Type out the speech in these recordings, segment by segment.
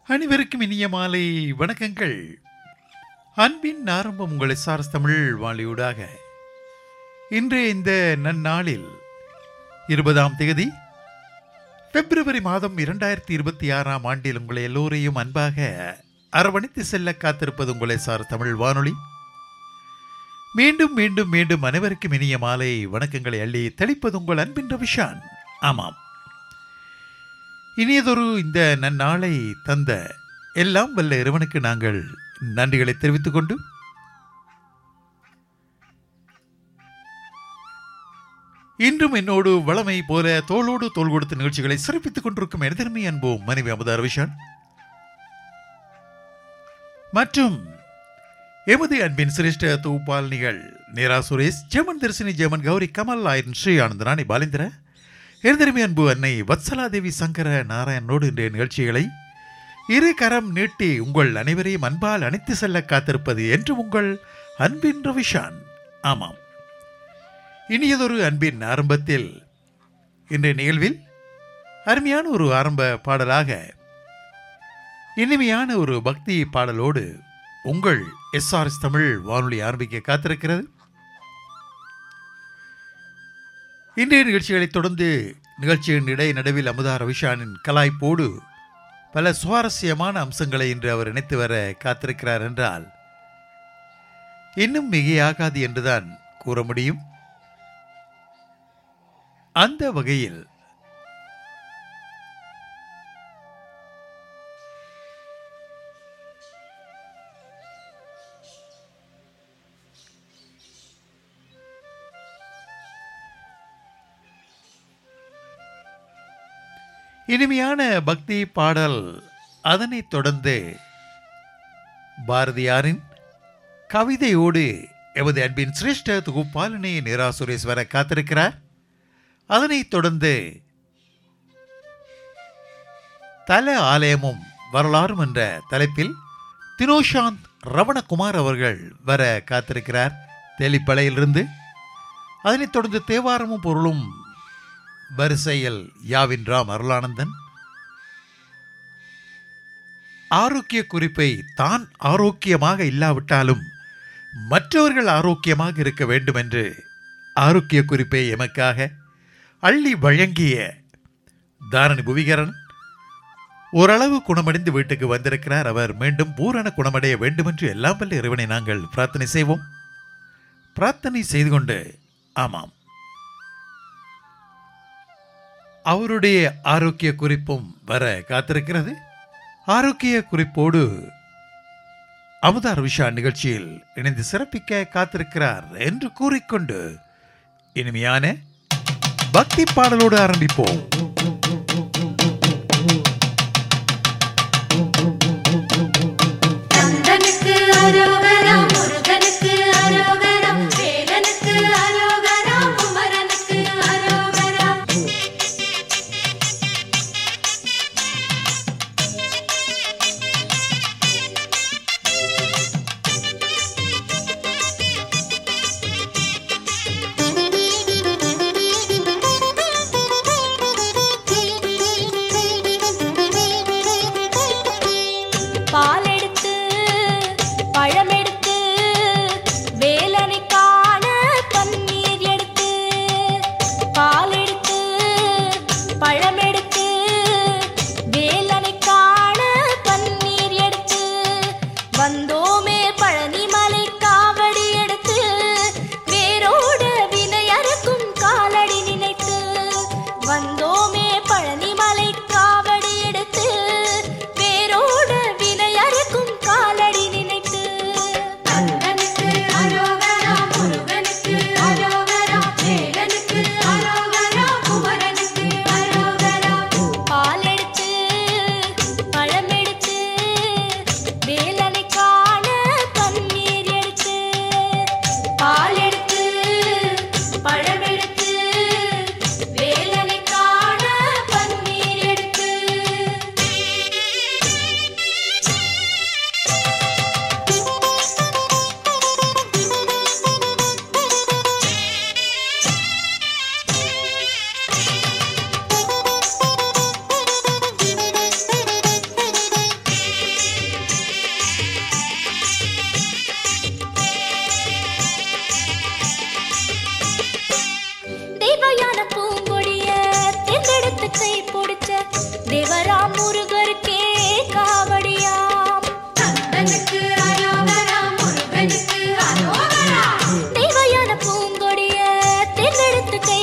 அனைவருக்கும் இனிய மாலை வணக்கங்கள் அன்பின் ஆரம்பம் உங்கள் எஸ்ஆர்எஸ் தமிழ் வாழியூடாக இன்றைய இந்த நன்னாளில் இருபதாம் தேதி பிப்ரவரி மாதம் இரண்டாயிரத்தி இருபத்தி ஆறாம் ஆண்டில் உங்களை எல்லோரையும் அன்பாக அரவணைத்து செல்ல காத்திருப்பது உங்கள் எஸ்ஆர் தமிழ் வானொலி மீண்டும் மீண்டும் மீண்டும் அனைவருக்கும் இனிய மாலை வணக்கங்களை அள்ளி தெளிப்பது உங்கள் அன்பின் ரவிஷான் ஆமாம் இனியதொரு இந்த நன்னாளை தந்த எல்லாம் வல்ல இறைவனுக்கு நாங்கள் நன்றிகளை தெரிவித்துக் கொண்டு இன்றும் என்னோடு வளமை போல தோளோடு தோள் கொடுத்த நிகழ்ச்சிகளை சிறப்பித்துக் கொண்டிருக்கும் எனதருமை அன்போம் மனைவி அமுதா ரவிஷான் மற்றும் எமது அன்பின் சிரேஷ்ட தொகுப்பாளினிகள் நேரா சுரேஷ் ஜெமன் தரிசினி ஜெமன் கௌரி கமல் ஆயன் ஸ்ரீ ஆனந்த ராணி பாலேந்திர எனதருமை அன்பு அன்னை வத்சலாதேவி சங்கர நாராயணனோடு இன்றைய நிகழ்ச்சிகளை இரு கரம் நீட்டி உங்கள் அனைவரையும் அன்பால் அணைத்து செல்ல காத்திருப்பது என்று உங்கள் அன்பின் ரவிஷான் ஆமாம் இனியதொரு அன்பின் ஆரம்பத்தில் இன்றைய நிகழ்வில் அருமையான ஒரு ஆரம்ப பாடலாக இனிமையான ஒரு பக்தி பாடலோடு உங்கள் எஸ்ஆர்எஸ் தமிழ் வானொலி ஆரம்பிக்க காத்திருக்கிறது இன்றைய நிகழ்ச்சிகளைத் தொடர்ந்து நிகழ்ச்சியின் இடை நடுவில் அமுதா ரவிஷானின் கலாய்ப்போடு பல சுவாரஸ்யமான அம்சங்களை இன்று அவர் இணைத்து வர காத்திருக்கிறார் என்றால் இன்னும் மிகையாகாது என்றுதான் கூற முடியும் அந்த வகையில் இனிமையான பக்தி பாடல் அதனைத் தொடர்ந்து பாரதியாரின் கவிதையோடு எமது அன்பின் சிரேஷ்ட தொகுப்பாளினி நிரா சுரேஷ் வர காத்திருக்கிறார் அதனைத் தொடர்ந்து தல ஆலயமும் வரலாறும் என்ற தலைப்பில் தினோஷாந்த் ரவணகுமார் அவர்கள் வர காத்திருக்கிறார் தெளிப்பளையிலிருந்து அதனைத் தொடர்ந்து தேவாரமும் பொருளும் வரிசையில் யாவின் ராம் அருளானந்தன் ஆரோக்கிய குறிப்பை தான் ஆரோக்கியமாக இல்லாவிட்டாலும் மற்றவர்கள் ஆரோக்கியமாக இருக்க வேண்டும் என்று ஆரோக்கிய குறிப்பை எமக்காக அள்ளி வழங்கிய தாரணி புவிகரன் ஓரளவு குணமடைந்து வீட்டுக்கு வந்திருக்கிறார் அவர் மீண்டும் பூரண குணமடைய வேண்டும் என்று எல்லாம் வல்ல இறைவனை நாங்கள் பிரார்த்தனை செய்வோம் பிரார்த்தனை செய்து கொண்டு ஆமாம் அவருடைய ஆரோக்கிய குறிப்பும் வர காத்திருக்கிறது ஆரோக்கிய குறிப்போடு அமுதார் விஷா நிகழ்ச்சியில் இணைந்து சிறப்பிக்க காத்திருக்கிறார் என்று கூறிக்கொண்டு இனிமையான பக்தி பாடலோடு ஆரம்பிப்போம் கந்தனுக்கு அரோகரா முருகனுக்கு அரோகரா வேலனுக்கு அரோகரா குமரனுக்கு அரோகரா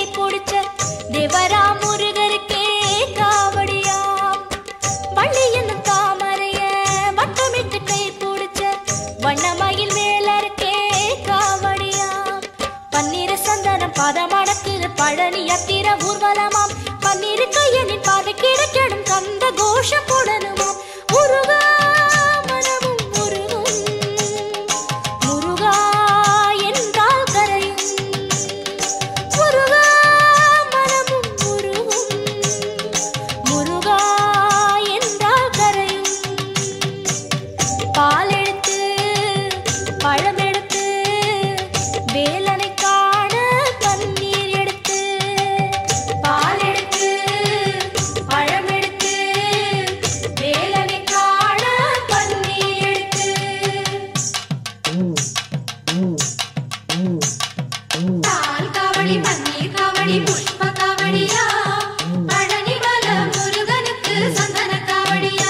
பிடிச்ச தேவரா முருகருக்கே காவடியாம் வள்ளி என்னும் தாமரைய வட்டமிட்டு கை பிடிச்ச வண்ணமயில் வேலருக்கே காவடியாம் பன்னீர் சந்தனம் பதமடக்குது பழனி அத்திர ஊர்வலமாம் பன்னீர் கையனின் பார்வை கிடைக்கணும் கந்த கோஷம் போடணுமாம் முருகா மனமும் முருகும் முருகா என்றால் கரையும் முருகா மனமும் முருகும் முருகா என்றால் கரையும் பால் எடுத்து பழம் எடுத்து வேலனை காண பன்னீர் எடுத்து பால் எடுத்து பழம் எடுத்து வேலனை காண பன்னீர் எடுத்து பால் காவடி பன்னீர் காவடி புஷ்ப காவடியா பழனி வல முருகனுக்கு சந்தன காவடியா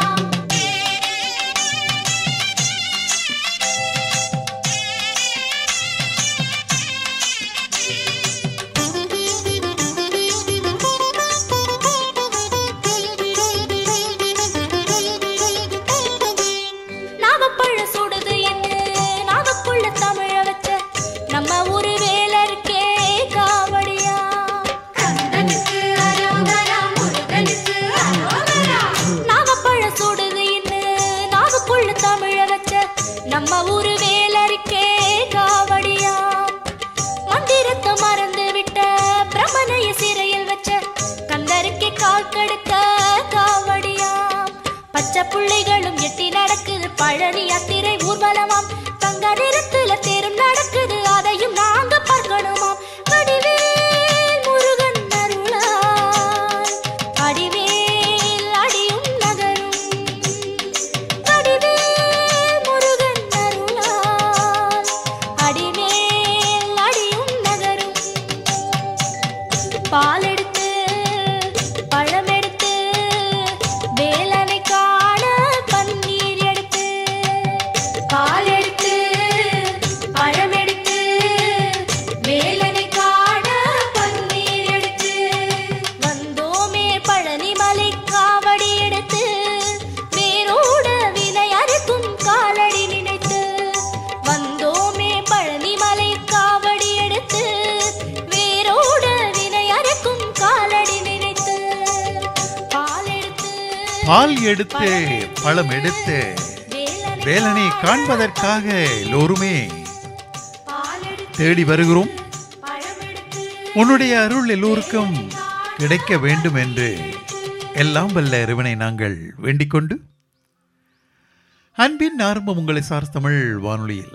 நாவப்பழ சுடுது என்று நாவக்குள்ள தமிழ வச்ச நம்ம ஊரு வேலருக்கே காவடியா கந்தனுக்கு அரோகரா முருகனுக்கு அரோகரா நாவப்பழ சுடுது என்று நாவக்குள்ள தமிழ வச்ச நம்ம ஊரு வேலருக்கே காவடியா மந்திரத்தை மறந்து விட்ட பிரமனைய சிறையில் வச்ச கந்தருக்கே கால் கெடுக்க காவடியாம் பச்சை புள்ளைகளும் எட்டி நடக்குது பழனி யாத்திரை ஊர்வலமாம் தங்க நிறத்துல தேரும் நடக்குது அதையும் நாங்க பார்க்கணுமாம் வடிவேல் முருகன் அருளால் அடிவேல் அடியும் நகரும் வடிவேல் முருகன் அருளால் அடிவேல் அடியும் நகரும் பால் எடுத்து பழம் எடுத்து வேலனை காண பன்னீர் எடுத்து பால் எடுத்து பழம் எடுத்து வேலனை காண பன்னீர் எடுத்து வந்தோமே பழனி மலை காவடி எடுத்து வேரோட வினை அறுக்கும் காலடி நினைத்து வந்தோமே பழனி மலை காவடி எடுத்து வேரோட வினை அறுக்கும் காலடி நினைத்து பால் எடுத்து பால் எடுத்து பழம் எடுத்து வேலனை காண்பதற்காக எல்லோருமே பால் எடுத்து தேடி வருகிறோம் பழம் எடுத்து உன்னுடைய அருள் எல்லோருக்கும் கிடைக்க வேண்டும் என்று எல்லாம் வல்ல இறைவனை நாங்கள் வேண்டிக் கொண்டு அன்பின் ஆரம்பம் உங்களை சார் தமிழ் வானொலியில்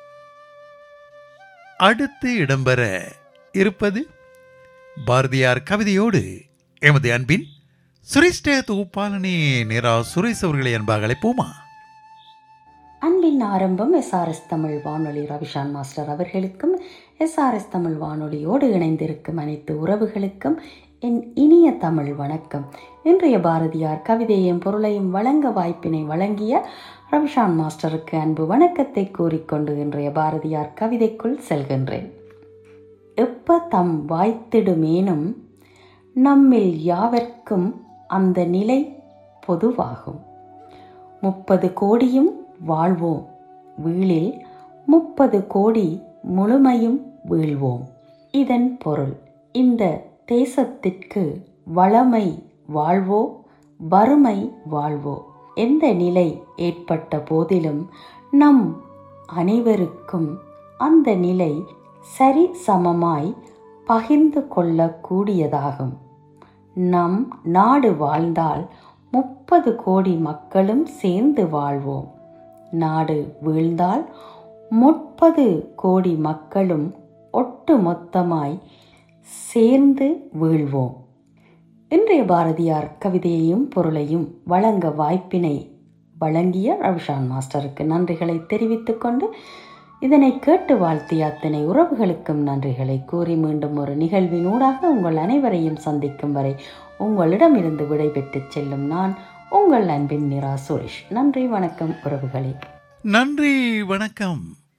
அடுத்து இடம்பெற இருப்பது பாரதியார் கவிதையோடு எமது அன்பின் சுரேஷ்ட தொகுப்பாளனி நிரா சுரேஷ் அவர்களை அன்பாக அழைப்போமா அன்பின் ஆரம்பம் எஸ்ஆர்எஸ் தமிழ் வானொலி ரவிஷான் மாஸ்டர் அவர்களுக்கும் எஸ்ஆர்எஸ் தமிழ் வானொலியோடு இணைந்திருக்கும் அனைத்து உறவுகளுக்கும் என் இனிய தமிழ் வணக்கம் இன்றைய பாரதியார் கவிதையும் பொருளையும் வழங்க வாய்ப்பினை வழங்கிய ரவிஷான் மாஸ்டருக்கு அன்பு வணக்கத்தை கூறிக்கொண்டு இன்றைய பாரதியார் கவிதைக்குள் செல்கின்றேன் எப்ப தம் வாய்த்திடுமேனும் நம்மில் யாவர்க்கும் அந்த நிலை பொதுவாகும் முப்பது கோடியும் வாழ்வோம் வீழில் முப்பது கோடி முழுமையும் வீழ்வோம் இதன் பொருள் இந்த தேசத்திற்கு வளமை வாழ்வோ வறுமை வாழ்வோ எந்த நிலை ஏற்பட்ட போதிலும் நம் அனைவருக்கும் அந்த நிலை சரி சமமாய் பகிர்ந்து கொள்ளக்கூடியதாகும் நம் நாடு வாழ்ந்தால் முப்பது கோடி மக்களும் சேர்ந்து வாழ்வோம் நாடு வீழ்ந்தால் முப்பது கோடி மக்களும் ஒட்டு மொத்தமாய் சேர்ந்து வீழ்வோம் இன்றைய பாரதியார் கவிதையையும் பொருளையும் வழங்க வாய்ப்பினை வழங்கிய ரவிஷான் மாஸ்டருக்கு நன்றிகளை தெரிவித்துக் கொண்டு இதனை கேட்டு வாழ்த்திய அத்தனை உறவுகளுக்கும் நன்றிகளை கூறி மீண்டும் ஒரு நிகழ்வினூடாக உங்கள் அனைவரையும் சந்திக்கும் வரை உங்களிடமிருந்து விடைபெற்றுச் செல்லும் நான் உங்கள் அன்பின் நிரா சுரேஷ் நன்றி வணக்கம் உறவுகளே நன்றி வணக்கம்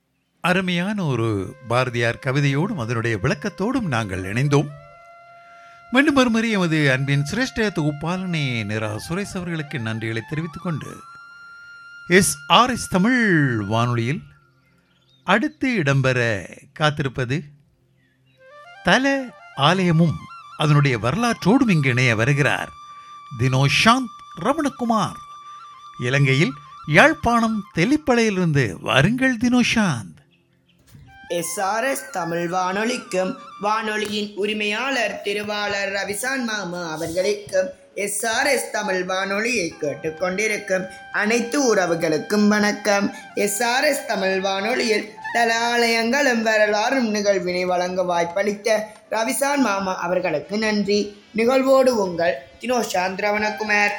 அருமையான ஒரு பாரதியார் கவிதையோடும் அதனுடைய விளக்கத்தோடும் நாங்கள் இணைந்தோம் மீண்டும் மறுமுறை எமது அன்பின் சிரேஷ்ட தொகுப்பாளனே நிரா சுரேஷ் அவர்களுக்கு நன்றிகளை தெரிவித்துக் கொண்டு எஸ் ஆர் எஸ் தமிழ் வானொலியில் அடுத்து இடம்பெற காத்திருப்பது தல ஆலயமும் அதனுடைய வரலாற்றோடும் இங்கு இணைய வருகிறார் தினோஷாந்த் ரமணகுமார் இலங்கையில் யாழ்ப்பாணம் தெளிப்பளையிலிருந்து வாருங்கள் தினோஷாந்த் எஸ்ஆர்எஸ் தமிழ் வானொலிக்கும் வானொலியின் உரிமையாளர் திருவாளர் ரவிசான் மாமா அவர்களுக்கும் எஸ்ஆர்எஸ் தமிழ் வானொலியை கேட்டுக்கொண்டிருக்கும் அனைத்து உறவுகளுக்கும் வணக்கம் எஸ்ஆர்எஸ் தமிழ் வானொலியில் தலாலயங்களும் வரலாறும் நிகழ்வினை வழங்க வாய்ப்பளித்த ரவிசான் மாமா அவர்களுக்கு நன்றி நிகழ்வோடு உங்கள் தினோஷாந்த் ரவணகுமார்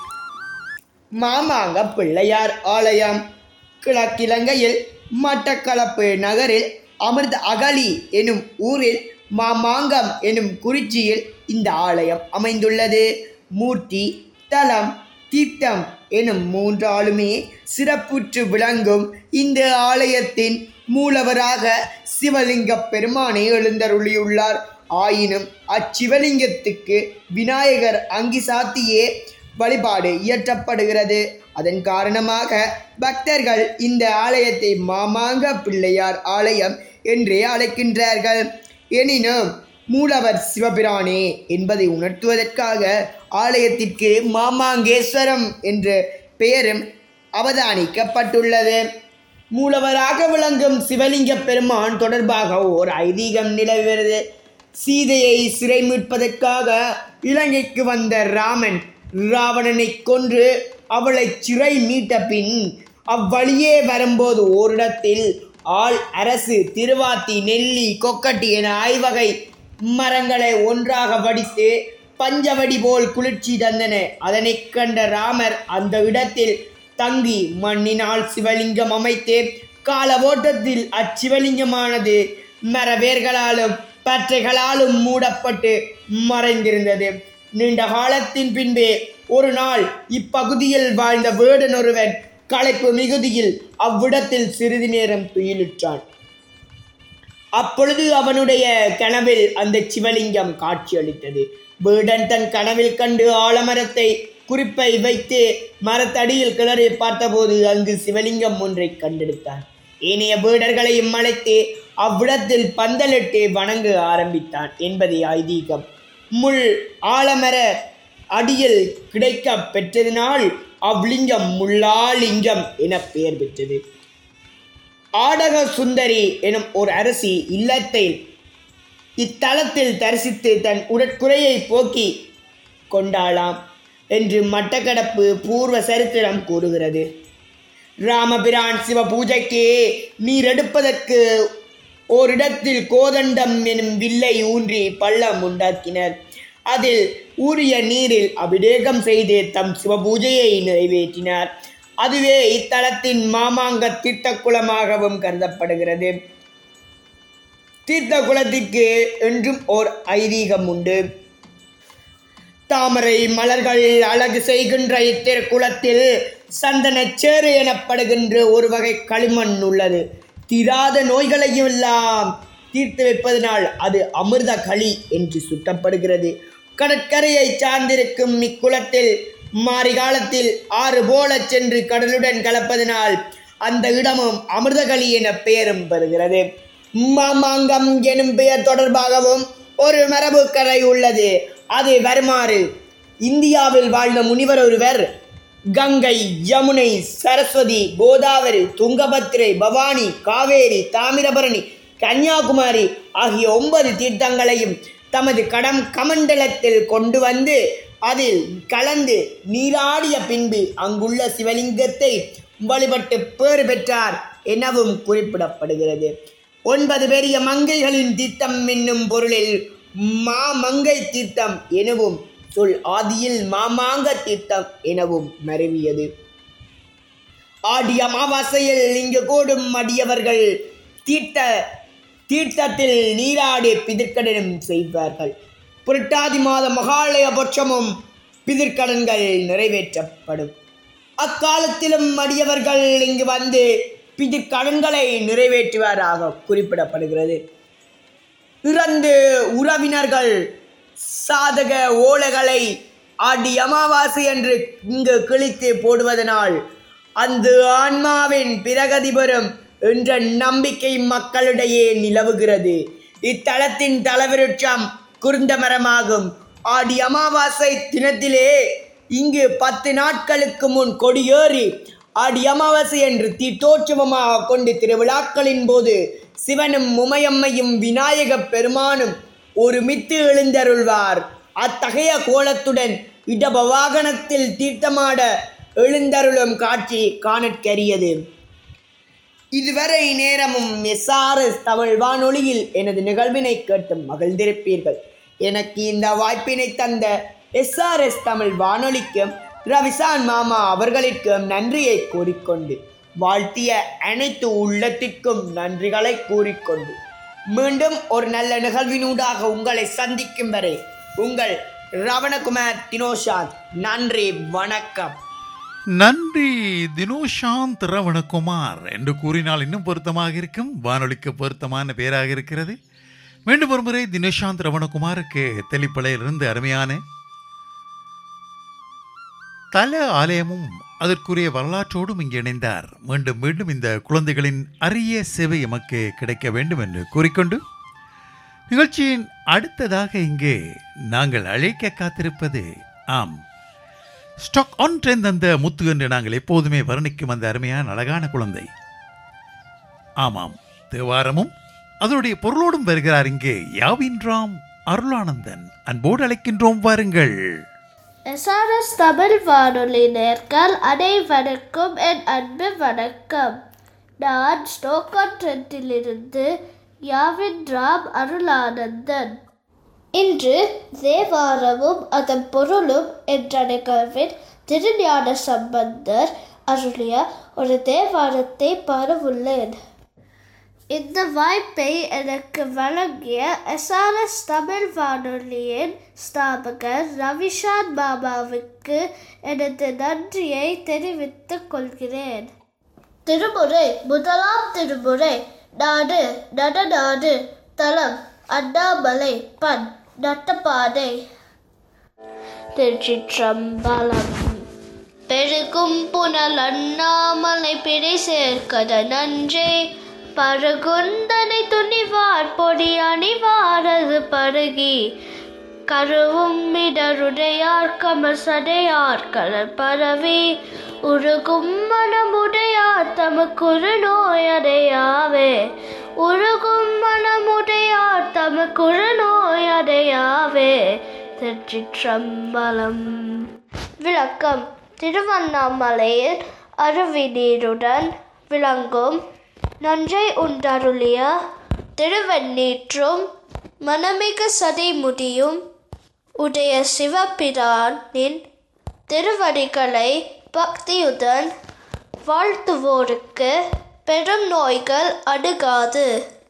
மாமாங்க பிள்ளையார் ஆலயம் கிழக்கிலங்கையில் மட்டக்களப்பு நகரில் அமிர்த அகலி எனும் ஊரில் மாமாங்கம் எனும் குறிச்சியில் இந்த ஆலயம் அமைந்துள்ளது மூர்த்தி தலம் தீர்த்தம் எனும் மூன்றாலுமே சிறப்புற்று விளங்கும் இந்த ஆலயத்தின் மூலவராக சிவலிங்க பெருமானை எழுந்தருளியுள்ளார் ஆயினும் அச்சிவலிங்கத்துக்கு விநாயகர் அங்கி சாத்தியே வழிபாடு இயற்றப்படுகிறது அதன் காரணமாக பக்தர்கள் இந்த ஆலயத்தை மாமாங்க பிள்ளையார் ஆலயம் என்றே அழைக்கின்றார்கள் எனினும் மூலவர் சிவபிரானே என்பதை உணர்த்துவதற்காக ஆலயத்திற்கு மாமாங்கேஸ்வரம் என்ற பெயரும் அவதானிக்கப்பட்டுள்ளது மூலவராக விளங்கும் சிவலிங்க பெருமான் தொடர்பாக ஓர் ஐதீகம் நிலவுகிறது சீதையை சிறை மீட்பதற்காக இலங்கைக்கு வந்த ராமன் ராவணனை கொன்று அவளை சிறை மீட்ட பின் அவ்வழியே வரும்போது ஓரிடத்தில் ஆள் அரசு திருவாத்தி நெல்லி கொக்கட்டி என ஐவகை மரங்களை ஒன்றாக வடித்து பஞ்சவடி போல் குளிர்ச்சி தந்தன அதனைக் கண்ட ராமர் அந்த இடத்தில் தங்கி மண்ணினால் சிவலிங்கம் அமைத்து கால ஓட்டத்தில் அச்சிவலிங்கமானது மரவேர்களாலும் பற்றைகளாலும் மூடப்பட்டு மறைந்திருந்தது நீண்ட காலத்தின் பின்பே ஒரு நாள் இப்பகுதியில் வாழ்ந்த வேடன் ஒருவன் களைப்பு மிகுதியில் அவ்விடத்தில் சிறிது நேரம் துயிலுற்றான் அப்பொழுது அவனுடைய கனவில் அந்த சிவலிங்கம் காட்சியளித்தது வேடன் தன் கனவில் கண்டு ஆலமரத்தை குறிப்பை வைத்து மரத்தடியில் கிளறி பார்த்தபோது அங்கு சிவலிங்கம் ஒன்றை கண்டெடுத்தான் ஏனைய வேடர்களையும் அழைத்து அவ்விடத்தில் பந்தலிட்டு வணங்க ஆரம்பித்தான் என்பதை ஐதீகம் முள் ஆலமர அடியில் கிடைக்க பெற்றதினால் அவ்லிங்கம் முள்ளாலிங்கம் என பெயர் பெற்றது ஆடக சுந்தரி எனும் ஒரு அரசி இல்லத்தை இத்தலத்தில் தரிசித்து தன் உடற்குறையை போக்கி கொண்டாளாம் என்று மட்டக்களப்பு பூர்வ சரித்திரம் கூறுகிறது ராமபிரான் சிவ பூஜைக்கு நீர் எடுப்பதற்கு ஓரிடத்தில் கோதண்டம் எனும் வில்லை ஊன்றி பள்ளம் உண்டாக்கினர் அதில் ஊறிய நீரில் அபிஷேகம் செய்து தம் சிவபூஜையை நிறைவேற்றினார் அதுவே இத்தலத்தின் மாமாங்க தீர்த்த குளமாகவும் கருதப்படுகிறது தீர்த்த குளத்திற்கு என்றும் ஓர் ஐதீகம் உண்டு தாமரை மலர்கள் அழகு செய்கின்ற இத்திருக்குளத்தில் சந்தனச்சேறு எனப்படுகின்ற ஒரு வகை களிமண் உள்ளது தீராத நோய்களையும் எல்லாம் தீர்த்து வைப்பதனால் அது அமிர்த களி என்று சுட்டப்படுகிறது கடற்கரையை சார்ந்திருக்கும் இக்குளத்தில் மாரி காலத்தில் ஆறு போல சென்று கடலுடன் கலப்பதனால் அந்த இடமும் அமிர்தகளி என பெயரும் பெறுகிறது மாமாங்கம் எனும் பெயர் தொடர்பாகவும் ஒரு மரபுக்கரை உள்ளது அது வருமாறு இந்தியாவில் வாழ்ந்த முனிவர் ஒருவர் கங்கை யமுனை சரஸ்வதி கோதாவரி துங்கபத்திரை பவானி காவேரி தாமிரபரணி கன்னியாகுமரி ஆகிய ஒன்பது தீர்த்தங்களையும் தமது கடம் கமண்டலத்தில் கொண்டு வந்து அதில் கலந்து நீராடிய பின்பு அங்குள்ள சிவலிங்கத்தை வழிபட்டு பேறு பெற்றார் எனவும் குறிப்பிடப்படுகிறது ஒன்பது பெரிய மங்கைகளின் தீர்த்தம் என்னும் பொருளில் மாமங்கை தீர்த்தம் எனவும் சொல் ஆதியில் மாமாங்க தீர்த்தம் எனவும் மருவியது ஆடி அமாவாசையில் இங்கு கூடும் அடியவர்கள் தீர்த்த தீர்த்தத்தில் நீராடி பிதிர்க்கடனும் செய்வார்கள் புரட்டாதி மாத மகாலய பட்சமும் பிதிர்க்கடன்கள் நிறைவேற்றப்படும் அக்காலத்திலும் அடியவர்கள் இங்கு வந்து பிதிர் கடன்களை நிறைவேற்றுவாராக குறிப்பிடப்படுகிறது இறந்து உறவினர்கள் சாதக ஓலைகளை ஆடி அமாவாசை என்று இங்கு கிழித்து போடுவதனால் அந்த ஆன்மாவின் பிரகதி பெறும் என்ற நம்பிக்கை மக்களிடையே நிலவுகிறது இத்தலத்தின் தலவிருட்சம் குருந்த மரமாகும் ஆடி அமாவாசை தினத்திலே இங்கு பத்து நாட்களுக்கு முன் கொடியேறி ஆடி அமாவாசை என்று தீர்த்தோற்சவமாக கொண்டு திருவிழாக்களின் போது சிவனும் உமையம்மையும் விநாயகப் பெருமானும் ஒருமித்து எழுந்தருள்வார் அத்தகைய கோலத்துடன் இடப வாகனத்தில் தீர்த்தமாட எழுந்தருளும் காட்சி காணற்கரியது இதுவரை நேரமும் எஸ்ஆர்எஸ் தமிழ் வானொலியில் எனது நிகழ்வினை கேட்டு மகிழ்ந்திருப்பீர்கள் எனக்கு இந்த வாய்ப்பினை தந்த எஸ்ஆர்எஸ் தமிழ் வானொலிக்கும் ரவிசான் மாமா அவர்களுக்கும் நன்றியை கூறிக்கொண்டு வாழ்த்திய அனைத்து உள்ளத்திற்கும் நன்றிகளை கூறிக்கொண்டு மீண்டும் ஒரு நல்ல நிகழ்வினூடாக உங்களை சந்திக்கும் வரை உங்கள் ரவணகுமார் தினோஷாந்த் நன்றி வணக்கம் நன்றி தினோஷாந்த் ரவணகுமார் என்று கூறினால் இன்னும் பொருத்தமாக இருக்கும் வானொலிக்கு பொருத்தமான பெயராக இருக்கிறது மீண்டும் ஒரு முறை தினோஷாந்த் ரவணகுமாருக்கு தெளிப்பலையிலிருந்து அருமையான தல ஆலயமும் அதற்குரிய வரலாற்றோடும் இங்கு இணைந்தார் மீண்டும் மீண்டும் இந்த குழந்தைகளின் அரிய சேவை எமக்கு கிடைக்க வேண்டும் என்று கூறிக்கொண்டு நிகழ்ச்சியின் அடுத்ததாக இங்கே நாங்கள் அழைக்க காத்திருப்பது ஆம் ஸ்டாக் ஆன் ட்ரெண்ட் அந்த முத்து என்று நாங்கள் எப்போதுமே வர்ணிக்கும் அந்த அருமையான அழகான குழந்தை ஆமாம் தேவாரமும் அதனுடைய பொருளோடும் வருகிறார் இங்கே யாவின்றாம் அருளானந்தன் அன்போடு அழைக்கின்றோம் வாருங்கள் எஸ்ஆர்எஸ் தமிழ் வானொலி நேர்கள் அனைவருக்கும் என் அன்பு வணக்கம் நான் ஸ்டோக்கன் ட்ரெண்டிலிருந்து யாவின் ராம் அருளானந்தன் இன்று தேவாரமும் அதன் பொருளும் என்ற நிகழ்வின் திருஞான சம்பந்தர் அருளிய ஒரு தேவாரத்தை பாடவுள்ளேன் இந்த வாய்ப்பை எனக்கு வழங்கிய எஸ்ஆர்எஸ் தமிழ் வானொலியின் ஸ்தாபகர் ரவிஷான் பாபாவுக்கு எனது நன்றியை தெரிவித்துக் கொள்கிறேன் திருமுறை முதலாம் திருமுறை நாடு நடநாடு தலம் அண்ணாமலை பண் நட்டப்பாடை திருச்சிற்றம்பலம் பெருகும் புனல் அண்ணாமலை பிறை சேர்க்கத நன்றே பருகுந்தனை துணிவார் பொடி அணிவாரது பருகி கருவும் இடருடையார் கமர் சடையார் கலர் பரவி உருகும் மனமுடையார் தமக்குரு நோயடையாவே உருகும் மனமுடையார் தமக்குரு நோயடையாவே திருச்சிற்றம்பலம் விளக்கம் திருவண்ணாமலையில் அருவி நீருடன் விளங்கும் நன்றை உண்டருளிய திருவெண்ணீற்றும் மனமிகு சதை முடியும் உடைய சிவபிரானின் திருவடிகளை பக்தியுடன் வாழ்த்துவோருக்கு பெரும் நோய்கள் அணுகாது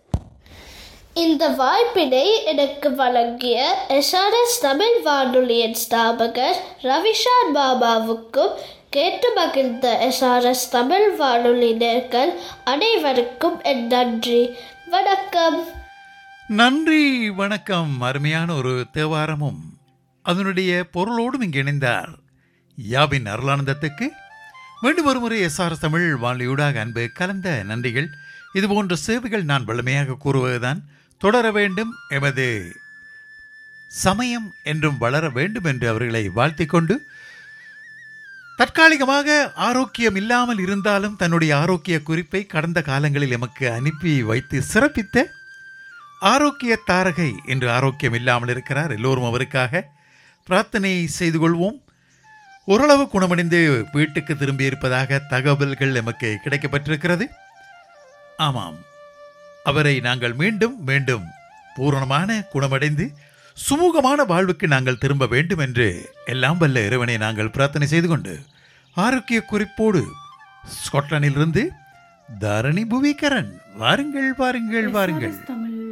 இந்த வாய்ப்பினை எனக்கு வழங்கிய எஸ்ஆர்எஸ் தமிழ் வானொலியின் ஸ்தாபகர் ரவிஷான் பாபாவுக்கும் கேட்டு மகிழ்ந்த எஸ்ஆர்எஸ் தமிழ் வானொலி நேர்கள் அனைவருக்கும் என் நன்றி வணக்கம் நன்றி வணக்கம் அருமையான ஒரு தேவாரமும் அதனுடைய பொருளோடும் இங்கு இணைந்தார் யாவின் அருளானந்தத்துக்கு மீண்டும் ஒரு முறை எஸ்ஆர் தமிழ் வானொலியூடாக அன்பு கலந்த நன்றிகள் இதுபோன்ற சேவைகள் நான் வலிமையாக கூறுவதுதான் தொடர வேண்டும் எமது சமயம் என்றும் வளர வேண்டும் என்று அவர்களை வாழ்த்திக் கொண்டு தற்காலிகமாக ஆரோக்கியம் இல்லாமல் இருந்தாலும் தன்னுடைய ஆரோக்கிய குறிப்பை கடந்த காலங்களில் எமக்கு அனுப்பி வைத்து சிறப்பித்த ஆரோக்கிய தாரகை என்று ஆரோக்கியம் இல்லாமல் இருக்கிறார் எல்லோரும் அவருக்காக பிரார்த்தனை செய்து கொள்வோம் ஓரளவு குணமடைந்து வீட்டுக்கு திரும்பி இருப்பதாக தகவல்கள் எமக்கு கிடைக்கப்பட்டிருக்கிறது ஆமாம் அவரை நாங்கள் மீண்டும் மீண்டும் பூரணமான குணமடைந்து சுமூகமான வாழ்வுக்கு நாங்கள் திரும்ப வேண்டும் என்று எல்லாம் வல்ல இறைவனை நாங்கள் பிரார்த்தனை செய்து கொண்டு ஆரோக்கிய குறிப்போடு ஸ்காட்லாந்திலிருந்து தாரணி புவிகரன் வாருங்கள் வாருங்கள் வாருங்கள் SRS தமிழ்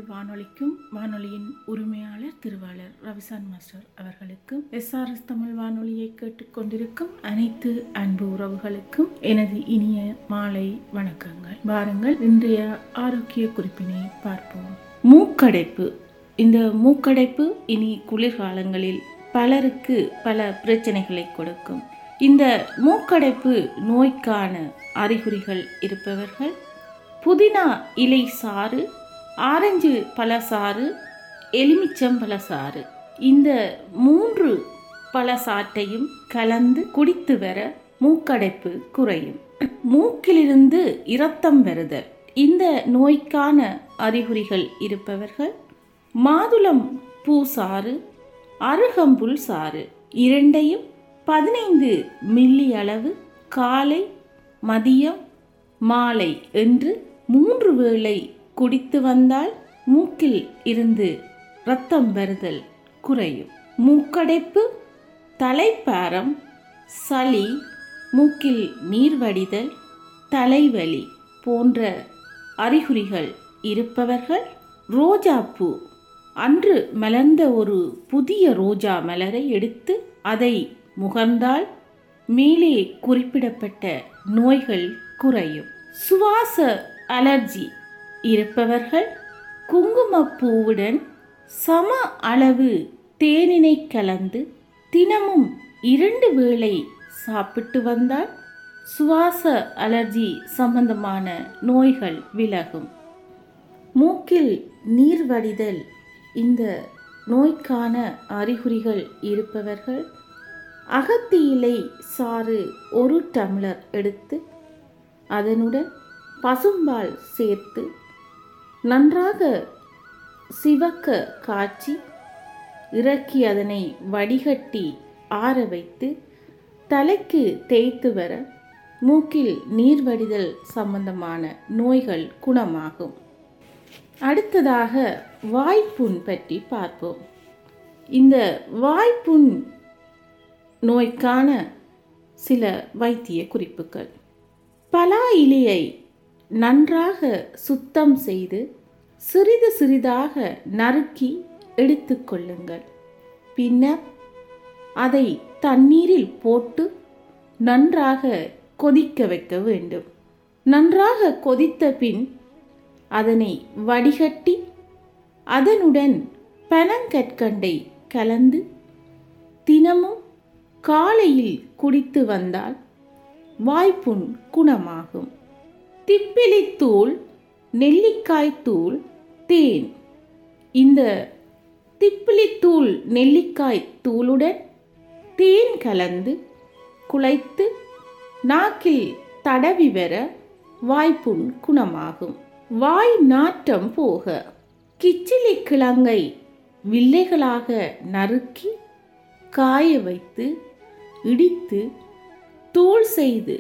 வானொலிக்கும் வானொலியின் உரிமையாளர் திருவாளர் ரவிசான் மாஸ்டர் அவர்களுக்கும் எஸ்ஆர்எஸ் தமிழ் வானொலியை கேட்டுக்கொண்டிருக்கும் அனைத்து அன்பு உறவுகளுக்கும் எனது இனிய மாலை வணக்கங்கள் வாருங்கள் இன்றைய ஆரோக்கிய குறிப்பினை பார்ப்போம் மூக்கடைப்பு இந்த மூக்கடைப்பு இனி குளிர்காலங்களில் பலருக்கு பல பிரச்சனைகளை கொடுக்கும் இந்த மூக்கடைப்பு நோய்க்கான அறிகுறிகள் இருப்பவர்கள் புதினா இலை சாறு ஆரஞ்சு பழசாறு எலுமிச்சம் பழசாறு இந்த மூன்று பழசாற்றையும் கலந்து குடித்து வர மூக்கடைப்பு குறையும் மூக்கிலிருந்து இரத்தம் வருதல் இந்த நோய்க்கான அறிகுறிகள் இருப்பவர்கள் மாதுளம் பூ சாறு அருகம்புல் சாறு இரண்டையும் பதினைந்து மில்லி அளவு காலை மதியம் மாலை என்று மூன்று வேளை குடித்து வந்தால் மூக்கில் இருந்து இரத்தம் வருதல் குறையும் மூக்கடைப்பு தலைப்பாரம் சளி மூக்கில் நீர் வடிதல் தலைவலி போன்ற அறிகுறிகள் இருப்பவர்கள் ரோஜாப்பூ அன்று மலர்ந்த ஒரு புதிய ரோஜா மலரை எடுத்து அதை முகர்ந்தால் மேலே குறிப்பிடப்பட்ட நோய்கள் குறையும் சுவாச அலர்ஜி இருப்பவர்கள் குங்குமப்பூவுடன் சம அளவு தேனினை கலந்து தினமும் இரண்டு வேளை சாப்பிட்டு வந்தால் சுவாச அலர்ஜி சம்பந்தமான நோய்கள் விலகும் மூக்கில் நீர் வடிதல் இந்த நோய்க்கான அறிகுறிகள் இருப்பவர்கள் அகத்தி இலை சாறு ஒரு டம்ளர் எடுத்து அதனுடன் பசும்பால் சேர்த்து நன்றாக சிவக்க காய்ச்சி இறக்கி அதனை வடிகட்டி ஆற வைத்து தலைக்கு தேய்த்து வர மூக்கில் நீர் வடிதல் சம்பந்தமான நோய்கள் குணமாகும் அடுத்ததாக வாய்ப்புண் பற்றி பார்ப்போம் இந்த வாய்ப்புண் நோய்க்கான சில வைத்திய குறிப்புகள் பலா இலையை நன்றாக சுத்தம் செய்து சிறிது சிறிதாக நறுக்கி எடுத்துக்கொள்ளுங்கள் பின்னர் அதை தண்ணீரில் போட்டு நன்றாக கொதிக்க வைக்க வேண்டும் நன்றாக கொதித்த பின் அதனை வடிகட்டி அதனுடன் பனங்கற்கண்டை கலந்து தினமும் காலையில் குடித்து வந்தால் வாய்ப்புண் குணமாகும் திப்பிலித்தூள் நெல்லிக்காய் தூள் தேன் இந்த திப்பிலித்தூள் நெல்லிக்காய் தூளுடன் தேன் கலந்து குழைத்து நாக்கில் தடவி வர வாய்ப்புண் குணமாகும் வாய் நாற்றம் போக கிச்சிலி கிழங்கை வில்லைகளாக நறுக்கி காய வைத்து இடித்து தூள் செய்து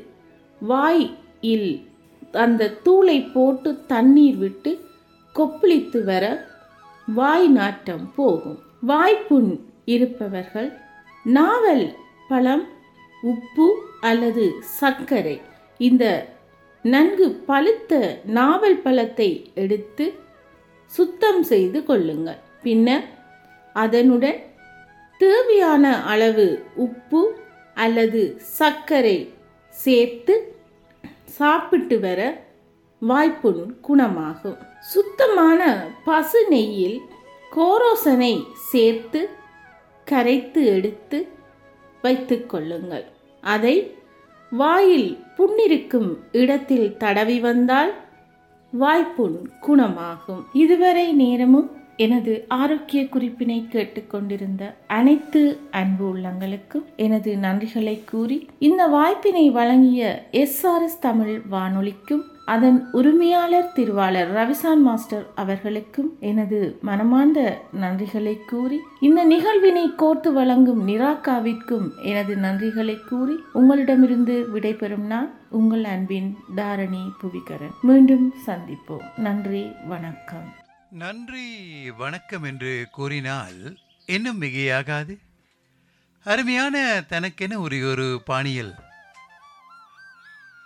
வாயில் அந்த தூளை போட்டு தண்ணீர் விட்டு கொப்பளித்து வர வாய் நாட்டம் போகும் வாய்ப்புண் இருப்பவர்கள் நாவல் பழம் உப்பு அல்லது சர்க்கரை இந்த நன்கு பழுத்த நாவல் பழத்தை எடுத்து சுத்தம் செய்து கொள்ளுங்கள் பின்னர் அதனுடன் தேவையான அளவு உப்பு அல்லது சர்க்கரை சேர்த்து சாப்பிட்டு வர வாய்ப்புண் குணமாகும் சுத்தமான பசு நெய்யில் கோரோசனை சேர்த்து கரைத்து எடுத்து வைத்துக் கொள்ளுங்கள் அதை வாயில் புண்ணிருக்கும் இடத்தில் தடவி வந்தால் வாய்ப்புண் குணமாகும் இதுவரை நேரமும் எனது ஆரோக்கிய குறிப்பினை கேட்டுக்கொண்டிருந்த அனைத்து அன்பு உள்ளங்களுக்கும் எனது நன்றிகளை கூறி இந்த வாய்ப்பினை வழங்கிய எஸ்ஆர்எஸ் தமிழ் வானொலிக்கும் அதன் உரிமையாளர் திருவாளர் ரவிசான் மாஸ்டர் அவர்களுக்கும் எனது மனமார்ந்த நன்றிகளை கூறி இந்த நிகழ்வினை கோர்த்து வழங்கும் நிராகாவிற்கும் எனது நன்றிகளை கூறி உங்களிடமிருந்து விடைபெறும் நான் உங்கள் அன்பின் தாரணி புவிகரன் மீண்டும் சந்திப்போம் நன்றி வணக்கம் நன்றி வணக்கம் என்று கூறினால் இன்னும் மிகையாகாது அருமையான தனக்கென ஒரு ஒரு பாணியில்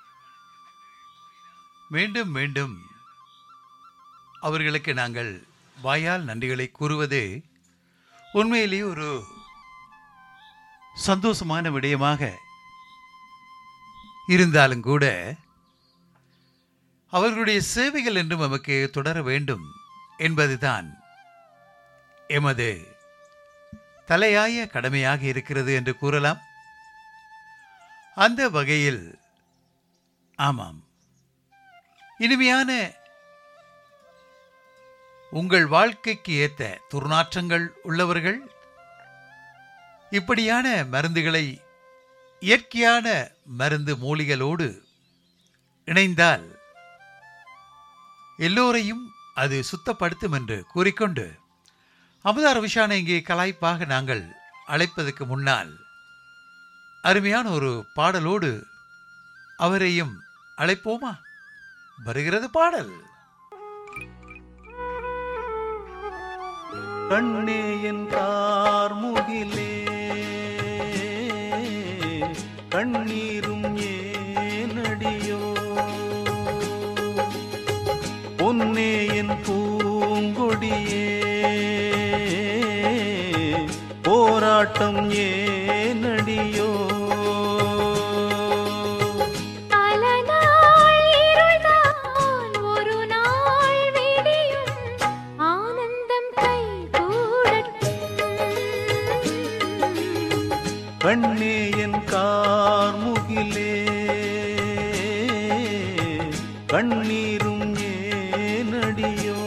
மீண்டும் மீண்டும் அவர்களுக்கு நாங்கள் வாயால் நன்றிகளை கூறுவது உண்மையிலேயே ஒரு சந்தோஷமான விடயமாக இருந்தாலும் கூட அவர்களுடைய சேவைகள் என்றும் நமக்கு தொடர வேண்டும் என்பதுதான் எமது தலையாய கடமையாக இருக்கிறது என்று கூறலாம் அந்த வகையில் ஆமாம் இனிமையான உங்கள் வாழ்க்கைக்கு ஏத்த துர்நாற்றங்கள் உள்ளவர்கள் இப்படியான மருந்துகளை இயற்கையான மருந்து மூலிகளோடு இணைந்தால் எல்லோரையும் அது சுத்தப்படுத்தும் என்று கூறிக்கொண்டு அமுதார் விஷான இங்கே கலாய்ப்பாக நாங்கள் அழைப்பதற்கு முன்னால் அருமையான ஒரு பாடலோடு அவரையும் அழைப்போமா வருகிறது பாடல் கண்ணே என் கார்முகிலே கண்ணீரும் ஏனடியோ பொன்னே என் பூங்கொடியே போராட்டம் ஏனடியோ பல நாள் இருள்தான் ஒரு நாள் விடியும் ஆனந்தம் கைகூடட்டும் கண்ணே என் கார்முகிலே கண்ணீரும் ஏனடியோ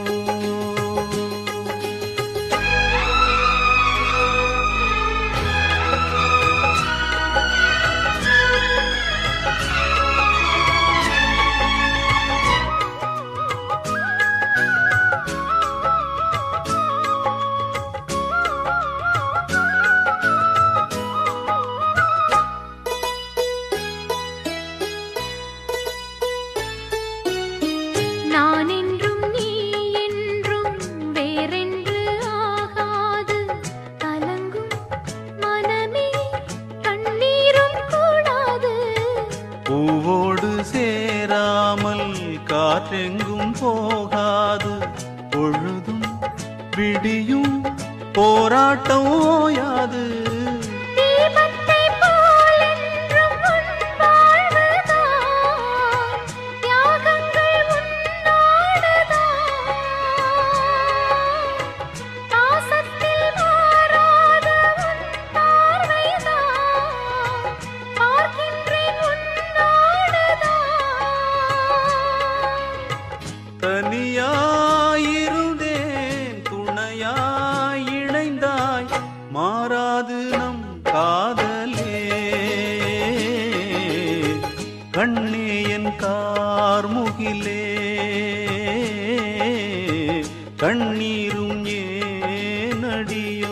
நான் என்றும் நீ என்றும் வேறென்று ஆகாது கலங்கும் மனமே கண்ணீரும் கூடாது பூவோடு சேராமல் காற்றெங்கும் போகாது பொழுதும் விடியும் போராட்டம் ஓயாது தீபத்தை போல் என்றும் உன் வாழ்வுதான் தியாகங்கள் உன்னோடுதான் பாசத்தில் மாறாத உன் பார்வைதான் பார்க்கின்றேன் உன்னோடுதான் தனியாயிருந்தேன் துணையாய் இணைந்தாய் மாறாது நம் காதலே கண்ணே என் கார்முகிலே கண்ணீரும் ஏனடியோ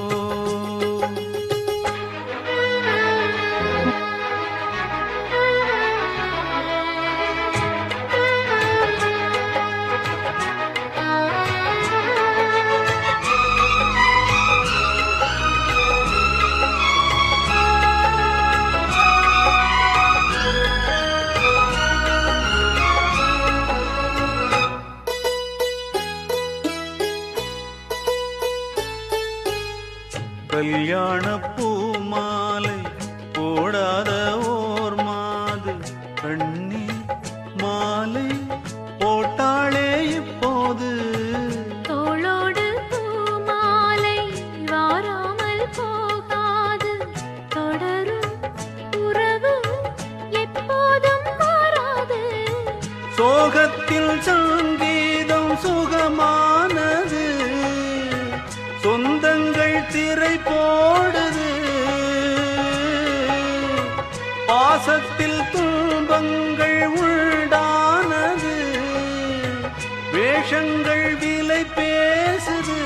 கல்யாண பூமாலை போடாத ஓர் மாது கண்ணீர் மாலை போட்டாளே இப்போது தோளோடு பூமாலை வாராமல் போகாது தொடரும் உறவு எப்போதும் மாறாது சோகத்தில் சங்கீதம் சுகமானது சொந்தங்கள் திரை போடுது பாசத்தில் துன்பங்கள் உண்டானது வேஷங்கள் விலை பேசுது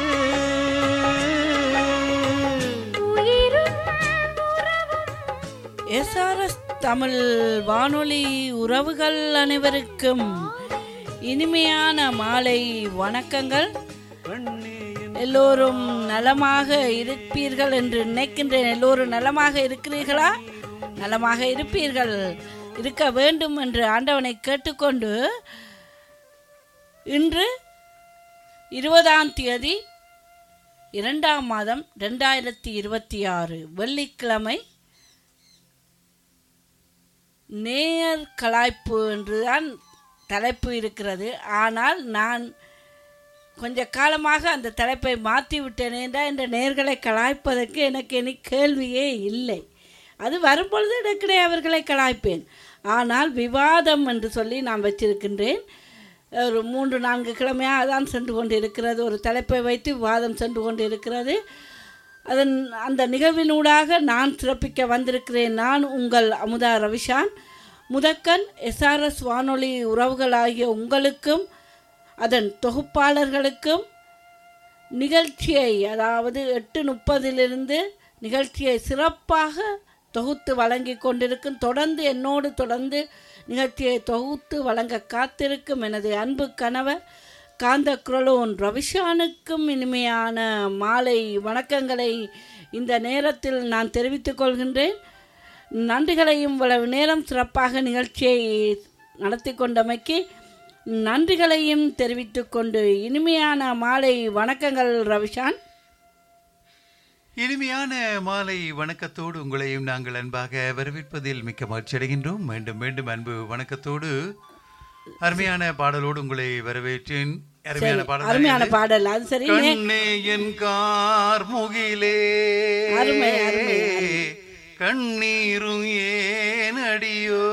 உயிரும் உறவும் எஸ்ஆர்எஸ் தமிழ் வானொலி உறவுகள் அனைவருக்கும் இனிமையான மாலை வணக்கங்கள் எல்லோரும் நலமாக இருப்பீர்கள் என்று நினைக்கின்றேன் எல்லோரும் நலமாக இருக்கிறீர்களா நலமாக இருப்பீர்கள் இருக்க வேண்டும் என்று ஆண்டவனை கேட்டுக்கொண்டு இன்று இருபதாம் தேதி இரண்டாம் மாதம் ரெண்டாயிரத்தி இருபத்தி ஆறு வெள்ளிக்கிழமை நேயர் கலாய்ப்பு என்றுதான் தலைப்பு இருக்கிறது ஆனால் நான் கொஞ்ச காலமாக அந்த தலைப்பை மாற்றி விட்டேனே என்றால் இந்த நேர்களை கலாய்ப்பதற்கு எனக்கு இனி கேள்வியே இல்லை அது வரும்பொழுது இடக்கிடையே அவர்களை கலாய்ப்பேன் ஆனால் விவாதம் என்று சொல்லி நான் வச்சிருக்கின்றேன் ஒரு மூன்று நான்கு கிழமையாக தான் சென்று கொண்டு இருக்கிறது ஒரு தலைப்பை வைத்து விவாதம் சென்று கொண்டு இருக்கிறது அதன் அந்த நிகழ்வினூடாக நான் சிறப்பிக்க வந்திருக்கிறேன் நான் உங்கள் அமுதா ரவிஷான் முதக்கன் எஸ்ஆர்எஸ் வானொலி உறவுகளாகிய உங்களுக்கும் அதன் தொகுப்பாளர்களுக்கும் நிகழ்ச்சியை அதாவது எட்டு முப்பதிலிருந்து நிகழ்ச்சியை சிறப்பாக தொகுத்து வழங்கி கொண்டிருக்கும் தொடர்ந்து என்னோடு தொடர்ந்து நிகழ்ச்சியை தொகுத்து வழங்க காத்திருக்கும் எனது அன்பு கணவர் காந்த குரலோன் ரவிஷானுக்கும் இனிமையான மாலை வணக்கங்களை இந்த நேரத்தில் நான் தெரிவித்துக் கொள்கின்றேன் நன்றிகளையும் இவ்வளவு நேரம் சிறப்பாக நிகழ்ச்சியை நடத்தி கொண்டமைக்கு நன்றிகளையும் தெரிவித்துக் கொண்டு இனிமையான மாலை வணக்கங்கள் ரவிஷான் இனிமையான மாலை வணக்கத்தோடு உங்களையும் நாங்கள் அன்பாக வரவேற்பதில் மிக்க மகிழ்ச்சி அடைகின்றோம் மீண்டும் மீண்டும் அன்பு வணக்கத்தோடு அருமையான பாடலோடு உங்களை வரவேற்றேன் அருமையான பாடல் அருமையான பாடல் அது சரி நே- கண்ணே என் கார் முகிலே அருமை, அருமை, கண்ணீரும் ஏன் அடியோ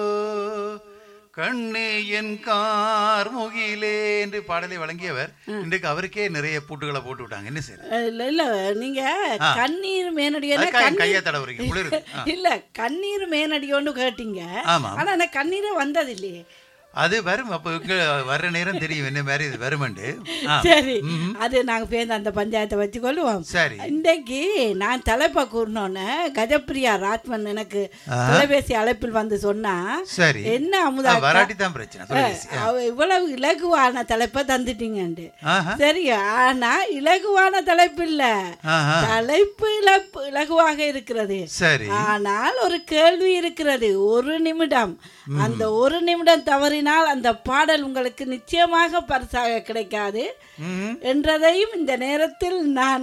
கண்ணே என் கார் முகிலே என்று பாடலை வழங்கியவர் இன்றைக்கு அவருக்கே நிறைய பூட்டுகளை போட்டு விட்டாங்க என்ன செய்ய இல்ல இல்ல நீங்க கண்ணீர் மேனடியோன்னு அதுக்காக என் கையை கண்ணீர் தடவுறீங்க குளிருது ஆ. இல்ல கண்ணீர் மேனடியோன்னு கேட்டீங்க ஆமா. ஆனா எனக்கு கண்ணீரே வந்தது இல்லையே அது வரும் அப்போ இங்க வர்ற நேரம் தெரியும் என்ன மாதிரி இது வருமெண்டு ஆ. சரி அது நாங்க பேருந்து அந்த பஞ்சாயத்தை வச்சு கொள்ளுவோம் சரி இன்றைக்கு நான் தலைப்பை கூறினோன்னே கஜப்பிரியா ராஜ்மன் எனக்கு தொலைபேசி அழைப்பில் வந்து சொன்னா சரி என்ன ஆ, அமுதா வராட்டி தான் பிரச்சனை தொலைபேசி. ஆ. அவ இவ்வளவு இலகுவான தலைப்பை தந்துட்டீங்கண்டு ஆஹா. சரி ஆனா இலகுவான தலைப்பு இல்ல ஆஹா. தலைப்பு இலப்பு இலகுவாக இருக்கிறது சரி ஆனால் ஒரு கேள்வி இருக்கிறது ஒரு நிமிடம் அந்த ஒரு நிமிடம் தவறினால் அந்த பாடல் உங்களுக்கு நிச்சயமாக பரிசாக கிடைக்காது ம்ஹும். என்றதையும் இந்த நேரத்தில் நான்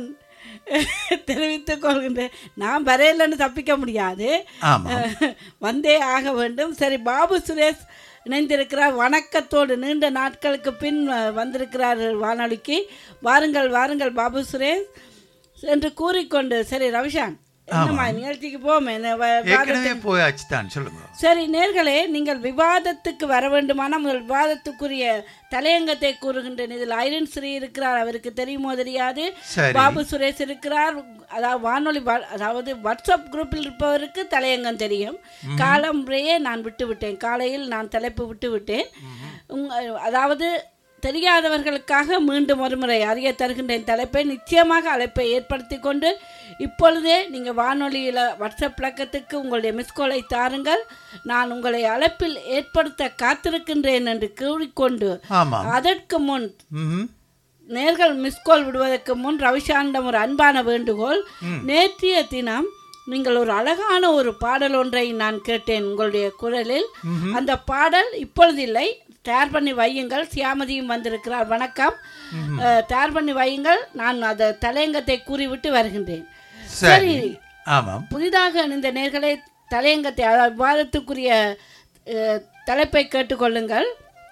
தெரிவித்துக் கொள்கின்றேன் நான் வரையிலன்னு தப்பிக்க முடியாது ஆமா வந்தே ஆக வேண்டும் சரி பாபு சுரேஷ் இணைந்திருக்கிறார் வணக்கத்தோடு நீண்ட நாட்களுக்கு பின் அஹ், வந்திருக்கிறார் வானொலிக்கு வாருங்கள் வாருங்கள் பாபு சுரேஷ் என்று கூறிக்கொண்டு சரி ரவிஷான் என்னம்மா நிகழ்ச்சிக்கு போமே என்ன வ- ஏற்கனவே போயாச்சு தான் சொல்லுங்க சரி நேர்களே நீங்கள் விவாதத்துக்கு வர வேண்டுமானால் முதல் விவாதத்துக்குரிய தலையங்கத்தை கூறுகின்றேன் இதில் ஐரன் ஸ்ரீ இருக்கிறார் அவருக்கு தெரியுமோ தெரியாது சரி. பாபு சுரேஷ் இருக்கிறார் அதாவது வானொலி வா- அதாவது வாட்ஸ்அப் குரூப்பில் இருப்பவருக்கு தலையங்கம் தெரியும் காலம்பறையே நான் விட்டு விட்டேன் காலையில் நான் தலைப்பு விட்டு விட்டேன் உங்க- அதாவது தெரியாதவர்களுக்காக மீண்டும் ஒருமுறை அறிய தருகின்றேன் தலைப்பை நிச்சயமாக அழைப்பை ஏற்படுத்தி கொண்டு இப்பொழுதே நீங்கள் வானொலியில் வாட்ஸ்அப் பழக்கத்துக்கு உங்களுடைய மிஸ்கோலை தாருங்கள் நான் உங்களை அழைப்பில் ஏற்படுத்த காத்திருக்கின்றேன் என்று கூறிக்கொண்டு ஆமா அதற்கு முன் ம்ஹும். நேர்கள் மிஸ்கால் விடுவதற்கு முன் ரவிசாண்டம் ஒரு அன்பான வேண்டுகோள் நேற்றைய தினம் நீங்கள் ஒரு அழகான ஒரு பாடல் ஒன்றை நான் கேட்டேன் உங்களுடைய குரலில் அந்த பாடல் இப்பொழுது இல்லை தயார் பண்ணி வையுங்கள் சியாமதியும் வந்திருக்கிறார் வணக்கம் அஹ், தயார் பண்ணி வையுங்கள் நான் அந்த தலையங்கத்தை கூறிவிட்டு வருகின்றேன் சரி ஆமாம் புதிதாக இணைந்த நேர்களை தலையங்கத்தை அதாவது விவாதத்துக்குரிய அஹ், தலைப்பை கேட்டுக்கொள்ளுங்கள்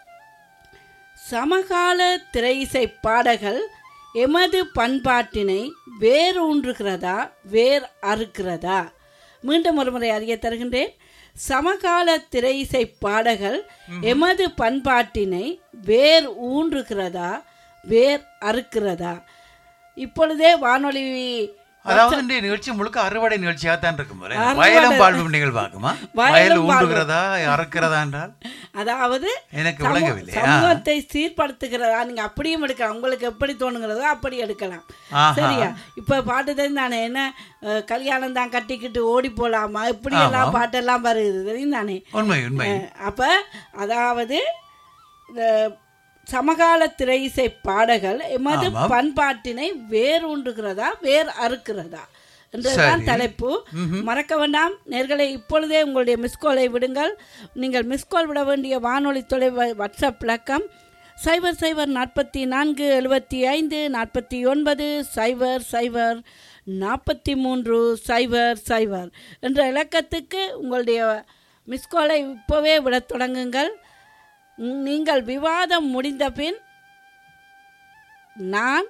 சமகால திரையிசை பாடல்கள் எமது பண்பாட்டினை வேரூன்றுகிறதா வேர் அறுக்கிறதா மீண்டும் ஒரு முறை அறிய தருகின்றேன் சமகால திரையிசை பாடல்கள் எமது பண்பாட்டினை வேர் ஊன்றுகிறதா வேர் அறுக்கிறதா இப்பொழுதே வானொலி அதாவது இந்த நிகழ்ச்சி முழுக்க அறுவடை நிகழ்ச்சியாக தான் இருக்கும் போல அறுவடை. வயலும் வாழ்வும் நிகழ்வாகுமா வயலும் வயல் வாழ்வும். ஊண்டுகிறதா அறுக்கிறதா என்றால் அதாவது எனக்கு சமூ- விளங்கவில்லை ஆ. சமூகத்தை சீர்படுத்துகிறதா நீங்க அப்படியும் எடுக்கலாம் உங்களுக்கு எப்படி தோணுங்கிறதோ அப்படி எடுக்கலாம் ஆஹா. சரியா இப்ப பாட்டு தெரிந்தானே என்ன அஹ், கல்யாணம் தான் கட்டிக்கிட்டு ஓடி போலாமா இப்படி எல்லாம் பாட்டெல்லாம் வருது தெரியுந்தானே உண்மை உண்மை அஹ், அப்ப அதாவது இந்த சமகால திரையிசை பாடல்கள் எமது ஆமாம். பண்பாட்டினை வேரூன்றுகிறதா வேர் அறுக்கிறதா என்றதுதான் சரி. தலைப்பு மறக்க வேண்டாம் நேர்களை இப்பொழுதே உங்களுடைய மிஸ்காலை விடுங்கள் நீங்கள் மிஸ்கால் விட வேண்டிய வானொலி தொலை வாட்ஸ்அப் இலக்கம் சைபர் சைபர் நாற்பத்தி நான்கு எழுபத்தி ஐந்து நாற்பத்தி ஒன்பது சைபர் சைபர் நாற்பத்தி மூன்று சைபர் சைபர் என்ற இலக்கத்துக்கு உங்களுடைய மிஸ்காலை இப்போவே விடத் தொடங்குங்கள் உம், நீங்கள் விவாதம் முடிந்த பின் நான்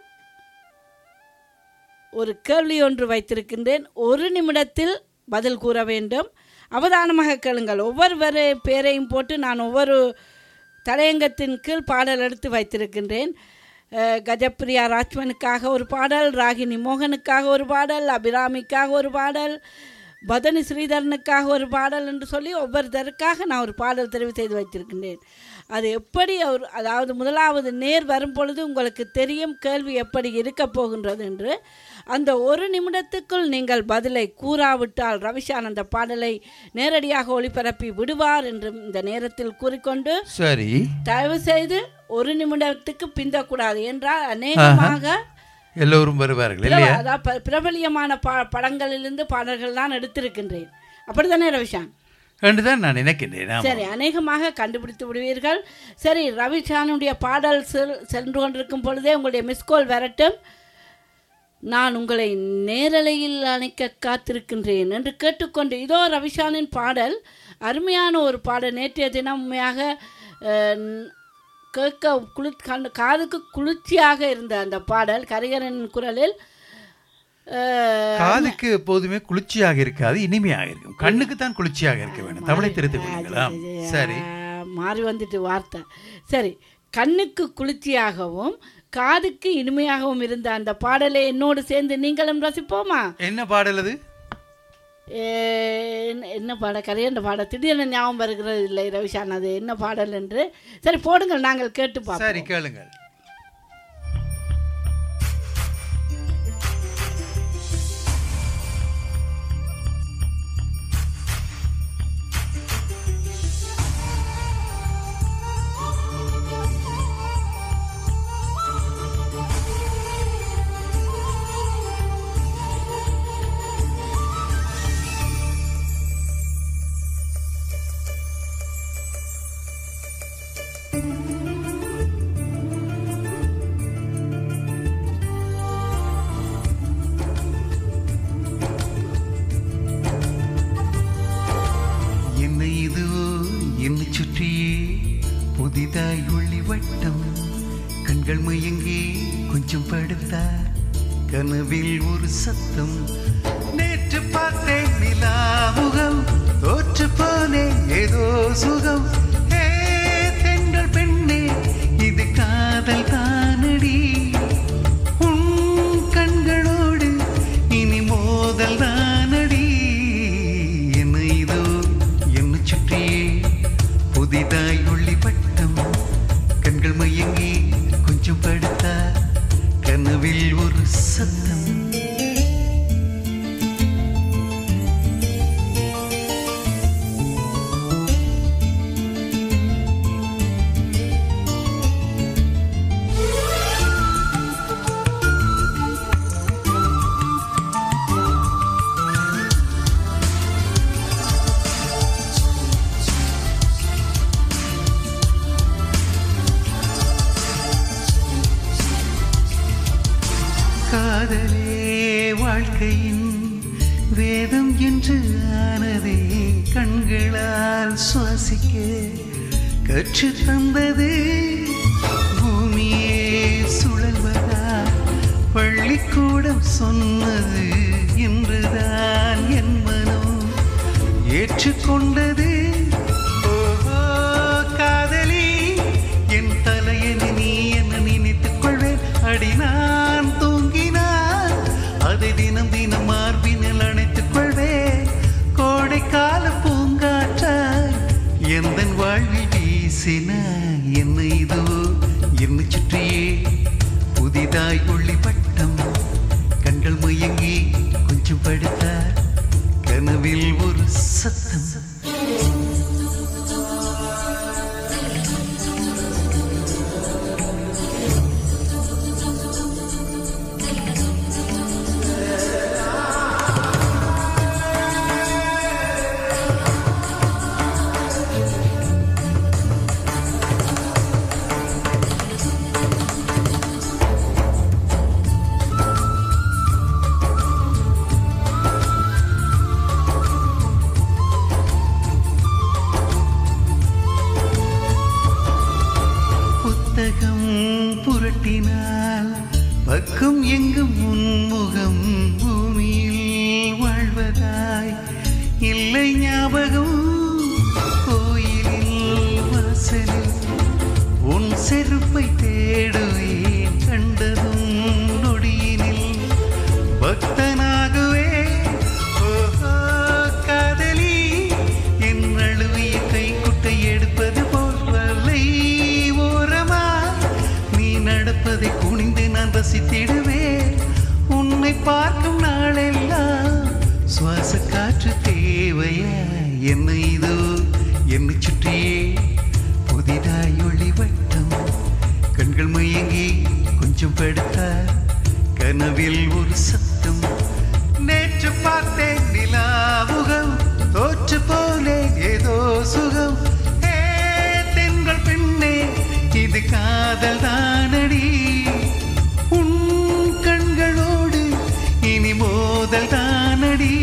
ஒரு கேள்வி ஒன்று வைத்திருக்கின்றேன் ஒரு நிமிடத்தில் பதில் கூற வேண்டும் அவதானமாக கேளுங்கள் ஒவ்வொரு பேரையும் போட்டு நான் ஒவ்வொரு தலையங்கத்தின் கீழ் பாடல் எடுத்து வைத்திருக்கின்றேன் அஹ், கஜப்பிரியா ராஜ்மனுக்காக ஒரு பாடல் ராகினி மோகனுக்காக ஒரு பாடல் அபிராமிக்காக ஒரு பாடல் பதனி ஸ்ரீதரனுக்காக ஒரு பாடல் என்று சொல்லி ஒவ்வொருத்தருக்காக நான் ஒரு பாடல் தெரிவு செய்து வைத்திருக்கின்றேன் அது எப்படி அவர் அதாவது முதலாவது நேர் வரும் பொழுது உங்களுக்கு தெரியும் கேள்வி எப்படி இருக்கப் போகின்றது என்று அந்த ஒரு நிமிடத்துக்குள் நீங்கள் பதிலை கூறாவிட்டால் ரவிஷான் அந்த பாடலை நேரடியாக ஒளிபரப்பி விடுவார் என்று இந்த நேரத்தில் கூறிக்கொண்டு சரி தயவு செய்து ஒரு நிமிடத்துக்கு பிந்தக்கூடாது என்றால் அநேகமாக எல்லோரும் வருவார்கள் இல்லையா பிரப- அதாவது ப- பிரபலியமான பா படங்களிலிருந்து பாடல்கள் தான் எடுத்திருக்கின்றேன் அப்படித்தானே ரவிஷான் என்றுதான் நான் நினைக்கின்றேன் ஆமாம். சரி அநேகமாக கண்டுபிடித்து விடுவீர்கள் சரி ரவிஷானுடைய பாடல் செல் சென்று கொண்டிருக்கும் பொழுதே உங்களுடைய மிஸ்கோல் வரட்டும் நான் உங்களை நேரலையில் அணைக்க காத்திருக்கின்றேன் என்று கேட்டுக்கொண்டு இதோ ரவிஷானின் பாடல் அருமையான ஒரு பாடல் நேற்றைய தினம் உண்மையாக அஹ், கேட்க குளிர் கண் காதுக்கு குளிர்ச்சியாக இருந்த அந்த பாடல் கரிகரன் குரலில் அஹ், காதுக்கு எப்போதுமே குளிர்ச்சியாக இருக்காது இனிமையாக இருக்கும் கண்ணுக்கு தான் குளிர்ச்சியாக இருக்க வேண்டும் தமிழை திருத்திக் கொள்ளுங்களாம் சரி ஆ, மாறி வந்துட்டு வார்த்தை சரி கண்ணுக்கு குளிர்ச்சியாகவும் காதுக்கு இனிமையாகவும் இருந்த அந்த பாடலை என்னோடு சேர்ந்து நீங்களும் ரசிப்போமா என்ன பாடல் அது ஏ, என்ன- என்ன பாட கரையண்ட பாட திடீர்னு ஞாபகம் வருகிறது இல்லை ரவிஷான் அது என்ன பாடல் என்று சரி போடுங்கள் நாங்கள் கேட்டு சரி பார்ப்போம் கேளுங்கள் என்ன இதுவோ என்னை சுற்றியே புதிதாய் ஒளி வட்டம் கண்கள் மயங்கி கொஞ்சம் படுத்தா கனவில் ஒரு சத்தம் நேற்று பார்த்தேன் நிலா முகம் தோற்று போனேன் ஏதோ சுகம் ஏ தெங்கள் பெண்ணே இது காதல் தானடி உன் கண்களோடு இனி மோதல் தானடி என்ன இதோ என்ன சுற்றியே புதிதாய் ஒளி பட்டம் கண்கள் மயங்கி கொஞ்சம் படுத்தா கனவில் ஒரு சத்தம் காதலே வாழ்க்கையின் வேதம் என்று ஆனதே கண்களால் சுவாசிக்க கற்று தந்தது பூமியே சுழல்வதா பள்ளிக்கூடம் சொன்னது என்றுதான் என் மனம் ஏற்றுக்கொண்டது ஓஹோ காதலி என் தலையணி நீ என்ன நினைத்துக் கொள்வேன் அடி நான் தூங்கினான் அதை தினம் தினம் மார்பினில் அணைத்துக் கொள்வேன் கோடைக்கால பூங்காற்றாய் எந்த வாழ்வில் வீசினாய் என்ன இதோ என்னை சுற்றியே புதிதாய் ஒளி பட்டம் கண்கள் மயங்கி கொஞ்சம் படுத்தார் கனவில் ஒரு சத்தம் ஞாபகம் கோயிலில் வாசலில் உன் செருப்பை தேடுவேன் கண்டதும் நொடியினில் பக்தனாகவே ஓஹோ காதலி என் அழுவிய கைக்குட்டை எடுப்பது போல் வலை ஓரமா நீ நடப்பதை குனிந்து நான் ரசித்திடுவேன் உன்னை பார்க்கும் நாளெல்லாம் சுவாச காற்று தேவையா என்ன இதோ என்னை சுற்றியே புதிதாய் ஒளி வட்டம் கண்கள் மயங்கி கொஞ்சம் படுத்தார் கனவில் ஒரு சத்தம் நேற்று பார்த்தேன் நிலாமுகம் தோற்று போலே ஏதோ சுகம் ஏ தென்கள் பெண்ணே இது காதல் தானடி உன் கண்களோடு இனி மோதல் தானடி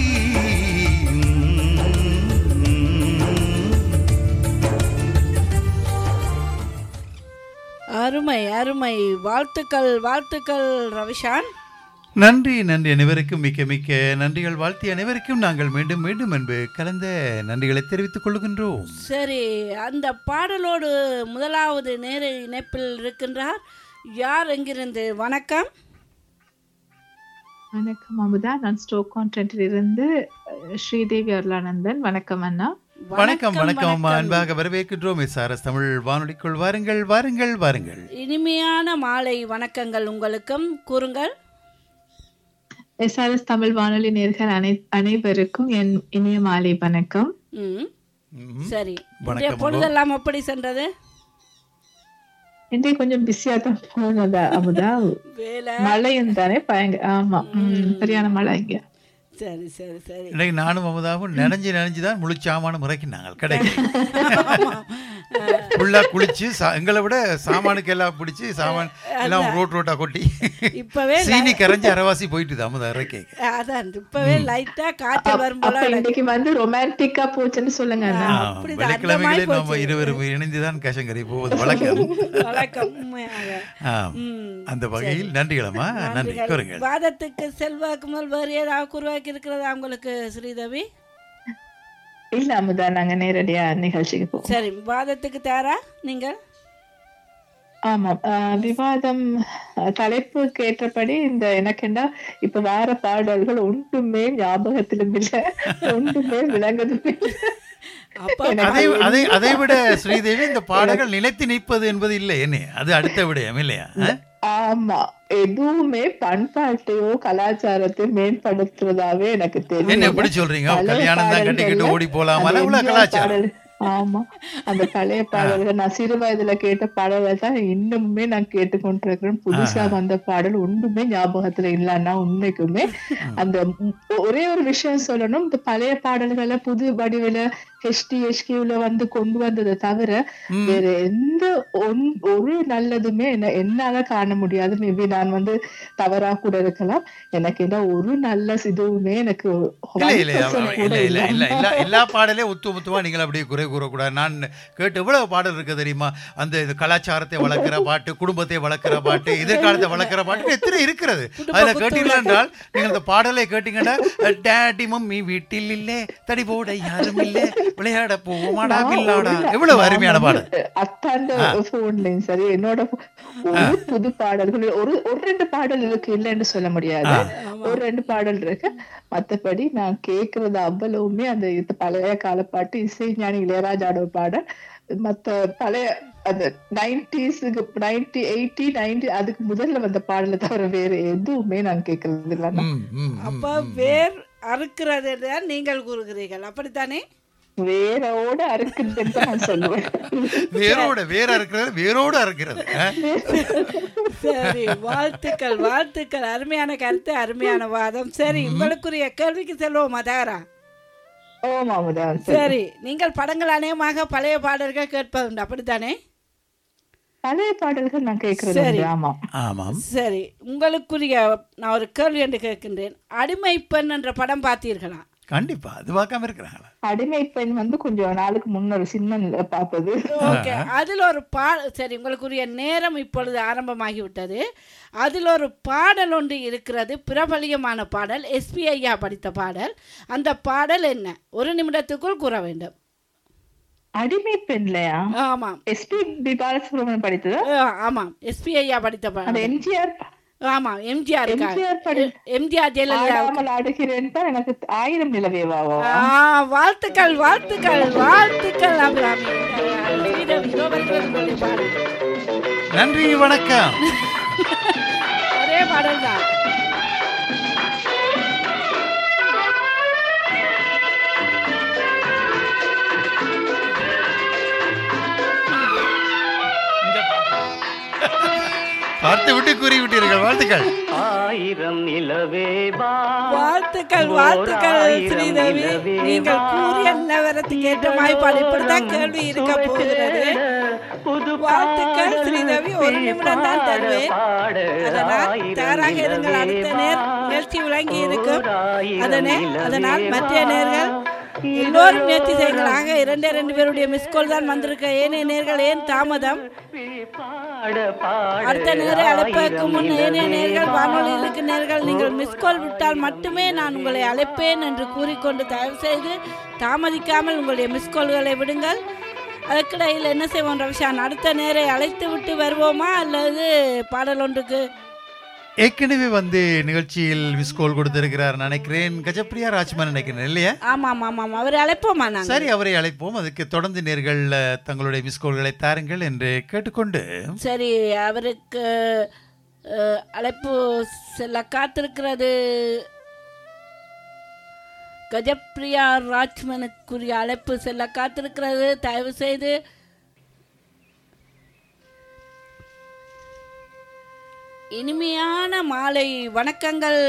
அருமை அருமை வாழ்த்துக்கள் வாழ்த்துக்கள் ரவிஷான் நன்றி நன்றி அனைவருக்கும் மிக்க மிக்க நன்றிகள் வாழ்த்தி அனைவருக்கும் நாங்கள் மீண்டும் மீண்டும் என்பது கலந்த நன்றிகளை தெரிவித்துக் கொள்கின்றோம் சரி அந்த பாடலோடு முதலாவது நேர இணைப்பில் இருக்கின்றார் யார் எங்கிருந்து வணக்கம் வணக்கம் அமுதா நான் ஸ்டோக் கான்டென்ட்டில் இருந்து அஹ், ஸ்ரீதேவி அருளானந்தன் வணக்கம் அண்ணா வணக்கம் வணக்கம் அம்மா அன்பாக வரவேற்கின்றோம் எஸ்ஆர்எஸ் தமிழ் வானொலிக்குள் வாருங்கள் வாருங்கள் வாருங்கள் இனிமையான மாலை வணக்கங்கள் உங்களுக்கும் கூறுங்கள் எஸ்ஆர்எஸ் தமிழ் வானொலி நேர்கள் அனை அனைவருக்கும் என் இனிய மாலை வணக்கம் ம் ம். சரி வணக்கம், இன்றைய பொழுதெல்லாம் எப்படி சென்றது இன்றைக்கு கொஞ்சம் பிஸியா தான் போனதா அமுதா வேலை மழையும் தானே பயங்க ஆமா ம், சரியான மழை இங்க சரி சரி சரி இன்னைக்கு நானும் அமுதாவும் நினைஞ்சு நினைஞ்சு தான் முழு சாமானும் இறக்கினாங்க கடைக்கு ஃபுல்லா குளிச்சு சா- எங்களை விட சாமானுக்கு எல்லாம் பிடிச்சி சாமான் எல்லாம் ரோட் ரோட்டா கொட்டி இப்பவே சீனி கரைஞ்சு அரவாசி போயிட்டு அமுதா இறக்கி அதான் இப்பவே லைட்டா காய்ச்சல் வரும் அப்ப போல எனக்கு. இன்னைக்கு வந்து ரொமான்டிக்கா போச்சுன்னு சொல்லுங்க அண்ணா அப்படிதான், வெள்ளிக்கிழமைகளில் அந்த மாதிரி நம்ம போச்சு. இருவரும் இணைந்துதான் கஷங்கரை போவது வழக்கம் வழக்கம் உண்மையாக ஆம். ம். அந்த வகையில் நன்றிகளம்மா நன்றி நன்றிகள். கூறுங்கள் வாதத்துக்கு செல்வாக்கு முதல் வேறு ஏதாவது உருவாக்கி இருக்கிறதா உங்களுக்கு ஸ்ரீதேவி இல்ல அமுதா நாங்க நேரடியா நிகழ்ச்சிக்கு போவோம் சரி வாதத்துக்கு தயாரா நீங்கள் ஆமாம் ஆஹ் விவாதம் ஆஹ் தலைப்புக்கு ஏற்றபடி இந்த எனக்குண்டா இப்ப வேற பாடல்கள் ஒன்றுமே ஞாபகத்திலும் இல்ல ஒன்றுமே விளங்குதும் இல்ல அப்ப அதை அதை அதை விட ஸ்ரீதேவி இந்த பாடல்கள் நிலைத்து நிற்பது என்பது இல்லை என்ன அது அடுத்த விடயம் இல்லையா ஆ? ஆமா எதுவுமே பண்பாட்டையோ கலாச்சாரத்தையோ மேம்படுத்துறதாவே எனக்கு என்ன தெரியும் எப்படி சொல்றீங்க பழைய கல்யாணம் தான் கட்டிக்கிட்டு பாடல்கள்ல ஓடி போலாமா அந்த உள்ள எம்ஜிஆர் கலாச்சாரம் பாடல் ஆமா அந்த பழைய பாடல்கள் நான் சிறு வயதுல கேட்ட பாடல்கள் தான் இன்னுமே நான் கேட்டுக்கொண்டிருக்கிறேன் புதுசா வந்த பாடல் ஒன்றுமே ஞாபகத்துல இல்லைன்னா உண்மைக்குமே அந்த ம்- ஒரே ஒரு விஷயம் சொல்லணும் இந்த பழைய பாடல்களை புது வடிவில ஹெச்டி ஹெச்கியூல வந்து கொண்டு வந்ததை தவிர வேற எந்த ஒன்- ஒரு நல்லதுமே என்ன என்னால காண முடியாது மேபி நான் வந்து தவறா கூட இருக்கலாம் எனக்கு என்ன ஒரு நல்ல இதுவுமே எனக்கு இல்ல இல்ல 1% இல்ல கூட இல்ல இல்ல இல்ல இல்ல எல்லா பாடலையும் ஒத்து ஒத்துவா நீங்கள் அப்படியே குறை கூறக்கூடாது நான் கேட்டு எவ்வளவு பாடல் இருக்கு தெரியுமா அந்த இது கலாச்சாரத்தை வளர்க்கிற பாட்டு குடும்பத்தை வளர்க்கிற பாட்டு எதிர்காலத்தை வளர்க்கிற பாட்டு எத்தனை இருக்கிறது அதுல கேட்டீங்களா என்றால் நீங்கள் அந்த பாடலை கேட்டீங்கன்னா டேடி மம்மி வீட்டில் இல்லே தடி போட யாரும் இல்லே விளையாட போவோமாடா பில்லாடா எவ்வளவு அருமையான பாடல் அத்தாண்ட போன்லயும் சரி என்னோட pho- ஒரு புது பாடல்கள் ஒரு ஒரு ரெண்டு பாடல் இருக்கு இல்லைன்னு சொல்ல முடியாது ஒரு ரெண்டு பாடல் இருக்கு மத்தபடி நான் கேக்குறது அவ்வளவுமே அந்த இது பழைய கால பாட்டு இசைஞானி இளையராஜாவோட பாடல் மத்த பழைய அந்த நைன்டிஸுக்கு நைன்டி எயிட்டி நைன்டி அதுக்கு முதல்ல வந்த பாடலை தவிர வேற எதுவுமே நான் கேக்குறது இல்லை ம், ம், ம். அப்ப வேர் அறுக்கிறது தான் நீங்கள் கூறுகிறீர்கள் அப்படித்தானே வேரோட அறுக்குதுன்னு தான் நான் சொல்லுவேன் வேரோட வேற இருக்கிறது வேரோட இருக்கிறது ஆ? சரி வாழ்த்துக்கள் வாழ்த்துக்கள் அருமையான கருத்து அருமையான வாதம் சரி உங்களுக்குரிய கேள்விக்கு செல்வோமா தயாரா ஓமாமுதான் சரி நீங்கள் படங்கள் அநேகமாக பழைய பாடல்கள் கேட்பதுண்டு அப்படித்தானே பழைய பாடல்கள் நான் கேக்குறது சரி. உண்டு, ஆமா ஆமாம் சரி உங்களுக்குரிய நான் ஒரு கேள்வி என்று கேட்கின்றேன் அடிமை பெண் என்ற படம் பார்த்தீர்களா கண்டிப்பா அது பார்க்காம இருக்கிறாங்களா அடிமை பெண் வந்து கொஞ்சம் நாளுக்கு முன்னொரு சினிமா பார்த்தது ஓகே அதில் ஒரு பா சரி உங்களுக்குரிய நேரம் இப்பொழுது ஆரம்பமாகி விட்டது அதில் ஒரு பாடல் ஒன்று இருக்கிறது பிரபலியமான பாடல் எஸ்பி ஐயா படித்த பாடல் அந்த பாடல் என்ன ஒரு நிமிடத்துக்குள் கூற வேண்டும் அடிமை பெண்லையா ஆமாம் எஸ்பி பி பாலசுப்ரமணியன் படித்தது ஆ, ஆமாம் எஸ்பி ஐயா படித்த அந்த பாடல் எம்ஜிஆர் ஆமாம் எம்ஜிஆர் எம்ஜிஆர் படி எம்ஜிஆர் ஜெயலலிதா ஆடாமல் ஆடுகிறேன் தான் எனக்கு ஆயிரம் நிலவேவாவோ ஆ, வாழ்த்துக்கள் வாழ்த்துக்கள் வாழ்த்துக்கள் அபிராமி ஸ்ரீதேவி, இதோ வருகிறது உங்களுடைய பாடல். நன்றி வணக்கம் ஒரே பாடல் தான் பார்த்து விட்டு கூறி விட்டீர்கள் வாழ்த்துக்கள் ஆயிரம் நிலவேவா வாழ்த்துக்கள் வாழ்த்துக்கள் ஸ்ரீதேவி நீங்கள் கூறிய நிலவரத்துக்கு ஏற்ற மாதிரி இப்படித்தான் கேள்வி இருக்க போகிறது வாழ்த்துக்கள் ஸ்ரீதேவி ஒரு நிமிடம் தான் தருவேன் அதனால் தயாராக இருங்கள் அடுத்த நேர் நிகழ்ச்சி விளங்கி இருக்கும் அதனே அதனால் மற்ற நேர்கள் எல்லோரும் நேர்த்தி செய்யுங்களாக இரண்டே ரெண்டு பேருடைய மிஸ்கோல் தான் வந்திருக்க ஏனைய நேர்கள் ஏன் தாமதம் அடுத்த நேர அழைப்பதற்கு முன் ஏனைய நேர்கள் வானொலியில் இருக்க நேர்கள் நீங்கள் மிஸ்கால் விட்டால் மட்டுமே நான் உங்களை அழைப்பேன் என்று கூறிக்கொண்டு தயவு செய்து தாமதிக்காமல் உங்களுடைய மிஸ்கால்களை விடுங்கள் அதுக்கிடையில் என்ன செய்வோம் ரவிஷான் அடுத்த நேரை அழைத்து விட்டு வருவோமா அல்லது பாடல் ஒன்றுக்கு ஏற்கனவே வந்து நிகழ்ச்சியில் மிஸ் கால் கொடுத்திருக்கிறார் நினைக்கிறேன் கஜப்பிரியா ராஜ்மான் நினைக்கிறேன் இல்லையா ஆமாம் ஆமாம் அவரை அழைப்போமா நாங்கள் சரி அவரை அழைப்போம் அதுக்கு தொடர்ந்து நேர்கள் அஹ், தங்களுடைய மிஸ் கால்களை தாருங்கள் என்று கேட்டுக்கொண்டு சரி அவருக்கு அஹ், அழைப்பு செல்ல காத்திருக்கிறது கஜப்பிரியா ராஜ்மனுக்குரிய அழைப்பு செல்ல காத்திருக்கிறது தயவு செய்து இனிமையான மாலை வணக்கங்கள்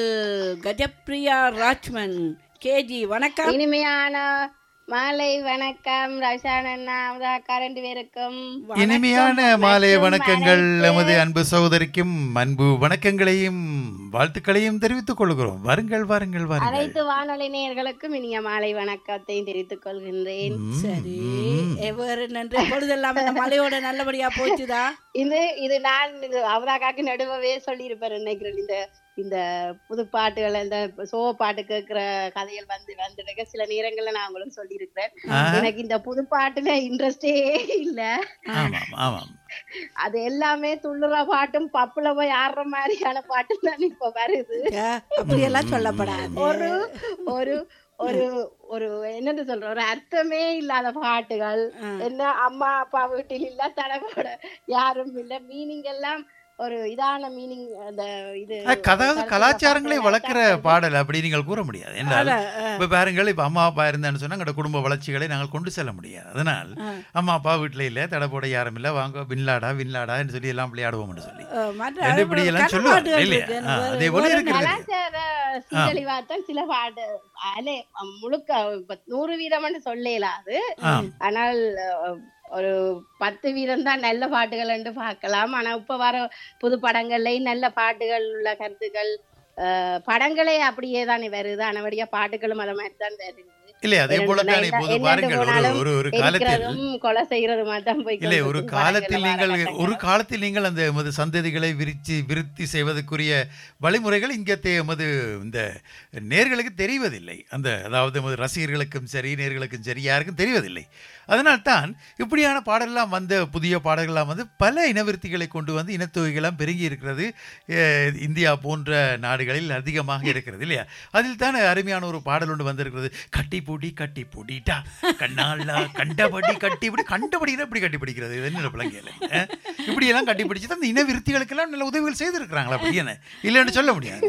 கஜப்பிரியா ராஜ்மன் கேஜி வணக்கம் இனிமையான மாலை வணக்கம் ரவிசான் அண்ணா அமுதாக்கா ரெண்டு பேருக்கும் இனிமையான மாலை வணக்கங்கள் எமது அன்பு சகோதரிக்கும் அன்பு வணக்கங்களையும் வாழ்த்துக்களையும் தெரிவித்துக் கொள்கிறோம் வாருங்கள் வாருங்கள் வாருங்கள் அனைத்து வானொலி நேயர்களுக்கும் இனிய மாலை வணக்கத்தையும் தெரிவித்துக் கொள்கின்றேன் சரி எவ்வாறு நன்றி பொழுதெல்லாம் இந்த மலையோட நல்லபடியா போச்சுதா இது இது நான் இது அவதாக்காக்கு நடுவவே சொல்லியிருப்பேன் நினைக்கிறேன் இந்த இந்த புது பாட்டுகள் இந்த சோ பாட்டு கேட்கிற கதைகள் வந்து வந்துடுங்க சில நேரங்கள்ல நான் உங்களுக்கு சொல்லியிருக்கிறேன் ஆ. எனக்கு இந்த புது பாட்டுல இன்ட்ரெஸ்டே இல்ல ஆமாம் ஆமாம் அது எல்லாமே துள்ளுற பாட்டும் பப்புல போய் ஆடுற மாதிரியான பாட்டு தான் இப்ப வருது அப்படியெல்லாம் சொல்லப்படாது ஒரு ஒரு ஒரு ஒரு என்னது சொல்ற ஒரு அர்த்தமே இல்லாத பாட்டுகள் என்ன அம்மா அப்பா வீட்டில் இல்ல தடவோட யாரும் இல்ல மீனிங் எல்லாம் ஒரு இதான மீனிங் அந்த இது அஹ், அதாவது கலாச்சாரங்களை வளர்க்கிற பாடல் அப்படி நீங்கள் கூற முடியாது என்றால் அதான், அஹ். இப்ப பாருங்கள் இப்ப அம்மா அப்பா இருந்தான்னு சொன்னா எங்களோட குடும்ப வளர்ச்சிகளை நாங்கள் கொண்டு செல்ல முடியாது அதனால் அம்மா அப்பா வீட்டுல இல்ல தடை போட யாரும் இல்ல வாங்க விண்லாடா விண்லாடா என்று சொல்லி எல்லாம் விளையாடுவோம்னு சொல்லி அஹ், மற்ற என்று இப்படி எல்லாம் கதை சொல்லுவாங்க பாட்டுகள் இல்லையா இருக்கு. ஆ, அதே போல இருக்கிறது கலாச்சார சீரழிவாத்தான் சில பாட்டு அலே முழுக்க இப்ப நூறு வீதம்னு சொல்லலாம் அது ஆம். ஆனால் அஹ், ஒரு பத்து வீதம் தான் நல்ல பாட்டுகள் என்று பார்க்கலாம் ஆனா இப்ப வர புது படங்கள்லயும் நல்ல பாட்டுகள் உள்ள கருத்துக்கள் அஹ், படங்களே அப்படியே தானே வருது ஆனபடியா பாட்டுகளும் அத மாதிரி தான் வருது இல்லை அதே போல தான் என்ன- இப்போது என்னென்று பாருங்கள் ஒரு போனாலும் ஒரு ஒரு காலத்தில் இருக்கிறதும் கொலை செய்யறதுமா தான் போய் இல்லை ஒரு கொண்டிருக்கும் காலத்தில் படங்கள்ல நீங்கள் வர ஒரு காலத்தில் நீங்கள் அந்த எமது சந்ததிகளை விரிச்சு விருத்தி செய்வதற்குரிய வழிமுறைகள் இங்கே தே- எமது இந்த நேர்களுக்கு தெரிவதில்லை அந்த அதாவது எமது ரசிகர்களுக்கும் சரி நேர்களுக்கும் சரி யாருக்கும் தெரிவதில்லை அதனால்தான் இப்படியான பாடலாம் வந்த புதிய பாடல்கள்லாம் வந்து பல இனவிருத்திகளை கொண்டு வந்து இனத்தொகைகளாம் பெருகி இருக்கிறது அஹ், இந்தியா போன்ற நாடுகளில் அதிகமாக இருக்கிறது இல்லையா அதில் தான் அருமையான ஒரு பாடல் ஒன்று வந்திருக்கிறது கட்டி பூடி கட்டி பூடிட்டா கண்ணாலா கண்டபடி கட்டி பிடி கண்டபடினா இப்படி கட்டி பிடிக்கிறது இது என்ன பிள்ளைங்க இப்படி எல்லாம் கட்டி பிடிச்சி தான் அந்த இனவிருத்திகளுக்கெல்லாம் நல்ல உதவிகள் செய்திருக்கிறாங்களா அப்படி என்ன இல்லைன்னு சொல்ல முடியாது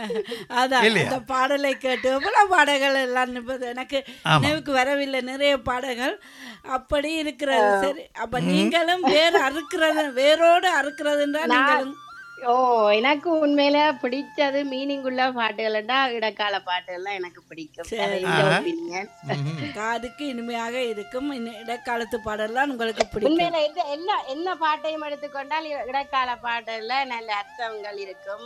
அதான் இல்லையா? அந்த பாடலை கேட்டு பல பாடல்கள் எல்லாம் இப்ப எனக்கு ஆமா. நினைவுக்கு வரவில்லை நிறைய பாடல்கள் அப்படி இருக்கிறது சரி அப்ப நீங்களும் வேர் அறுக்கிறது வேரோடு அறுக்கிறதுன்றா நான்- நீங்களும் ஓ எனக்கு உண்மையில பிடிச்சது மீனிங் உள்ள பாட்டுகள்டா இடக்கால பாட்டுகள்லாம் எனக்கு பிடிக்கும் அது இந்த ஆஹா. opinion. காதுக்கு இனிமையாக இருக்கும் இன்ன- இடைக்காலத்து பாடல்லாம் உங்களுக்கு பிடிக்கும் உண்மையில எந்த- என்ன என்ன பாட்டையும் எடுத்துக்கொண்டால் இ- இடைக்கால பாட்டுல நல்ல அர்த்தங்கள் இருக்கும்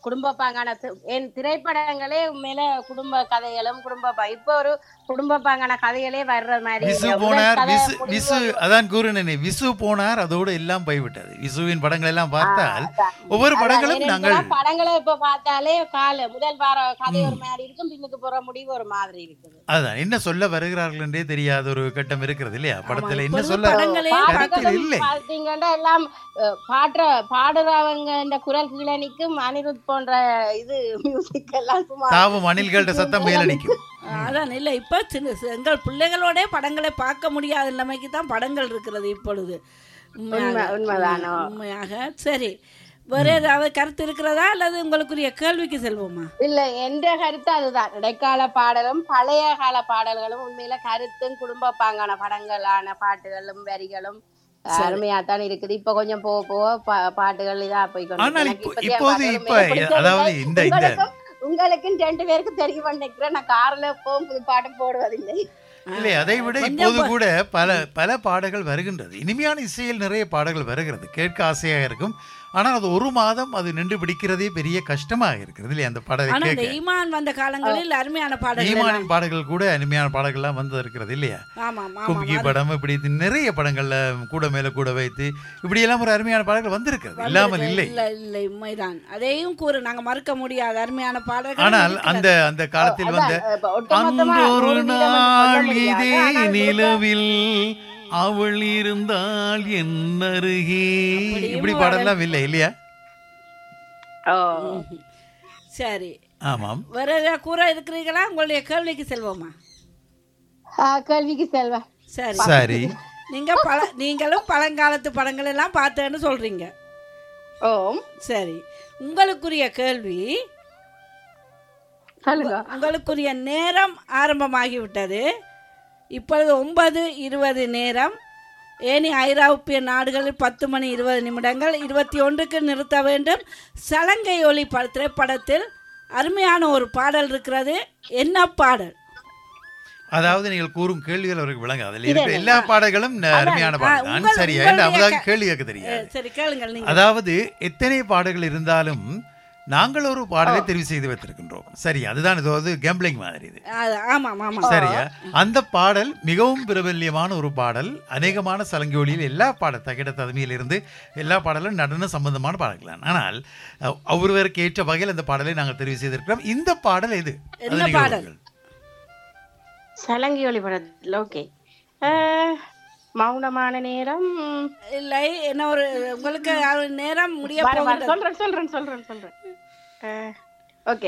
குடும்ப பாங்கான தி- என் திரைப்படங்களே உண்மையில குடும்ப கதைகளும் குடும்ப பா- இப்ப ஒரு குடும்ப பாங்கான கதைகளே வர்ற மாதிரி விசு இந்த முதல் போனார் கதை விசு முடிவு விசு அதான் கூறினேனே விசு போனார் அதோடு எல்லாம் போய்விட்டது விசுவின் படங்கள் எல்லாம் பார்த்தால் ஒவ்வொரு அதான் படங்களும் ஏனென்றால் நாங்கள் படங்களை இப்ப பார்த்தாலே கால முதல் வார கதை ஒரு மாதிரி இருக்கும் பின்னுக்கு போற முடிவு ஒரு மாதிரி இருக்குது அதான் என்ன சொல்ல வருகிறார்கள் என்றே தெரியாத ஒரு கட்டம் இருக்கிறது இல்லையா படத்துல என்ன இப்பொழுது சொல்ல படங்களே கருத்தில் இல்லை பாத்தீங்கன்னா எல்லாம் அஹ், பாடுற பாடுறவங்க இந்த குரல் கீழே நிக்கும் அனிருத் போன்ற இது மியூசிக் எல்லாம் சும்மா தாவும் அணில்கள்ட்ட சத்தம் மேல நிற்கும் அதான் இல்லை இப்போ சின்ன சி- எங்கள் பிள்ளைகளோட படங்களை பார்க்க முடியாத நிலைமைக்கு தான் படங்கள் இருக்கிறது இப்பொழுது உண்மையாக. உண்மை- உண்மைதானோ? உண்மையாக சரி வேற ஏதாவது கருத்து இருக்கிறதா அல்லது உங்களுக்குரிய கேள்விக்கு செல்வோமா இல்ல என்ற கருத்து அதுதான் இடைக்கால பாடலும் பழைய கால பாடல்களும் உண்மையில கருத்தும் குடும்ப பாங்கான படங்களான பாட்டுகளும் வரிகளும் சரி. அருமையா தான் இருக்குது இப்ப கொஞ்சம் போக போக பா- பாட்டுகள் இதா போய் கொண்டு ஆனால் எனக்கு இப்போ இப்பத்திய இப்போது பாட்டுகள் இப்ப உண்மையில பிடிச்சதில்லை. அதாவது இந்த இந்த உங்களுக்கும் உங்களுக்கும் ரெண்டு பேருக்கும் தெரியும் நினைக்கிறேன் நான் கார்ல போகும் புது பாட்டும் போடுவதில்லை இல்லை அதை விட கொஞ்சம் இப்போது ப- கூட பல பல பாடல்கள் வருகின்றது இனிமையான இசையில் நிறைய பாடல்கள் வருகிறது கேட்க ஆசையாக இருக்கும் ஆனால் அது ஒரு மாதம் அது நின்று பிடிக்கிறதே பெரிய கஷ்டமாக இருக்கிறது இல்லையா அந்த பாடலை ஆனா இந்த கேட்க ஈமான் வந்த காலங்களில் அருமையான பாடல்கள் எல்லாம் ஈமானின் பாடல்கள் கூட அருமையான பாடல்கள்லாம் வந்து இருக்கிறது இல்லையா ஆமாம் கும்கி ஆமாம் படம் இப்படி இது நிறைய படங்கள்ல கூட மேல கூட வைத்து இப்படி எல்லாம் ஒரு அருமையான பாடல்கள் வந்திருக்கிறது இல்லாமல் இல்லை இல்லை இல்லை உண்மைதான் அதையும் கூறு நாங்க மறுக்க முடியாது அருமையான பாடல்கள் ஆனால் இருக்கிறது. அந்த அந்த காலத்தில் வந்த அதான், இப்ப ஒட்டுமொத்தமா அன்றொரு நூறு வீதம் என்று சொல்ல நாள் முடியாது. இதே ஆனால் உங்களுக்கு- நிலவில் அவள் இருந்தால் என் அருகே அப்படியும் இப்படி ஒரு பாடலாம் இல்லை இல்லையா ஓ. சரி ஆமாம் வேற ஏதாவது கூற இருக்கிறீங்களா உங்களுடைய கேள்விக்கு செல்வோமா ஆ, கேள்விக்கு செல்வா சரி சரி நீங்க பல நீங்களும் பழங்காலத்து படங்கள் எல்லாம் பார்த்தேன்னு சொல்றீங்க ஓம் சரி உங்களுக்குரிய கேள்வி சொல்லுங்க உங்களுக்குரிய நேரம் ஆரம்பமாகிவிட்டது இப்பொழுது ஒன்பது இருபது நேரம் ஏனி ஐரோப்பிய நாடுகளில் பத்து மணி இருபது நிமிடங்கள் இருபத்தி ஒன்றுக்கு நிறுத்த வேண்டும் சலங்கை ஒளி ப திரைப்படத்தில் அருமையான ஒரு பாடல் இருக்கிறது என்ன பாடல் அதாவது நீங்கள் கூறும் கேள்விகள் அவருக்கு விளங்க அதில் இது இருக்கிற எல்லா பாடல்களும் ந- அருமையான ஆ, பாடல் தான் உங்கள்- சரியா உங்களுடைய அவதாக க- கேள்வி கேட்க தெரியாது சரி கேளுங்கள் நீங்க அதாவது எத்தனை பாடல்கள் இருந்தாலும் நாங்கள் ஒரு பாடலை தெரிவு செய்து வைத்திருக்கின்றோம் சரி அதுதான் இது வந்து கேம்பிளிங் மாதிரி இது அது, ஆமாம் ஆமாம் சரியா அந்த பாடல் மிகவும் பிரபல்யமான ஒரு பாடல் அநேகமான சலங்கை ஒளியில் எல்லா பாடல் தகிட ததுமையிலிருந்து எல்லா பாடலும் நடன சம்பந்தமான பாடல்கள் தான் ஆனால் அஹ், ஒருவருக்கு ஏற்ற வகையில் அந்த பாடலை நாங்கள் தெரிவு செய்திருக்கிறோம் இந்த பாடல் எது அது என்ன நீங்கள் பாடல்? கூறுங்கள். சலங்கி ஒளி படத்தில் ஓகே மௌனமான நேரம் இல்லை என்ன ஒரு உங்களுக்கு அது நேரம் முடிய வர, வர, போகிறது சொல்றேன் சொல்றேன் சொல்றேன் சொல்றேன் ஓகே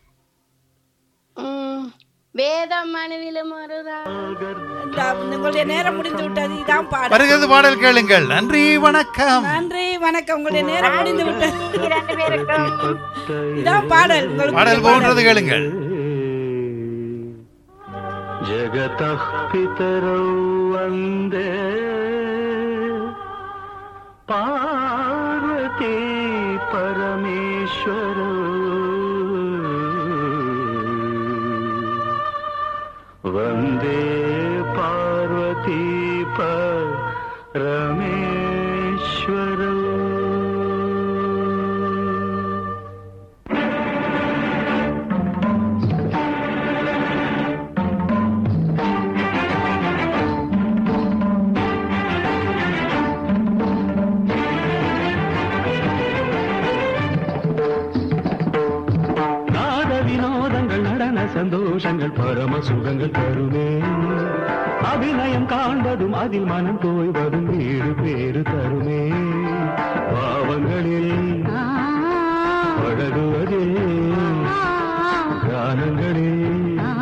வேதம் மனுவிலும் ஒருதான் இந்த உங்களுடைய நேரம் முடிந்து விட்டது இதான் பாடல் வருகிறது பாடல் கேளுங்கள் நன்றி வணக்கம் நன்றி வணக்கம் உங்களுடைய நேரம் முடிந்து விட்டது ரெண்டு பேருக்கும் இதான் பாடல் உங்களுக்கு பாடல் போன்றது கேளுங்கள் जगतः पितरौ वन्दे पार्वती परमेश्वरौ वन्दे पार्वती परमेश्वरौ நாத வினோதங்கள் நடன சந்தோஷங்கள் பரம சுகங்கள் தருமே அபிநயம் காண்பதும் அதில் மனம் தோய்வதும் வீடு பேறு தருமே பாவங்களில் பழகுவதில் கானங்களில்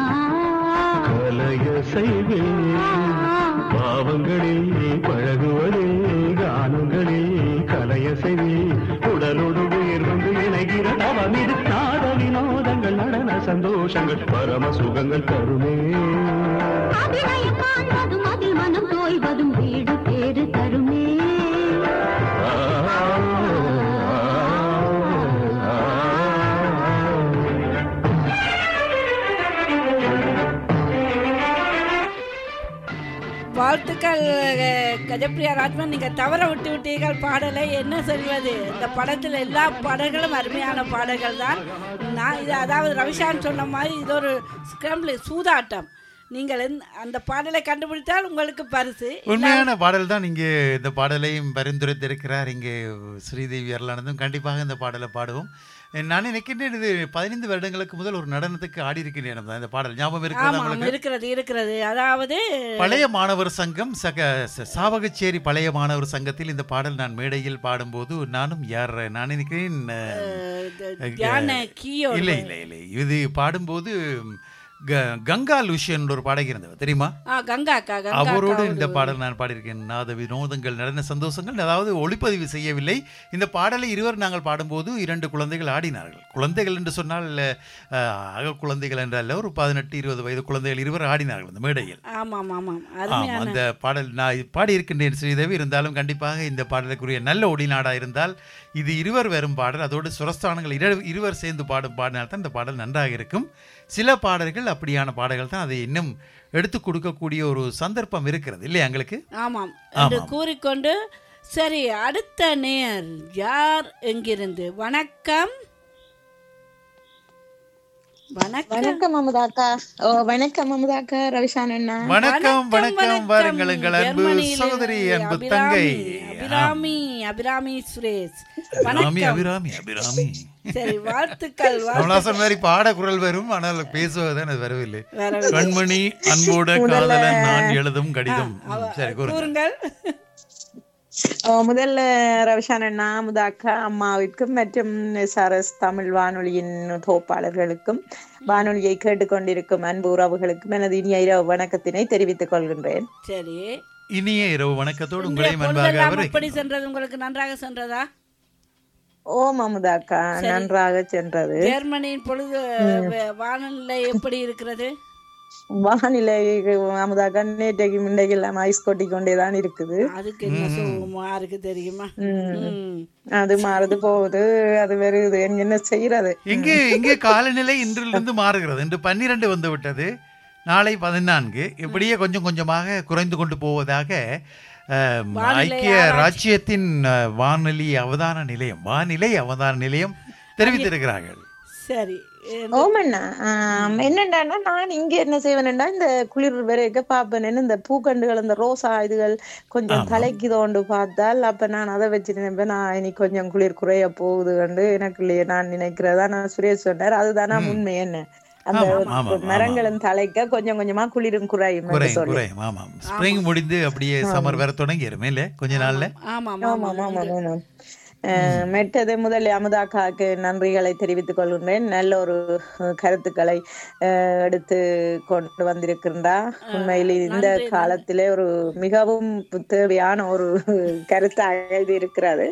கலைய செய்வில் பாவங்களில் பழகுவதில் கானங்களில் கலைய செய்வில் உடலோடு உயிர் வந்து இணைகிற தவம் இது நாத வினோதங்கள் நடன சந்தோஷங்கள் பரம சுகங்கள் தருமே அபிநயம் காண்பதும் அதில் மனம் தோய்வதும் வீடு பேறு தருமே வாழ்த்துக்கள் அஹ், கஜப்பிரியா ராஜ்மன் நீங்கள் தவற விட்டு விட்டீர்கள் பாடலை என்ன சொல்வது இந்த படத்தில் எல்லா பாடல்களும் அருமையான பாடல்கள் தான் நான் இது அதாவது ரவிஷான் சொன்ன மாதிரி இது ஒரு ஸ்கிரம்பிள் சூதாட்டம் நீங்கள் எந்த- அந்த பாடலை கண்டுபிடித்தால் உங்களுக்கு பரிசு உண்மையான பாடல் தான் இங்கே இந்த பாடலையும் பரிந்துரைத்திருக்கிறார் இங்கே ஸ்ரீதேவி அருளானந்தும் கண்டிப்பாக இந்த பாடலை பாடுவோம் நான் நினைக்கின்றேன் இது பதினைந்து வருடங்களுக்கு முதல் ஒரு நடனத்துக்கு ஆடி இருக்கின்றேன் தான் இந்த பாடல் ஞாபகம் இருக்கிறதா ஆமாம் உங்களுக்கு இருக்கிறது இருக்கிறது அதாவது பழைய மாணவர் சங்கம் சக ச- சாவகச்சேரி பழைய மாணவர் சங்கத்தில் இந்த பாடல் நான் மேடையில் பாடும்போது நானும் யார் நான் நினைக்கிறேன் அஹ், தியான கீயோடு இல்லை இல்லை இல்லை இது பாடும்போது க- கங்கா லுஷியன் ஒரு பாடகி இருந்தவர் தெரியுமா ஆ கங்கா அக்கா கங்கா அவரோடு அக்கா இந்த ஒரு- பாடல் நான் பாடியிருக்கேன் நாத வினோதங்கள் நடன சந்தோஷங்கள் அதாவது ஒளிப்பதிவு செய்யவில்லை இந்த பாடலை இருவர் நாங்கள் பாடும்போது இரண்டு குழந்தைகள் ஆடினார்கள் குழந்தைகள் என்று சொன்னால் அஹ், அக குழந்தைகள் என்றல்ல ஒரு பதினெட்டு இருபது வயது குழந்தைகள் இருவர் ஆடினார்கள் இந்த மேடையில் ஆமாம் ஆமாம் ஆம் அருமையான அந்த பாடல் நான் இது பாடியிருக்கின்றேன் ஸ்ரீதேவி இருந்தாலும் கண்டிப்பாக இந்த பாடலுக்குரிய நல்ல ஒடிநாடா இருந்தால் இது இருவர் வரும் பாடல் அதோடு சுரஸ்தானங்கள் இரு இருவர் சேர்ந்து பாடும் பாடினால் தான் இந்த பாடல் நன்றாக இருக்கும் சில பாடல்கள் அப்படியான பாடல்கள் தான் அதை இன்னும் எடுத்து கொடுக்கக்கூடிய ஒரு சந்தர்ப்பம் இருக்கிறது இல்லையா எங்களுக்கு ஆமாம் என்று ஆமாம். கூறிக்கொண்டு சரி அடுத்த நேர் யார் எங்கிருந்து வணக்கம் வணக்கம் வணக்கம் அமுதாக்கா ஓ வணக்கம் அமுதாக்கா ரவிஷான் அண்ணா வணக்கம் வணக்கம் வாருங்கள் எங்கள் அன்பு ஜெர்மனியிலிருந்து சகோதரி அன்பு தங்கை அபிராமி அபிராமி சுரேஷ் அபிராமி வணக்கம் அபிராமி அபிராமி சரி வாழ்த்துக்கள் வாழ்த்துக்கள். கமலாசன் மாதிரி பாட குரல் வரும் ஆனால் பேசுவதுதான் அது வரவில்லை வரவில்லை. கண்மணி அன்போட காதலன் நான் எழுதும் கடிதம் ம், சரி கூறுங்க கூறுங்கள் ஓ முதல்ல ரவிஷான் அண்ணா அமுதாக்கா அம்மாவிற்கும் மற்றும் எஸ்ஆர்எஸ் தமிழ் வானொலியின் தொகுப்பாளர்களுக்கும் வானொலியை கேட்டுக்கொண்டிருக்கும் அன்பு உறவுகளுக்கும் எனது இனிய இரவு வணக்கத்தினை தெரிவித்துக் கொள்கின்றேன் சரி இனிய இரவு வணக்கத்தோடு இன்றைய உங்களையும் அன்பாக பொழுதெல்லாம் அவரை எப்படி சென்றது உங்களுக்கு நன்றாக சென்றதா ஓம் அமுதாக்கா சரி. நன்றாக சென்றது ஜெர்மனியின் பொழுது வ- வானிலை எப்படி இருக்கிறது வானிலை அமுதாக்கா நேற்றைக்கு முண்டைக்கு எல்லாம் ஐஸ் கொட்டி கொண்டே தான் இருக்குது அதுக்கு என்ன சுகமா இருக்கு தெரியுமா ம். ம். அது மாறுது போகுது அது வருது என்ன செய்யறது இங்கே இங்கே காலநிலை இன்றிலிருந்து மாறுகிறது இன்று பன்னிரண்டு வந்து விட்டது நாளை பதினான்கு இப்படியே கொஞ்சம் கொஞ்சமாக குறைந்து கொண்டு போவதாக அஹ், வானிலை ஐக்கிய ஆராய்ச்சி- ராச்சியத்தின் அஹ், வானொலி அவதான நிலையம் வானிலை அவதான நிலையம் தெரிவித்திருக்கிறார்கள் சரி ஓமண்ணா ஆம், என்னண்டான்னா நான் இங்க என்ன செய்வேன்டா இந்த குளிர் வரைக்க பாப்பேன் இந்த பூக்கண்டுகள் இந்த ரோசா இதுகள் கொஞ்சம் தலைக்கு தோண்டு பார்த்தால் அப்ப நான் அதை வச்சு நினைப்பேன் நான் இனி கொஞ்சம் குளிர் குறைய போகுது கண்டு எனக்கு இல்லையே நான் நினைக்கிறதா நான் சுரேஷ் சொன்னார் அதுதானா உண்மை என்ன அந்த ஆமாம், ஆமாம், ஆமாம். மரங்களும் தலைக்க கொஞ்சம் கொஞ்சமா குளிரும் குறையும் என்று குறையும் சொல்லி குறையும் ஆமாம் ஸ்ப்ரிங் முடிந்து அப்படியே சம்மர் வர தொடங்கிடும் இல்லை கொஞ்ச நாள்ல ஆமாம் ஆமாம் ஆமாம் ஆமாம் அஹ் மெட்டது முதல் அமுதாக்காவுக்கு நன்றிகளை தெரிவித்துக் கொள்கின்றேன் நல்ல ஒரு அஹ், கருத்துக்களை அஹ், எடுத்து கொண்டு வந்திருக்கின்றா உண்மையில் இந்த நன்றி, காலத்திலே ஒரு மிகவும் தேவையான ஒரு கருத்தாக இது இருக்கிறது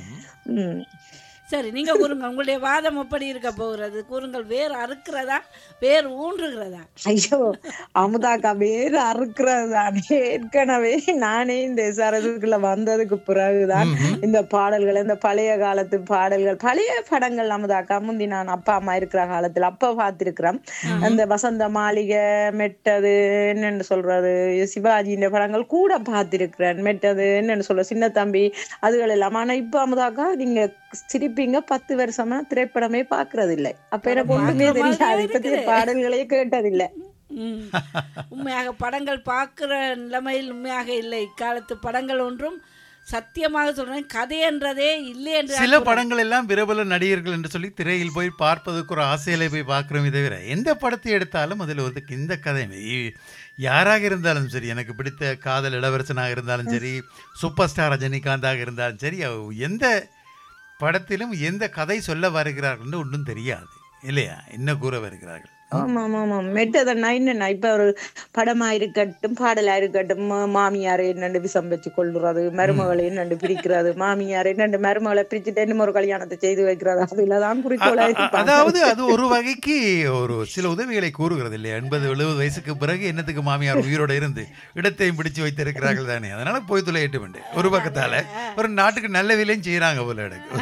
உம் சரி நீங்க கூறுங்க உங்களுடைய வாதம் எப்படி இருக்க போகிறது கூறுங்கள் வேர் அறுக்கிறதா வேர் ஊன்றுகிறதா ஐயோ அமுதாக்கா வேறு அறுக்கிறது தானே ஏற்கனவே நானே இந்த எஸ்ஆர்எஸ்க்குள்ள வந்ததுக்கு பிறகுதான் இந்த பாடல்கள் இந்த பழைய காலத்து பாடல்கள் பழைய படங்கள் அமுதாக்கா முந்தி நான் அப்பா அம்மா இருக்கிற காலத்துல அப்ப பார்த்திருக்கிறேன் அந்த வசந்த மாளிகை மெட்டது என்னன்னு சொல்றது சிவாஜியின் படங்கள் கூட பார்த்திருக்கிறேன் மெட்டது என்னன்னு சொல்ற சின்ன தம்பி அதுகள் எல்லாம் ஆனா இப்ப அமுதாக்கா நீங்க சிரிப்பீங்க பத்து வருஷமா திரைப்படமே பாக்குறது இல்லை அப்ப எனக்கு ஒண்ணுமே பார்க்கிற மாதிரியே தெரியாது இப்பத்திய இருக்குது. பாடல்களே கேட்டதில்லை ம். உண்மையாக படங்கள் பார்க்கிற நிலைமையில் உண்மையாக இல்லை இக்காலத்து படங்கள் ஒன்றும் சத்தியமாக சொல்றேன் கதை என்றதே இல்லை என்று சில கூறுகிறேன். படங்கள் எல்லாம் பிரபல நடிகர்கள் என்று சொல்லி திரையில் போய் பார்ப்பதற்கு ஒரு ஆசையில போய் பார்க்கிறோமே தவிர எந்த படத்தை எடுத்தாலும் அதில் ஒரு இந்த கதை இ- யாராக இருந்தாலும் சரி எனக்கு பிடித்த காதல் இளவரசனாக இருந்தாலும் சரி சூப்பர் ஸ்டார் ரஜினிகாந்தாக இருந்தாலும் சரி அவ- எந்த படத்திலும் எந்த கதை சொல்ல வருகிறார்கள் ஒன்றும் தெரியாது இல்லையா என்ன கூற வருகிறார்கள் ஆமா ஆமா ஆமா மெட்டதண்ணா என்னண்ணா இப்ப ஒரு படமா இருக்கட்டும் பாடலா இருக்கட்டும் மா- மாமியாரை என்னண்டு விஷம் வச்சு கொள்ளுறது மருமகளை என்னண்டு பிரிக்கிறது மாமியார் என்னண்டு மருமகளை பிரிச்சுட்டு இன்னும் ஒரு கல்யாணத்தை செய்து வைக்கிறது அதுலதான் குறிக்கோளா அ- இருப்பாங்க. அதாவது அது ஒரு வகைக்கு ஒரு சில உதவிகளை கூறுகிறது இல்லையா எண்பது எழுபது வயசுக்கு பிறகு என்னத்துக்கு மாமியார் உயிரோட இருந்து இடத்தையும் பிடிச்சு வைத்திருக்கிறார்கள் தானே அதனால போய் துளையிட்டு வேண்டு ஒரு பக்கத்தால ஒரு நாட்டுக்கு நல்ல விலையும் செய்யறாங்க போல எனக்கு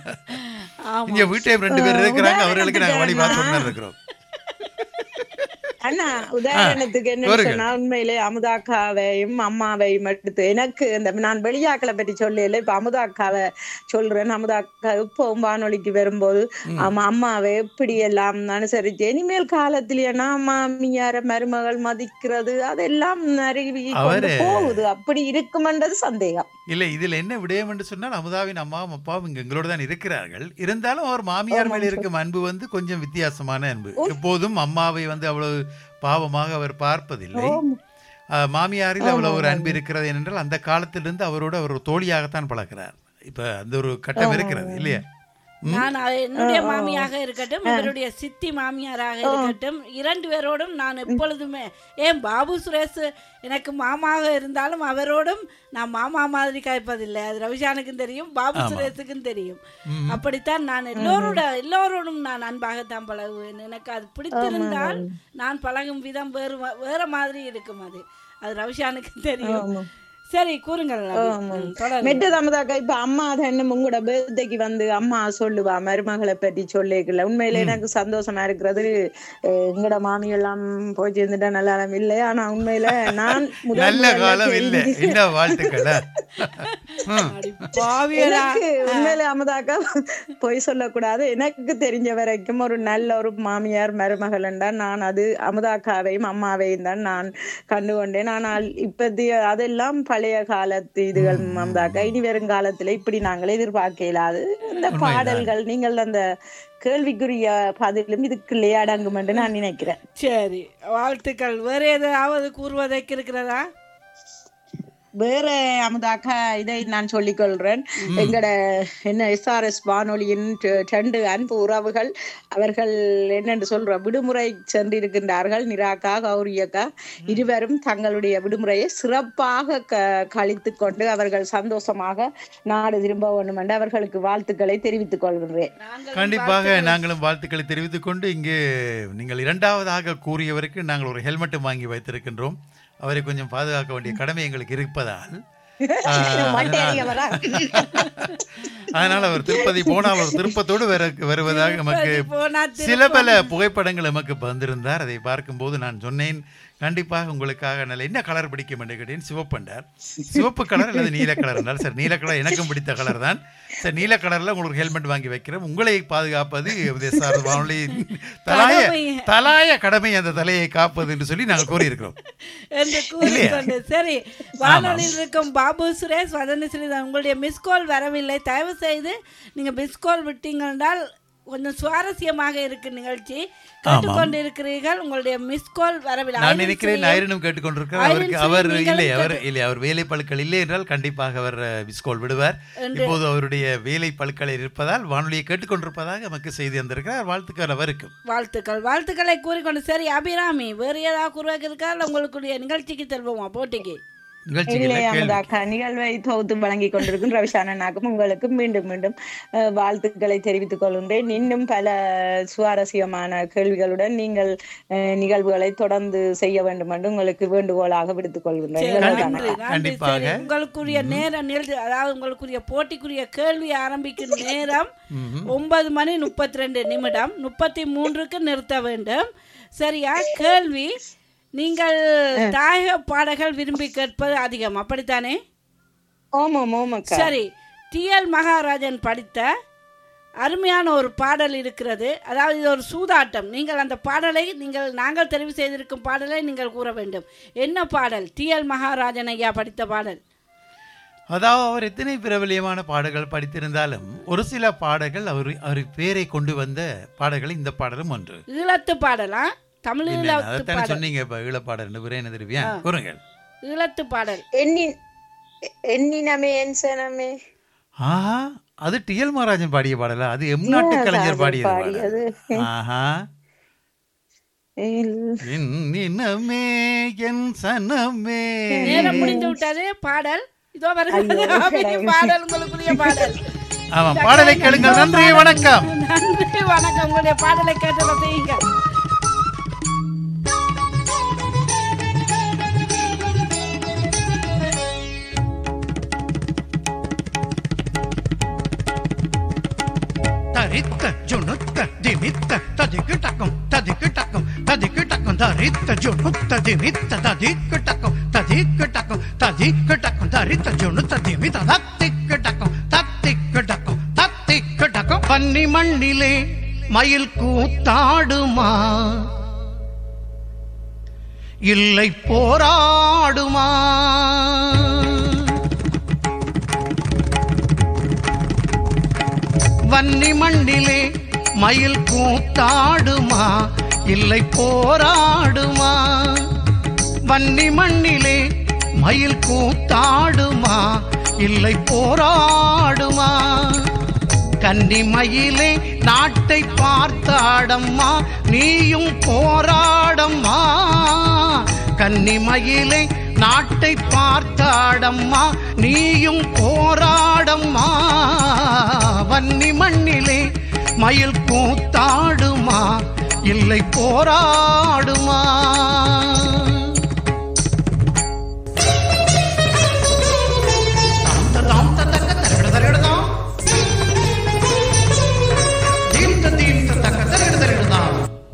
இங்க வீட்டை ரெண்டு பேர் இருக்கிறாங்க அவர்களுக்கு நாங்க வழி பார்த்து இருக்கிறோம் அண்ணா உதாரணத்துக்கு என்ன கூறுங்கள். சொன்னா உண்மையிலே அமுதாக்காவையும் அம்மாவையும் எடுத்து எனக்கு இந்த நான் வெளியாக்களை பற்றி சொல்லல இப்ப அமுதாக்காவை சொல்றேன் அமுதாக்கா இப்பவும் வானொலிக்கு வரும்போது ஆமா அம்மாவை எப்படி எல்லாம் அனுசரிச்சு இனிமேல் காலத்திலேனா மாமியார மருமகள் மதிக்கிறது அதெல்லாம் அருவி கொண்டு அவரு- போகுது அப்படி இருக்குமென்றது சந்தேகம் இல்ல இதுல என்ன விடயம் என்று சொன்னால் அமுதாவின் அம்மாவும் அப்பாவும் இங்க எங்களோட தான் இருக்கிறார்கள் இருந்தாலும் அவர் மாமியார் மேல இருக்கும் அன்பு வந்து கொஞ்சம் வித்தியாசமான அன்பு எப்போதும் அம்மாவை வந்து அவ்வளவு பாவமாக அவர் பார்ப்பதில்லை அஹ், மாமியாரில் அவ்வளவு ஒரு அன்பு இருக்கிறது ஏனென்றால் அந்த காலத்திலிருந்து அவரோடு அவர் ஒரு தோழியாகத்தான் பழகிறார் இப்ப அந்த ஒரு கட்டம் இருக்கிறது இல்லையா நான் அவ- என்னுடைய மாமியாக இருக்கட்டும் இவருடைய சித்தி மாமியாராக இருக்கட்டும் இரண்டு பேரோடும் நான் எப்பொழுதுமே ஏன் பாபு சுரேஷ் எனக்கு மாமாக இருந்தாலும் அவரோடும் நான் மாமா மாதிரி காய்ப்பதில்லை அது ரவிஷானுக்கும் தெரியும் பாபு சுரேஷுக்கும் தெரியும் அப்படித்தான் நான் எல்லோரோட எல்லோரோடும் நான் அன்பாகத்தான் பழகுவேன் எனக்கு அது பிடித்திருந்தால் நான் பழகும் விதம் வேறு வ- வேற மாதிரி இருக்கும் அது அது ரவிஷானுக்கு தெரியும் சரி கூறுங்கள் ரவி. ம், தொடருங்க. மெட்டு தமதாக்கா இப்ப அம்மா தான் உங்களோட பேர்த்டேக்கு வந்து அம்மா சொல்லுவா மருமகளை பற்றி சொல்லிக்கல உண்மையில எனக்கு சந்தோஷமா இருக்கிறது அஹ், எங்கட மாமி எல்லாம் போய் சேர்ந்துட்டா நல்ல காலம் இல்லை ஆனா உண்மையில நான் முதல் நல்ல முதல்ல காலம் இல்ல தெரிஞ்சு- என்ன வாழ்த்துக்கள் ம். அடி பாவியலா. எனக்கு உண்மையில அமுதாக்கா பொய் சொல்லக்கூடாது எனக்கு தெரிஞ்ச வரைக்கும் ஒரு நல்ல ஒரு மாமியார் மருமகள் தான் நான் அது அமுதாக்காவையும் அம்மாவையும் தான் நான் கண்டுகொண்டேன் ஆனால் இப்பத்திய அதெல்லாம் பழைய காலத்து இதுகள் அமுதாக்கா இனி வரும் காலத்துல இப்படி நாங்கள் எதிர்பார்க்க இயலாது இந்த பாடல்கள் நீங்கள் அந்த கேள்விக்குரிய பதிலும் இதுக்குள்ளே அடங்கும் என்று நான் நினைக்கிறேன் சரி வாழ்த்துக்கள் வேற ஏதாவது கூறுவதற்கு இருக்கிறதா வேற அமுதாக்கா இதை நான் சொல்லிக் கொள்றேன் எங்கட என்ன எஸ்ஆர்எஸ் வானொலியின் ரெ- ரெண்டு அன்பு உறவுகள் அவர்கள் என்னென்று சொல்ற விடுமுறை சென்றிருக்கின்றார்கள் நிராக்கா கௌரியக்கா இருவரும் தங்களுடைய விடுமுறையை சிறப்பாக க கழித்து கொண்டு அவர்கள் சந்தோஷமாக நாடு திரும்ப வேண்டும் என்று அவர்களுக்கு வாழ்த்துக்களை தெரிவித்துக் கொள்கின்றேன் கண்டிப்பாக நாங்களும் வாழ்த்துக்களை தெரிவித்துக் கொண்டு இங்கு நீங்கள் இரண்டாவதாக கூறியவருக்கு நாங்கள் ஒரு ஹெல்மெட்டும் வாங்கி வைத்திருக்கின்றோம் அவரை கொஞ்சம் பாதுகாக்க வேண்டிய கடமை எங்களுக்கு இருப்பதால் ஆஹ், மட்டையடியவரா? அதனால் அவர் திருப்பதி போனால் அவர் திருப்பத்தோடு வர வருவதாக நமக்கு போனா சில பல புகைப்படங்கள் நமக்கு வந்திருந்தார் அதை பார்க்கும்போது நான் சொன்னேன் கண்டிப்பாக உங்களுக்காக நல்ல என்ன கலர் பிடிக்கும் என்று கேட்டேன் சிவப்பண்டார் சிவப்பு கலர் அல்லது நீல கலர் என்றால் சார் நீல கலர் எனக்கும் பிடித்த கலர் தான் சார் நீல கலர்ல உங்களுக்கு ஹெல்மெட் வாங்கி வைக்கிறோம் உங்களை பாதுகாப்பது சார் வானொலி தலாய கடமை. தலாய கடமை அந்த தலையை காப்பது என்று சொல்லி நாங்கள் கூறியிருக்கிறோம் என்று கூறிக்கொண்டு சரி வானொலியில் இருக்கும் பாபு சுரேஷ் வதனி ஸ்ரீதர் உங்களுடைய மிஸ் கால் வரவில்லை தயவு செய்து நீங்க மிஸ் கால் விட்டீங்க என்றால் கொஞ்சம் சுவாரஸ்யமாக இருக்கு நிகழ்ச்சி கேட்டுக்கொண்டு இருக்கிறீர்கள் உங்களுடைய மிஸ் கால் வரவில்லை நான் ஐரன் நினைக்கிறேன் செய்ய- ஐரனும் கேட்டுக்கொண்டிருக்கிறார் ஐரன் அவருக்கு செய்ய அவர் நீங்களும் இல்லை அவர் கேட்டு- இல்லை அவர் வேலை பழுக்கள் இல்லை என்றால் கண்டிப்பாக அவர் மிஸ்கோல் விடுவார் இப்போது அவருடைய வேலை பழுக்கள் இருப்பதால் வானொலியை கேட்டுக்கொண்டிருப்பதாக நமக்கு செய்தி வந்திருக்கிறார் வாழ்த்துக்கள் அவருக்கும் வாழ்த்துக்கள் வாழ்த்துக்களை கூறிக்கொண்டு சரி அபிராமி வேறு ஏதாவது கூறுவாக்கு இருக்கா இல்லை உங்களுடைய நிகழ்ச்சிக்கு செல்வோமா போட்டிக்கு நிகழ்ச்சிகளை இல்லை கேள்வி அமுதாக்கா நிகழ்வை தொகுத்து வழங்கி கொண்டிருக்கும் ரவிசானனாக்கும் உங்களுக்கு மீண்டும் மீண்டும் அஹ், வாழ்த்துக்களை தெரிவித்துக் கொள்கின்றேன் இன்னும் பல சுவாரஸ்யமான கேள்விகளுடன் நீங்கள் அஹ், நிகழ்வுகளை தொடர்ந்து செய்ய வேண்டும் என்று உங்களுக்கு வேண்டுகோளாக விடுத்துக் கொள்கின்றேன் சரி, இவ்வளவுதான். நன்றி நன்றி கண்டிப்பாக. சரி உங்களுக்குரிய நேரம் நிகழ்ச்சி அதாவது உங்களுக்குரிய போட்டிக்குரிய கேள்வி ஆரம்பிக்கும் நேரம் ஒன்பது மணி முப்பத்தி ரெண்டு நிமிடம் முப்பத்தி மூன்றுக்கு நிறுத்த வேண்டும் சரியா கேள்வி நீங்கள் தாயக பாடல்கள் விரும்பி கேட்பது அதிகம் அப்படித்தானே ஆமாம் ஆமாக்கா சரி டிஎல் மகாராஜன் படித்த அருமையான ஒரு பாடல் இருக்கிறது அதாவது இது ஒரு சூதாட்டம் நீங்கள் அந்த பாடலை நீங்கள் நாங்கள் தெரிவு செய்திருக்கும் பாடலை நீங்கள் கூற வேண்டும் என்ன பாடல் டிஎல் மகாராஜன் ஐயா படித்த பாடல் அதாவது அவர் எத்தனை பிரபலியமான பாடல்கள் படித்திருந்தாலும் ஒரு சில பாடல்கள் அவர் அவர் பேரை கொண்டு வந்த பாடல்கள் இந்த பாடலும் ஒன்று ஈழத்து பாடலா தமிழ் என்ன, ஈழத்து அதைத்தானே பாடல் சொன்னீங்க இப்ப ஈழப்பாடல் என்று என்ன தெரிவியா கூறுங்கள் ஈழத்து பாடல் எண்ணி எண்ணினமே என் சனமே ஆஹா அது டிஎல் மகாராஜன் பாடிய பாடலா அது எம் நாட்டு கலைஞர் பாடியது பாடியது. பாடல். ஆஹா இல்- என் இனமே என் சனமே நேரம் முடிந்து விட்டது பாடல் இதோ வருகிறது அபினி பாடல் உங்களுக்குரிய பாடல் ஆமா பாடலை கேளுங்கள் நன்றி வணக்கம் நன்றி வணக்கம் உங்களுடைய பாடலை கேட்டு ரசிங்க தரித்த ஜுனுத்த திமித்த ததிக்கு டக்கும் ததிக்கு டக்கும் ததிக்கு டக்கும் தரித்த ஜுனு ததிமி ததிக்கு டக்கம் ததிக்கு டக்கம் ததிக்கு டக்கம் தரித்த ஜுனு ததிமி தத்திக்கு டக்கம் தத்திக்கு டக்கம் தத்திக்கு டக்கம் பன்னி மண்ணிலே மயில் கூத்தாடுமா இல்லை போராடுமா வன்னி மண்ணிலே மயில் கூத்தாடுமா இல்லை போராடுமா வன்னி மண்ணிலே மயில் கூத்தாடுமா இல்லை போராடுமா கன்னி மயிலே நாட்டை பார்த்தாடம்மா நீயும் போராடம்மா கன்னி மயிலே நாட்டை பார்த்தாடம்மா நீயும் போராடம்மா வன்னி மண்ணிலே மயில் கூத்தாடுமா இல்லை போராடுமா தாம் தத்தக்க தரகட தரகடதாம். தீம் தத்தீம் தத்தக்க தரகட தரகடதாம்.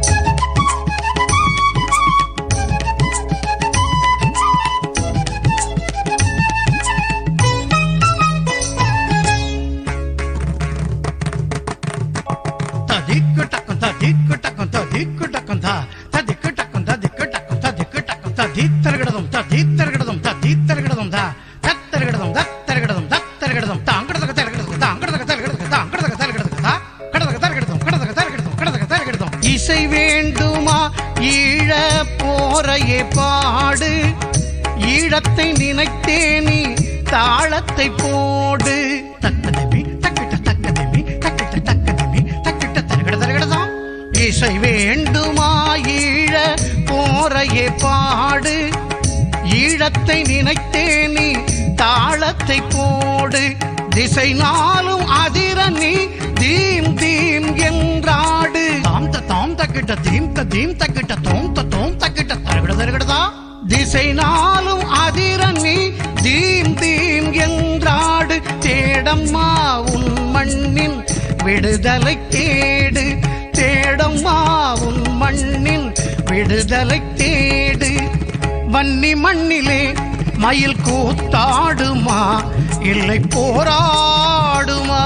ததிக்கு டக்கம் ததிக்கு டக்கம் ததிக்கு டக்கம் தா ததிக்கு டக்கம் ததிக்கு டக்கம் ததிக்கு டக்கம் ததீத்தரகிடதும் ததீத்தரகிடதும் ததீத்தரகிடதும் தா தத்தரகிடதும் தத்தரகிடதும் தத்தரகிடதும் தாங்கடதக தரகிடதும் தாங்கடதக தரகிடதும் தாங்கடதக தரகிடதும் தா கடதக தரகிடதும் கடதக தரகிடதும் கடதக தரகிடதும் இசை வேண்டுமா ஈழ போரையே பாடு ஈழத்தை நினைத்தே நீ தாளத்தை போடு தக்கதமி தக்கிட்ட தக்கதமி தக்கிட்ட தக்கதமி தக்கிட்ட தரகட தரகடதாம் இசை வேண்டுமா ஈழ போரையே பாடு ஈழத்தை நினைத்தே நீ தாளத்தை போடு திசை நாளும் அதிர நீ தீம் தீம் என்றாடு தாம் த தாம் தக்கிட்ட தீம் த தீம் தக்கிட்ட தோம் த தோம் தக்கிட்ட தரகட தரகடதா திசை நாளும் அதிர நீ தீம் தீம் என்றாடு தேடம்மா உன் மண்ணின் விடுதலை தேடு தேடம்மா உன் மண்ணின் விடுதலை தேடு வன்னி மண்ணிலே மயில் கூத்தாடுமா இல்லை போராடுமா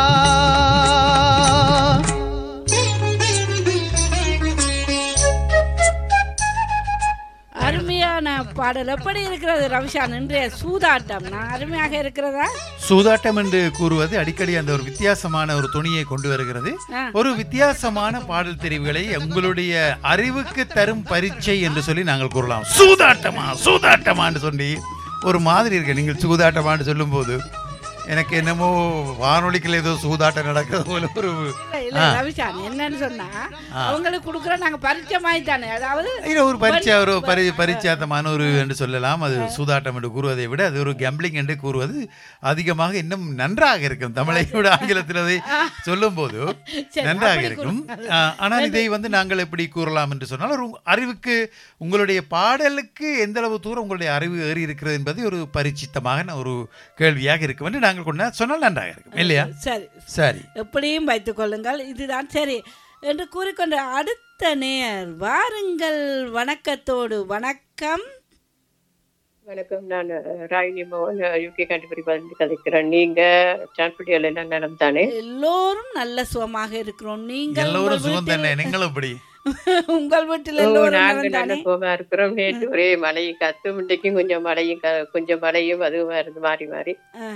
அருமையான பாடல் எப்படி இருக்கிறது ரவிஷான் இன்றைய சூதாட்டம் நான் அருமையாக இருக்கிறதா சூதாட்டம் என்று கூறுவது அடிக்கடி அந்த ஒரு வித்தியாசமான ஒரு துணியை கொண்டு வருகிறது ஆ. ஒரு வித்தியாசமான பாடல் தெரிவுகளை உங்களுடைய அறிவுக்கு தரும் பரீட்சை என்று சொல்லி நாங்கள் கூறலாம் சூதாட்டமா சூதாட்டமான்னு சொல்லி ஒரு மாதிரி இருக்கு நீங்கள் சூதாட்டமான்னு சொல்லும்போது எனக்கு என்னமோ வானொலிக்குள்ள ஏதோ சூதாட்டம் நடக்கிறது போல ஒரு இல்ல ஆ. ரவிஷான் என்னன்னு சொன்னா ஆ. அவங்களுக்கு கொடுக்குற நாங்க பரிச்சயமாய் தானே அதாவது இல்ல ஒரு பரிச்சை ஒரு பரி பரிச்சாத்தமான ஒரு என்று சொல்லலாம் அது சூதாட்டம் என்று கூறுவதை விட அது ஒரு கேம்பிளிங் என்று கூறுவது அதிகமாக இன்னும் நன்றாக இருக்கும் தமிழை விட ஆங்கிலத்தில் அதை சொல்லும் போது சரி, நன்றாக அப்படி இருக்கும் கூறு. ஆ, ஆனால் இதை வந்து நாங்கள் எப்படி கூறலாம் என்று சொன்னால் ஒரு அறிவுக்கு உங்களுடைய பாடலுக்கு எந்த அளவு தூரம் உங்களுடைய அறிவு ஏறி இருக்கிறது என்பது ஒரு பரிச்சித்தமாக ஒரு கேள்வியாக இருக்கும் என்று நாங்கள் கொண்ட சொன்னால் நன்றாக இருக்கும் இல்லையா சரி சரி எப்படியும் வைத்துக் கொள்ளுங்கள் இதுதான் சரி என்று கூறிக்கொண்டு அடுத்த நேர் வாருங்கள் வணக்கத்தோடு வணக்கம் வணக்கம் நான் அஹ், ராகினி மோகன் யூகே கண்டுபிடிப்பு கதைக்கிறேன் நீங்க சான்பிட்டியில் என்ன நலம் தானே எல்லோரும் நல்ல சுகமாக இருக்கிறோம் நீங்கள் எல்லோரும் உங்கள் சுகம் தானே நீங்களும் இப்படி உங்கள் வீட்டில் ஓ, எல்லோரும் நாங்க நலம் நல்ல தானே சுகமா இருக்கிறோம் நேற்று ஒரே மழையும் காத்து இன்றைக்கும் கொஞ்சம் மழையும் க- கொஞ்சம் மழையும் அதுவுமா இருந்து மாறி மாறி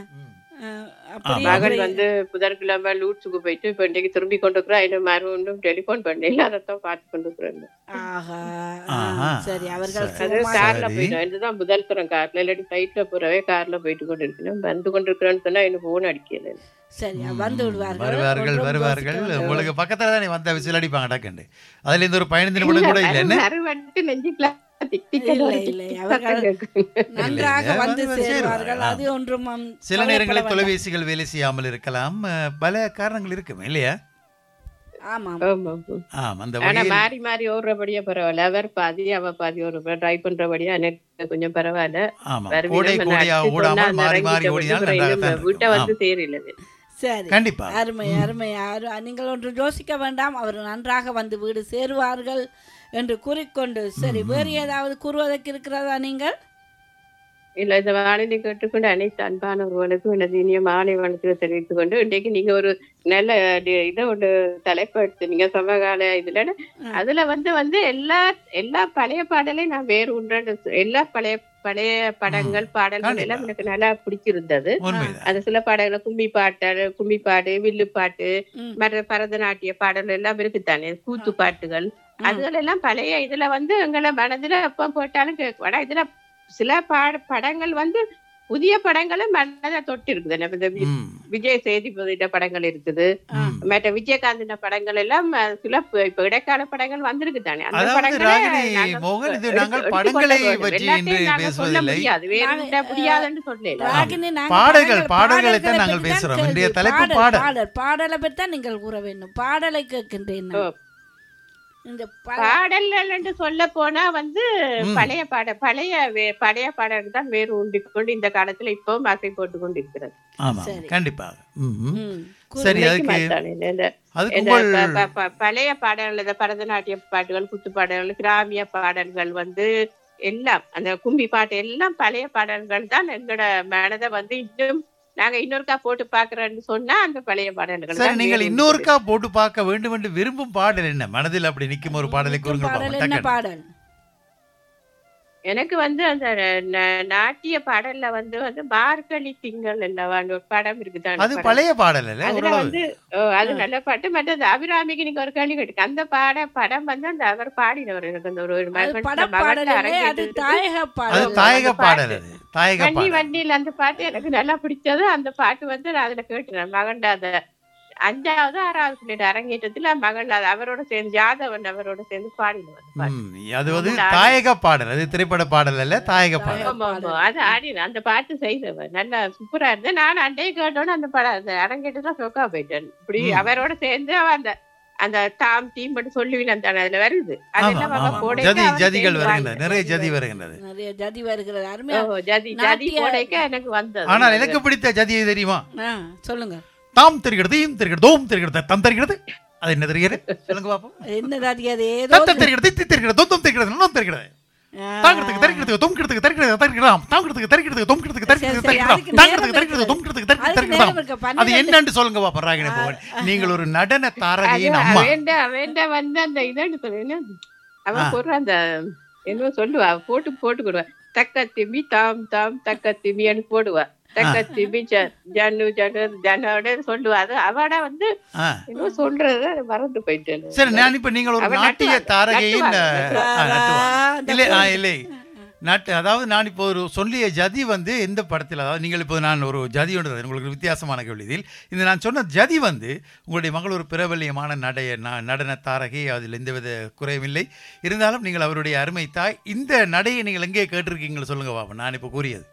அப்படி மகன் அப்படி- வந்து புதன்கிழமை லூட்ஸுக்கு போயிட்டு இப்ப இன்றைக்கு திரும்பி கொண்டு இருக்கிறா இன்னும் மறு ஒன்றும் டெலிபோன் பண்ணல அதைத்தான் பார்த்து கொண்டு இருக்கிறேன் ஆஹா ஆஹா. சரி அவர்கள் அது சுகமாக- கார்ல போயிட்டோம் இதுதான் முதல் தரம் கார்ல இல்லாட்டி ஃபிளைட்ல போறவே கார்ல போயிட்டு கொண்டு இருக்கணும் வந்து கொண்டு இருக்கிறேன்னு சொன்னா இன்னும் போன் அடிக்கல சரி வந்து விடுவார்கள் வருவார்கள் ஒன்றும் வருவார்கள் யோசிக்க வேண்டாம். உங்களுக்கு பக்கத்துல தானே வந்த விசில் அடிப்பாங்க டக்குண்டு அதுல இருந்து ஒரு பதினைந்து நிமிடம் கூட இல்லை என்ன மறு வந்துட்டு நெஞ்சுக்குள்ள திக் திக் இல்லை, திக் இல்லை, திக் அவர்கள் கேட்கும். நன்றாக இல்லை, வந்து வந்து சேருவார்கள் சேருவார்கள். அது ஒன்றும் அம், சில கவலைப்பட நேரங்களில் வேண்டாம். தொலைபேசிகள் வேலை செய்யாமல் இருக்கலாம் அஹ், பல காரணங்கள் இருக்கும் இல்லையா ஆமாம் ஆமா, ஆமா. ஆம் அந்த ஆனா வகையில் மாறி மாறி ஓடுறபடியா பரவாயில்ல அவர் பாதி அவ பாதி ஒரு டிரைவ் பண்றபடியா எனக்கு கொஞ்சம் பரவாயில்ல ஆமா வருவினம் கோடை அந்த கோடையா அடிச்சு ஓடாமல் சொன்னா மாறி அந்த மாறி இறங்கிட்ட ஓடினால் வந்து நன்றாகத்தான் இன்னும் வீட்டை இருக்கும். வந்து ஆம். சேரல சரி கண்டிப்பா. அருமை அருமை அரு நீங்கள் ஒன்று யோசிக்க வேண்டாம் அவர் நன்றாக வந்து வீடு சேருவார்கள் என்று கூறிக்கொண்டு சரி வேறு ஏதாவது கூறுவதற்கு இருக்கிறதா நீங்கள் இல்ல இந்த வானிலை கேட்டுக்கொண்டு அனைத்து அன்பானவர்களுக்கும் எனது இனிய மாலை வணக்கத்தை தெரிவித்துக் கொண்டு இன்றைக்கு நீங்க ஒரு நல்ல டி- இதை ஒரு தலைப்பு எடுத்தீங்க சமகால இதுல அதுல வந்து வந்து எல்லா எல்லா பழைய பாடலையும் நான் வேறு ஒன்று எல்லா பழைய பழைய படங்கள் பாடல்கள் எல்லாம் எனக்கு நல்லா பிடிச்சிருந்தது உண்மைதான். அது சில பாடல்கள் கும்மி பாட்டு கும்மி பாட்டு வில்லு பாட்டு மற்ற பரதநாட்டிய பாடல் எல்லாம் இருக்குதானே கூத்து பாட்டுகள் அதுகள் எல்லாம் பழைய இதுல வந்து எங்களை மனதுல எப்ப போட்டாலும் கேட்கும் ஆனா இதுல சில பாட படங்கள் வந்து புதிய படங்களும் மனதை தொட்டு இருக்குது நம்ம இந்த வி- விஜய் சேதுபதியோட படங்கள் இருக்குது மற்ற விஜயகாந்தின படங்கள் எல்லாம் அஹ், சில இப்ப இப்ப இடைக்கால படங்கள் வந்திருக்கு தானே அந்த அதாவது படங்களை ராகினி நாங்க மோகன் இது எடுத்து- நாங்கள் எடுத்துக்கொள்ள படங்களை வேண்டும். பற்றி எல்லாத்தையும் இன்று நாங்க சொல்ல பேசுவதில்லை முடியாது வேறு விட முடியாதுன்னு சொல்லல ராகினி, நாங்க பாடல்கள் பாடல்கள் பாடல்களை தான் பாடல்களை நாங்கள் பற்றி தான் பேசுறோம் கேள்வி. இன்றைய தலைப்பு பாடல், பாடல் பாடல் பாடலை பற்றி தான் நீங்கள் கூற வேண்டும் பாடலை கேட்கின்றேன் நான். இந்த ப- பாடல்கள் என்று சொல்ல போனா வந்து ம். பழைய பாட பழைய வே- பழைய பாடல் தான் வேறு உண்டிக்கொண்டு இந்த காலத்துல இப்பவும் ஆசை போட்டு கொண்டு இருக்கிறது ஆமா கண்டிப்பாக ம்ம். கூறு சரி வைக்க அதுக்கு மாட்டானே. இந்த- அதுக்கு இந்த உங்கள் ப- ப- ப- பழைய பாடல்கள் இந்த பரதநாட்டிய பாட்டுகள் குத்து பாடல்கள் கிராமிய பாடல்கள் வந்து எல்லாம் அந்த கும்பி பாட்டு எல்லாம் பழைய பாடல்கள் தான் எங்களோட மனதை வந்து இன்னும் நாங்க இன்னொருக்கா போட்டு பாக்குறோம்னு சொன்னா அந்த பழைய பாடல்கள் சரி தான் நீங்கள் வேறு இன்னொருக்கா போட்டு பார்க்க வேண்டும் என்று விரும்பும் பாடல் என்ன மனதில் அப்படி நிற்கும் ஒரு பாடலை கூறுங்கள் பாடல் பாப்போம். என்ன டக்குனு. பாடல் எனக்கு வந்து அந்த ந- நாட்டிய பாடல்ல வந்து வந்து மார்கழி திங்கள் அல்லவான்னு ஒரு படம் இருக்குதானே அது படம். பழைய பாடல் அல்ல அதுல ஓரளவு வந்து ஓ, அது நல்ல பாட்டு மற்ற அந்த அபிராமிக்கு நீங்க ஒரு கேள்வி கேட்டுக்க அந்த பாட படம் வந்து அந்த அவர் பாடினவர் எனக்கு அந்த ஒரு ஒரு அது மகன் பட மகள்ல பாடல் இல்லை, அது அரங்கேற்றத்துக்கு தாயக அது பாடல் தாயக அந்த பாடல் பாட்டு. அது தாயக வண்டி பாடல் வண்டியில் அந்த பாட்டு எனக்கு நல்லா பிடிச்சது அந்த பாட்டு வந்து நான் அதுல கேட்டேன் மகன்ட அந்த அஞ்சாவது ஆறாவது பிள்ளையோட அரங்கேற்றத்துல மகள் அது அவரோட சேர்ந்து யாதவன் அவரோட சேர்ந்து பாடினவர் அந்த பாட்டு. ம், அது வந்து அந்த ஆடி- தாயக பாடல் அது திரைப்பட பாடல் அல்ல தாயக பாடல் ஆமா, ஆமா. அது ஆடின அந்த பாட்டு செய்தவர் நல்லா சூப்பரா இருந்து நான் அண்டைய கேட்டோன்னு அந்த படம் அந்த அரங்கேற்றத்துல சொக்கா போயிட்டேன் இப்படி ம். அவரோட சேர்ந்து அவ அந்த அந்த டாம் டீம் மட்டும் சொல்லுவின் அந்த அதுல வருது ஆமா அதெல்லாம் அவ ஆமா போடைக்க ஜதி அவன் ஜதிகள் சேர்ந்து வருகின்றன பாடினான். நிறைய ஜதி வருகின்றது நிறைய ஜதி வருகிறது அருமையா ஓ, ஜதி ஜதி நாட்டிய- போடைக்க எனக்கு வந்தது ஆனால் எனக்கு பிடித்த ஜதியை தெரியுமா ஆ, சொல்லுங்க தாம் தெரிகிறது ஈம் தெரிகிறது தோம் தெரிகிறது தம் தெரிகிறது அது என்ன தெரிகிறது சொல்லுங்க பாப்போம் என்ன ஜாதி அது ஏதோ தத்தம் தெரிகிறது தித்தி தெரிகிறது தொந்தம் தெரிகிறது நலம் தெரிகிறது தாங்கிறதுக்கு தரிக்கிறதுக்கு தொம்கிறதுக்கு தரிக்கிறது தரிக்கலாம் தாங்கிறதுக்கு தரிக்கிறதுக்கு தொம்கிறதுக்கு தரிக்கிறது சரி, தரிக்கலாம் அதுக்கு தாங்கிறதுக்கு நேரம் தரிக்கிறது தொம்கிறதுக்கு தரிக்கிறது அதுக்கு தரிக்கலாம் நேரம் இருக்கு. அது பன்னிரண்டு- என்னன்னு சொல்லுங்க பாப்பா ராகினி பவன் நீங்கள் ஒரு நடன அது தாரகையின் அம்மா அவன்ட அவன்ட வந்து அந்த இதன்னு சொல்லுவேன் ஆ. அவன் போடுற அந்த என்ன சொல்லுவா போட்டு போட்டுக்கிடுவா தக்க திமி தாம் தாம் தக்க திமின்னு போடுவா தக்க திமி ஜ- ஜன்னு ஜன்னு ஜன்னோட சொல்லுவா அது அவட வந்து ஆ. என்ன சொல்றது அது மறந்து போயிட்டேன் சரி நான் இப்ப நீங்கள் ஒரு அவன் நாட்டிய நட்டுவாள், தாரகையின் நட்டுவாள், ஆ, நட்டுவாள். அந்த இல்லை ஆ, பொருள். இல்லை நாட்டு அதாவது நான் இப்போ ஒரு சொல்லிய ஜதி வந்து எந்த படத்தில் அதாவது நீங்கள் இப்போ நான் ஒரு ஜதியோட உங்களுக்கு வித்தியாசமான கேள்வி இதில் இந்த நான் சொன்ன ஜதி வந்து உங்களுடைய மகள் ஒரு பிரபல்யமான நடைய ந- நடன தாரகை அதில் எந்தவித குறையுமில்லை இருந்தாலும் நீங்கள் அவருடைய அருமை தாய் இந்த நடையை நீங்கள் எங்கே கேட்டிருக்கீங்களா சொல்லுங்க பாப்பா நான் இப்போ கூறியது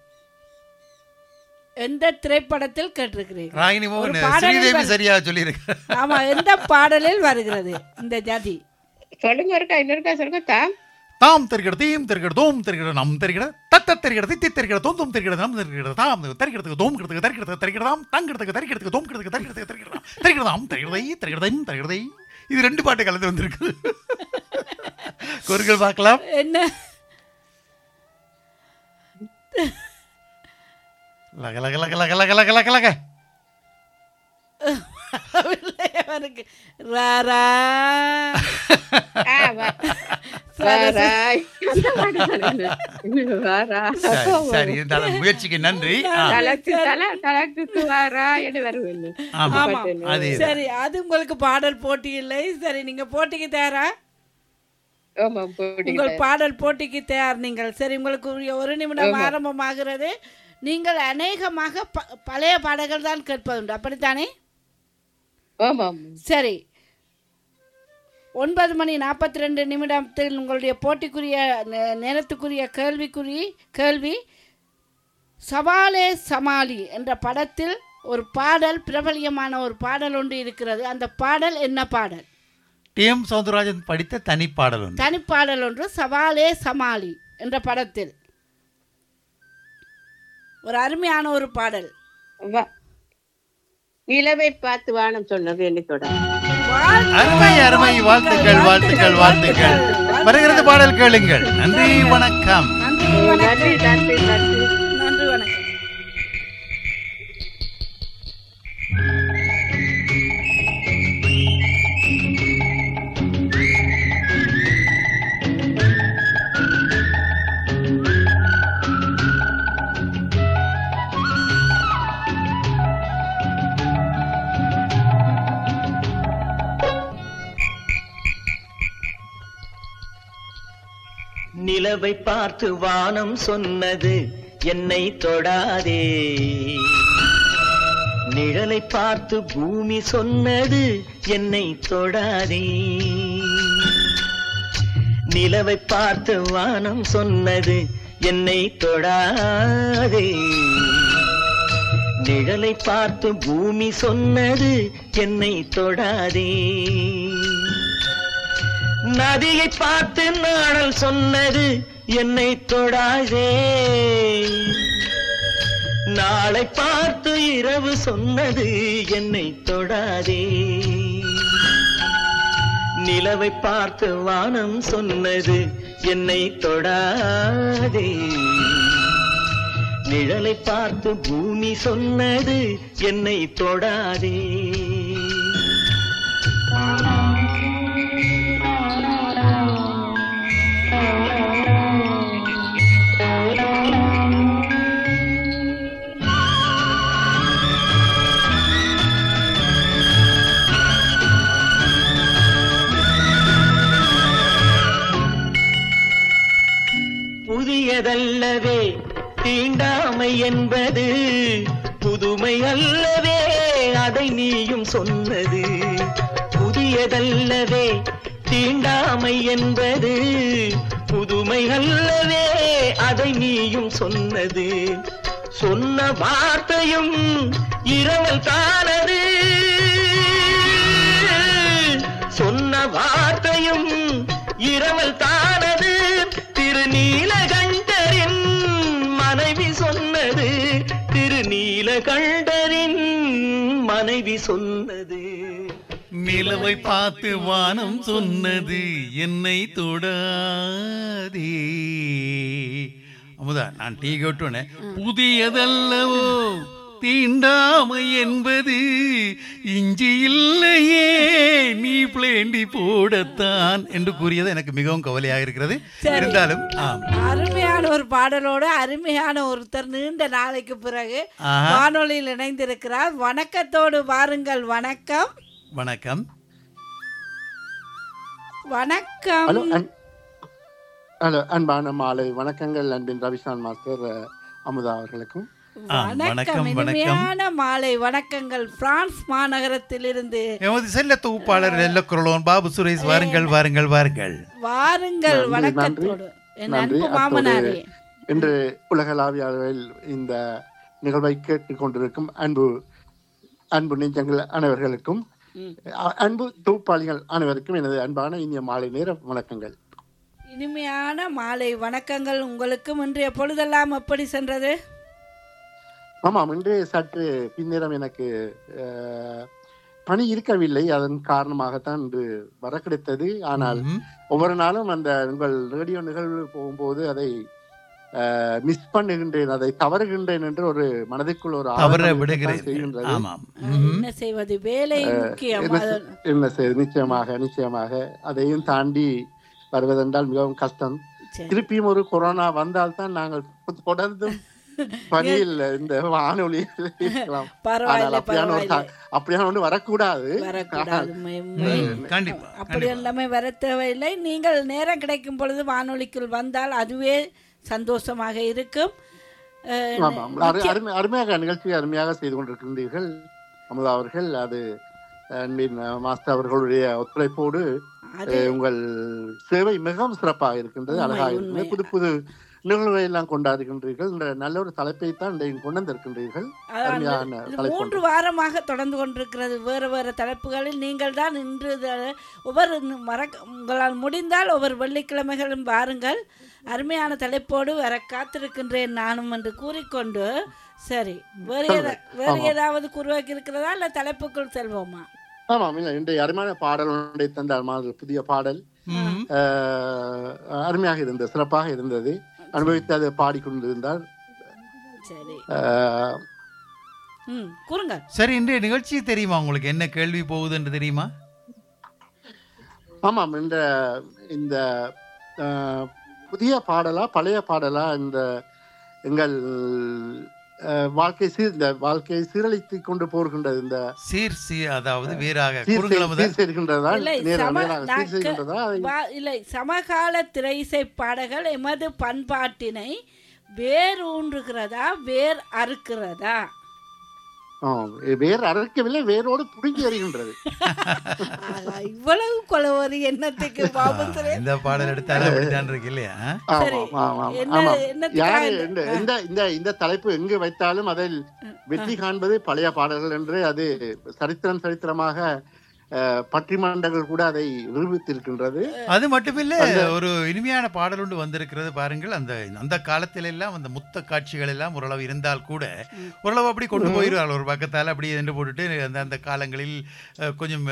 எந்த திரைப்படத்தில் கேட்டிருக்கிறீர்கள் ராகினி ஒரு மோகன் பாடலில் ஸ்ரீதேவி வரு- சரியா சொல்லியிருக்க ஆமா எந்த பாடலில் வருகிறது இந்த ஜதி சொல்லுங்க இருக்கா இன்னொருக்கா சொல்லுங்க தாம் தாம் தெரிகிறது தீம் தெரிகிறது தோம் தெரிகிறது நம் தெரிகிறது தத்த தெரிகிறது தித்தி தெரிகிறது தோந்தும் தெரிகிறது நம் தெரிகிறது தாம் தெரிகிறதுக்கு தோம்கிறதுக்கு தரிக்கிறதுக்கு தரிக்கிறதாம் தங்கிறதுக்கு தரிக்கிறதுக்கு தோம்கிறதுக்கு தரிக்கிறதுக்கு தரிக்கிறதாம் தரிக்கிறதாம் தெரிகிறதை தெரிகிறதையும் தெரிகிறதை இது ரெண்டு பாட்டு கலந்து வந்திருக்கு குறுகள் பார்க்கலாம் என்ன லக லக லக லக லக லக லக லக அவருக்கு ராரா ஆ, வா- வாராய். அந்த பாட்டு சொல்லுங்க. வாரா. சரி சரி இருந்தாலும் முயற்சிக்கு நன்றி ஆ, தலக்கு தல தலக்கு வாரா என்று வருவேன் ஆமா ஆமா அது சரி அது உங்களுக்கு பாடல் போட்டி இல்லை சரி நீங்க போட்டிக்கு தயாரா ஆமா போடுங்க உங்கள் பாடல் போட்டிக்கு தயார் நீங்கள் சரி உங்களுக்கு உரிய ஒரு நிமிடம் ஆரம்பமாகிறது நீங்கள் அநேகமாக ப- பழைய பாடல்கள் தான் கேட்பதுண்டு அப்படித்தானே ஆமா சரி ஒன்பது மணி நாற்பத்தி ரெண்டு நிமிடத்தில் உங்களுடைய போட்டிக்குரிய நே- நேரத்துக்குரிய கேள்விக்குறி கேள்வி சவாலே சமாளி என்ற படத்தில் ஒரு பாடல் பிரபல்யமான ஒரு பாடல் ஒன்று இருக்கிறது அந்த பாடல் என்ன பாடல் டி எம் சௌந்தரராஜன் படித்த தனிப்பாடல் ஒன்று தனிப்பாடல் ஒன்று சவாலே சமாளி என்ற படத்தில் ஒரு அருமையான ஒரு பாடல் வா- நிலவை பார்த்து வானம் சொன்னது என்னைத்தோட அருமை அருமை வாழ்த்துக்கள் வாழ்த்துக்கள் வாழ்த்துக்கள் வருகிறது பாடல் கேளுங்கள் நன்றி வணக்கம் நன்றி வணக்கம் நன்றி நன்றி நன்றி வணக்கம் நிலவை பார்த்து வானம் சொன்னது என்னை தொடாதே நிழலை பார்த்து பூமி சொன்னது என்னை தொடாதே நிலவை பார்த்து வானம் சொன்னது என்னை தொடாதே நிழலை பார்த்து பூமி சொன்னது என்னை தொடாதே நதியை பார்த்து நாணல் சொன்னது என்னை தொடாதே நாளை பார்த்து இரவு சொன்னது என்னை தொடாதே நிலவை பார்த்து வானம் சொன்னது என்னை தொடாதே நிழலை பார்த்து பூமி சொன்னது என்னை தொடாதே புதியதல்லவே தீண்டாமை என்பது புதுமை அல்லவே அதை நீயும் சொன்னது புதியதல்லவே தீண்டாமை என்பது புதுமை அல்லவே அதை நீயும் சொன்னது சொன்ன வார்த்தையும் இரவல் தானது சொன்ன வார்த்தையும் இரவல் தானது திருநீலகண்டரின் மனைவி சொன்னது திருநீலகண்டரின் மனைவி சொன்னது நிலவை பார்த்து வானம் சொன்னது என்னை தொடாதே அமுதா நான் டீ கேட்டோன்னே புதியதல்லவோ தீண்டாமை என்பது இஞ்சி இல்லையே நீ பிளேண்டி போடத்தான் என்று கூறியது எனக்கு மிகவும் கவலையாக இருக்கிறது சரி. இருந்தாலும் ஆம் அருமையான ஒரு பாடலோடு அருமையான ஒருத்தர் நீண்ட நாளைக்கு பிறகு ஆஹா. வானொலியில் இணைந்திருக்கிறார் வணக்கத்தோடு வாருங்கள் வணக்கம் வணக்கம் வணக்கம் ஹலோ அன்- ஹலோ அன்பான மாலை வணக்கங்கள் அன்பின் ரவிசான் மாஸ்டர் அஹ், அமுதா அவர்களுக்கும் வணக்கம் இனிமையான மாலை வணக்கங்கள் பிரான்ஸ் மாநகரத்திலிருந்து எமது செல்ல தொகுப்பாளர் நெல்லக்குரலோன் பாபு சுரேஷ் வாருங்கள் வாருங்கள் வாருங்கள் வாருங்கள் நன்றி, வணக்கத்தோடு என் நன்றி அன்பு அத்தோடு மாமனாரே இன்று உலகளாவிய அளவில் இந்த நிகழ்வை கேட்டுக் கொண்டிருக்கும் அன்பு அன்பு நெஞ்சங்கள் அனைவர்களுக்கும் அ- அன்பு தொகுப்பாளிகள் அனைவருக்கும் எனது அன்பான இனிய மாலை நேர வணக்கங்கள் இனிமையான மாலை வணக்கங்கள் உங்களுக்கும் இன்றைய பொழுதெல்லாம் எப்படி சென்றது ஆமாம் இன்று சற்று பின்னிரம் எனக்கு அஹ், பணி இருக்கவில்லை அதன் காரணமாகத்தான் இன்று வர கிடைத்தது ஆனால் ஒவ்வொரு நாளும் அந்த உங்கள் ரேடியோ நிகழ்வு போகும்போது அதை மிஸ் பண்ணுகின்றேன் அதை தவறுகின்றேன் என்று ஒரு மனதிற்குள் ஒரு தவற ஆதங்கம் விடுகிறேன். இருக்கத்தான் செய்கின்றது. ஆமாம். என்ன செய்வது வேலை அஹ், முக்கியம் என்ன அது- செய்- என்ன செய்வது நிச்சயமாக நிச்சயமாக அதையும் தாண்டி வருவதென்றால் மிகவும் கஷ்டம் சரி. திருப்பியும் ஒரு கொரோனா வந்தால்தான் நாங்கள் தொடர்ந்தும் பணியில் இந்த வானொலியில் இருக்கலாம் பரவாயில்லை, ஆனால் அப்படியான ஒரு பரவாயில்லை. சா- அப்படியான ஒன்று வரக்கூடாது வரக்கூடாது மே- ம், மே- கண்டிப்பா அப்படி எல்லாமே வர தேவையில்லை நீங்கள் நேரம் கிடைக்கும் பொழுது வானொலிக்குள் வந்தால் அதுவே சந்தோஷமாக இருக்கும் அஹ், ஆமாம் அரு- நிச்சய- அருமை அருமையாக நிகழ்ச்சியை அருமையாக செய்து கொண்டிருக்கின்றீர்கள் அமுதா அவர்கள் அது அன்பின் மாஸ்டர் அவர்களுடைய ஒத்துழைப்போடு அது- அஹ், உங்கள் சேவை மிகவும் சிறப்பாக இருக்கின்றது உண்மை, அழகாக உண்மை. இருக்கின்றது புது புது நிகழ்வுகளை எல்லாம் கொண்டாடுகின்றீர்கள் இந்த நல்ல ஒரு தலைப்பை தான் இன்றைக்கு கொண்டு வந்திருக்கின்றீர்கள் அதான் அருமையான இது தலைப்பு மூன்று வாரமாக தொடர்ந்து கொண்டிருக்கிறது வேறு வேறு தலைப்புகளில் நீங்கள் தான் இன்று இத- ஒவ்வொரு மறக்க உங்களால் முடிந்தால் ஒவ்வொரு வெள்ளிக்கிழமைகளும் வாருங்கள் அருமையான தலைப்போடு வர காத்திருக்கின்றேன் நானும் என்று கூறிக்கொண்டு சரி வேறு ஏதா வேறு ஆமாம். ஏதாவது குருவாக்கி இருக்கிறதா இல்லை தலைப்புக்குள் செல்வோமா ஆமாம் இல்லை இன்றைய அருமையான பாடல் ஒன்றை தந்தார் மாதிரி புதிய பாடல் அஹ், அருமையாக இருந்தது சிறப்பாக இருந்தது அனுபவித்து அதை பாடிக்கொண்டிருந்தார் சரி அஹ், ம் கூறுங்க சரி இன்றைய நிகழ்ச்சி தெரியுமா உங்களுக்கு என்ன கேள்வி போகுதுன்னு தெரியுமா ஆமாம் இந்த இந்த அஹ், புதிய பாடலா பழைய பாடலா இந்த எங்கள் அஹ், வாழ்க்கை சீர் இந்த வாழ்க்கையை சீரழித்து கொண்டு போகின்றது இந்த சீர் சி அதாவது வேறாக சீர் குறுங்கல செய்- முதல் சீர் சேர்க்கின்றதா இல்லை நேரா- சம நேராக சீர் நாக்க- செய்கின்றதா அதை வா- இல்லை சமகால திரை இசை பாடல்கள் எமது பண்பாட்டினை வேர் ஊன்றுகிறதா வேர் அறுக்கிறதா ஆம், வேர் அறுக்கவில்லை வேரோடு புடுங்கி எறிகின்றது ஆகா, இவ்வளவு கொலவரி என்னத்துக்கு பாபுசரே இந்த பாடல் எடுத்தாலும் அப்படித்தான் இருக்கு இல்லையா சரி. ஆமாம், ஆமாம், என்ன- ஆமாம். என்னத்துக்காக யாரு இந்த- இந்த- இந்த இந்த இந்த தலைப்பு எங்கு வைத்தாலும் அதில் வெற்றி காண்பது பழைய பாடல்கள் என்று அது சரித்திரம் சரித்திரமாக அஹ், பட்டிமன்றங்கள் கூட அதை நிரூபித்திருக்கின்றது அது மட்டுமில்ல அந்த- ஒரு இனிமையான பாடல் ஒன்று வந்திருக்கிறது பாருங்கள் அந்த அந்த காலத்தில் எல்லாம் அந்த முத்த காட்சிகள் எல்லாம் ஓரளவு இருந்தால் கூட ஓரளவு அப்படி கொண்டு ம். போயிடுவாள் ஒரு பக்கத்தால் அப்படியே என்று போட்டுட்டு அந்த அந்த காலங்களில் அஹ், கொஞ்சம்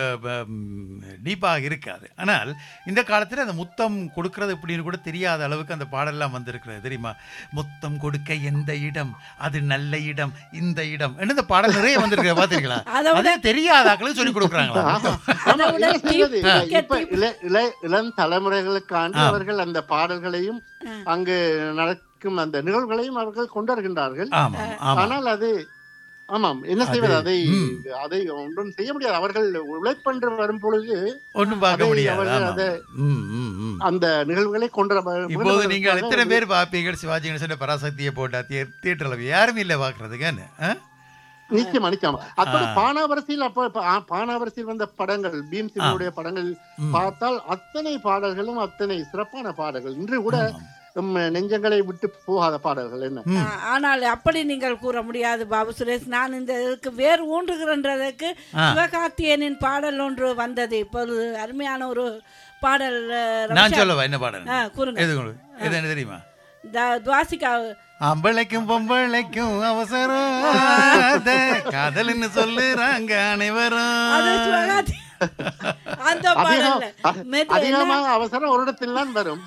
டீப்பாக இருக்காது ஆனால் இந்த காலத்தில் அந்த முத்தம் கொடுக்கறது எப்படின்னு கூட தெரியாத அளவுக்கு அந்த பாடல்லாம் வந்திருக்கிறது தெரியுமா முத்தம் கொடுக்க எந்த இடம் அது நல்ல இடம் இந்த இடம் என்று இந்த பாடல் நிறைய வந்திருக்கு பார்த்தீங்களா அதை விட- அதே தெரியாதாக்களும் சொல்லி கொடுக்குறாங்களா ஆமா, ஆமா, என்ன செய்வது? ஆ. இப்ப இள- இள- இளம் தலைமுறைகளுக்காண்டு ஆ. அவர்கள் அந்த பாடல்களையும் அங்கு நடக்கும் அந்த நிகழ்வுகளையும் அவர்கள் கொண்டாடுகின்றார்கள் ஆமாம், ஆமாம். ஆனால் அது ஆமாம் என்ன அது- செய்வது அதை ம். அதை ஒன்றும் செய்ய முடியாது அவர்கள் உழைப்பென்று வரும் பொழுது ஒன்றும் பார்க்க அதை முடியாது அவர்கள் ஆமாம். அதை ம், ம், ம். அந்த நிகழ்வுகளை கொண்டு வர- இப்போது நீங்கள் கொண்டு எத்தனை வருவதற்காக பேர் பார்ப்பீர்கள் சிவாஜி கணேசன் பராசக்தியை போட்டா தியேட்டர்ல யாருமே இல்லை பார்க்கறதுக்கு ஆ? நிச்சயமா நிச்சயமா அப்ப ஆ. பானாவரசியில் அப்ப இப்ப, ஆ, பானாவரசியில் வந்த படங்கள் பீம் சிவனுடைய படங்கள் ம். பார்த்தால் அத்தனை பாடல்களும் அத்தனை சிறப்பான பாடல்கள் இன்று கூட நம் நெஞ்சங்களை விட்டு போகாத பாடல்கள் என்ன ஆ, ஆனால் அப்படி நீங்கள் கூற முடியாது பாபு சுரேஷ் நான் இந்த இதுக்கு வேறு ஊன்றுகிறன்றதுக்கு ஆ. சிவகார்த்தியனின் பாடல் ஒன்று வந்தது இப்போது அருமையான ஒரு பாடல் அஹ், நான் ரவிஷா- சொல்லவா என்ன பாடல் ஆ, கூறுங்க எது உங்களுக்கு? எது என்ன தெரியுமா த- துவாசிகா அம்பளைக்கும் பொம்பளைக்கும் அவசரம் ஆகாத காதல்னு சொல்லுறாங்க அது அனைவரும் சிவகார்த்தி அந்த அதிகம் பாடல்ல மெது- அதிகமாக அவசரம் ஒரு இடத்தில் தான் வரும்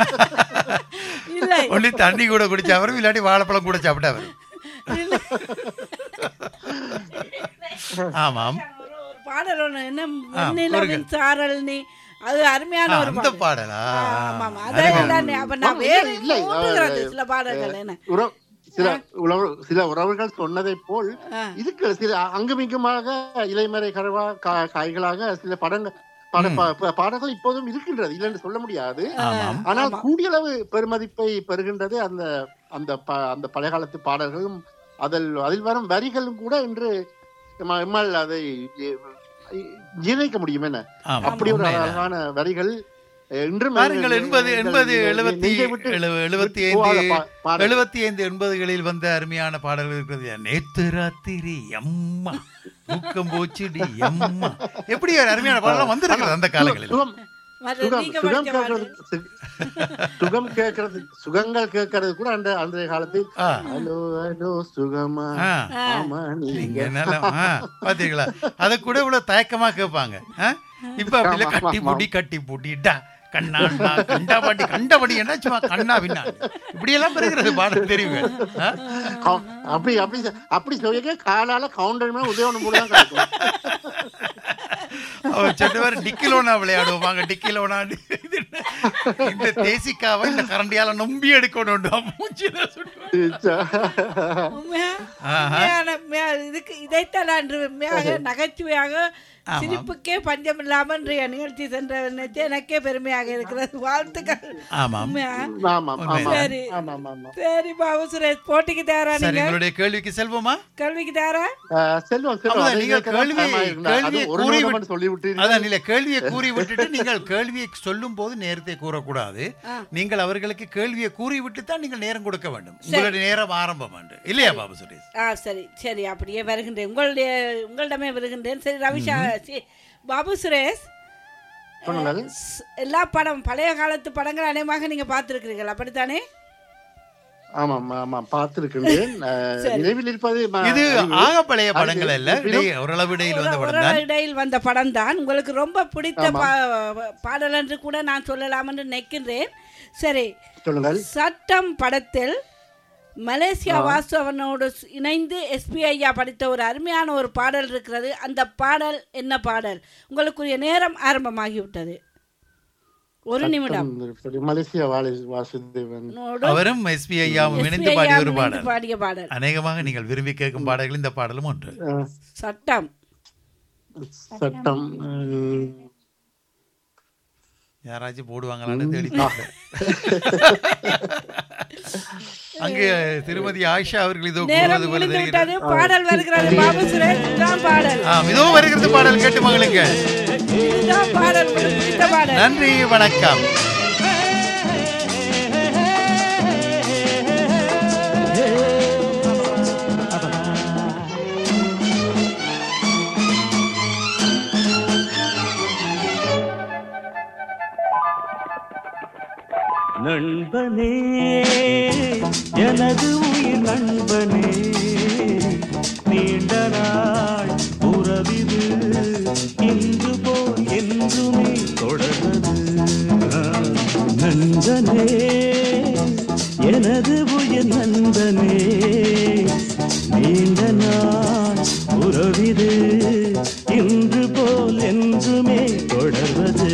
இல்லை ஒன்லி தண்ணி கூட குடிச்சா வரும் இல்லாட்டி வாழைப்பழம் கூட சாப்பிட்டா வரும் ஆமாம் ஒரு பாடல் ஒன்று என்ன ஆ, வெண்ணிலவின் சாரல் நீ அது அருமையான ஆ, ஒரு அந்த பாடல் பாடலா ஆமாம் அதான் அப்ப நான் ஆமா, வேறு இல்லை, இல்லை, ஊன்றுகிறது அஹ், சில பாடல்கள் என்ன உறவு சில உறவு சில உறவுகள் சொன்னதை போல் ஆ. இதுக்கு சில அங்குமிங்குமாக இலைமறை கரவா கா- காய்களாக சில படங்கள் பட ம். பா- பா- பாடல்கள் இப்போதும் இருக்கின்றது இல்லை என்று சொல்ல முடியாது ஆமாம் ஆனால் கூடியளவு பெருமதிப்பை பெறுகின்றது அந்த அந்த ப- அந்த பழைய காலத்து பாடல்களும் அதில் அதில் வரும் வரிகளும் கூட இன்று எம்ம- எம்மால் அதை எ- ஜீரணிக்க முடியும் என்ன ஆமாம், அப்படி ஒரு உண்மைதான். அழகான வரிகள் அஹ், இன்றும் பாருங்கள் எங்கள் எண்பது எங்கள் எண்பது நெஞ்சை எழுபத்தி விட்டு எழு- எழுபத்தி விட்டு போகாத ஐந்து பா- பாடல்கள். எழுபத்தி ஐந்து எண்பதுகளில் வந்த அருமையான பாடல்கள் இருக்கிறது நேத்து ராத்திரி அம்மா தூக்கம் போச்சுடி அம்மா எப்படி ஒரு அருமையான பாடலாம் வந்திருக்கிறது அந்த காலங்களில் சுகம் மற்ற சுகம் நீங்க சுகம் படிச்ச பாடல். கேட்கறது சு- சுகம் கேட்கறது சுகங்கள் கேட்கறது கூட அந்த அந்த காலத்தில் ஆ. ஹலோ ஹலோ சுகமா ஆ. ஆமா நீங்க நீங்க என்னெல்லாம் ஆ, பாத்தீங்களா அத கூட இவ்வளவு தயக்கமா கேட்பாங்க ஆ? இப்ப அப்படி இல்ல ஆமா, கட்டி ஆமா. புடி கட்டி புடிடா கண்ணாண்டா கண்டாபாட்டி கண்டபடி என்ன சும்மா கண்ணா பின்னா இப்படி எல்லாம் பெறுகிறது பாடல் தெரியுங்க ஆ? கவு- அப்படி அப்படி அப்படி சொல்லிக்க காலால கவுண்டர் மேல உதயவனம் போல தான் கிடைக்கும் அவர் சொன்னவர் டிக்கிலோனா விளையாடுவோம் வாங்க டிக்கிலோனா இது என்ன? இந்த தேசிக்காவை இந்த கரண்டியால நம்பி எடுக்கணும் மூச்சில சுட்டு உண்மையா? ஆஹா. உண்மையான உண்மையா- இதுக்கு இதைத்தான் நான் இன்று உண்மையாக நகைச்சுவையாக ஆமாம். சிரிப்புக்கே பஞ்சம் இல்லாமல் இன்றைய நிகழ்ச்சி சென்ற நினைச்சு எனக்கே பெருமையாக இருக்கிறது வாழ்த்துக்கள் ஆமாம். உண்மையா? ஆமாம் ஆமாம் சரி ஆமாம் ஆமாம் சரி பாபு சுரேஷ் போட்டிக்கு தயாரா சரி நீங்க எங்களுடைய கேள்விக்கு செல்வோமா கல்விக்கு தயாரா அஹ், செல்வம் செல்வம் அமுதா, அதை நீங்கள் கேட்க கேள்வி தான் time ஆயிருந்தா. அது கேள்வியை ஒரு கூறி நிமிடம் விட்டு- சொல்லி விட்டு அதான் இல்ல கேள்வியை கூறி விட்டுட்டு நீங்கள் கேள்வியை சொல்லும் போது நேரத்தை கூறக்கூடாது ஆ. நீங்கள் அவர்களுக்கு கேள்வியை கூறி விட்டு தான் நீங்கள் நேரம் கொடுக்க வேண்டும் உங்களுடைய நேரம் ஆரம்பம் வேண்டும் இல்லையா பாபு சுரேஷ் ஆ சரி சரி அப்படியே வருகின்றேன் உங்களுடைய உங்களிடமே வருகின்றேன் சரி ரவிஷா சி, பாபு சுரேஷ் சொல்லுங்கள் ஸ்- எல்லா படம் பழைய காலத்து படங்கள் அநேகமாக நீங்க பார்த்துருக்கிறீர்கள் அப்படித்தானே ஆமாம் ஆமாம் பார்த்திருக்கின்றேன் அஹ், சரி. நினைவில் இருப்பது ம- இது அறிவு. ஆக பழைய அது படங்கள் அல்ல இருப்பினும் இடை- ஓரளவு இடையில் வந்த ஒரு படம் தான் இடையில் வந்த படம் தான் உங்களுக்கு ரொம்ப பிடித்த ஆமாம். பா- பாடல் என்று கூட நான் சொல்லலாம் என்று நினைக்கின்றேன் சரி சொல்லுங்கள் சட்டம் படத்தில் மலேசியா ஆ. வாசு அவனோடு ஸ்- இணைந்து எஸ்பி ஐயா படித்த ஒரு அருமையான ஒரு பாடல் இருக்கிறது அந்த பாடல் என்ன பாடல் உங்களுக்குரிய நேரம் ஆரம்பமாகிவிட்டது ஒரு நிமிடம் சரி, மலேசியா வாலி வாசுதேவன் நோடு அவரும் எஸ்பி ஐயாவும் SPI இணைந்து பாடிய ஒரு இணைந்து பாடல் பாடிய பாடல் அநேகமாக நீங்கள் விரும்பி கேட்கும் பாடல்கள் இந்த பாடலும் ஒன்று அஹ், சட்டம் சட்டம் உம், யாராச்சும் போடுவாங்களான்னு தேடி ம். பார்த்தேன். அங்கே திருமதி ஆயிஷா அவர்கள் இதோ நேரம் கூறுவது போல முடிந்து தெரிகிறது விட்டது பாடல் வருகிறது பாபு சுரேஷ் இதுதான் பாடல் ஆம் இதோ வருகிறது பாடல் கேட்டு மகளுங்கள் இதுதான் பாடல் உங்களுக்கு பிடித்த பாடல் நன்றி வணக்கம் நண்பனே எனது உயிர் நண்பனே நீண்ட நாள் உறவிது இன்று போல் என்றுமே தொடர்வது நண்பனே எனது உயிர் நண்பனே நீண்ட நாள் உறவிது இன்று போல் என்றுமே தொடர்வது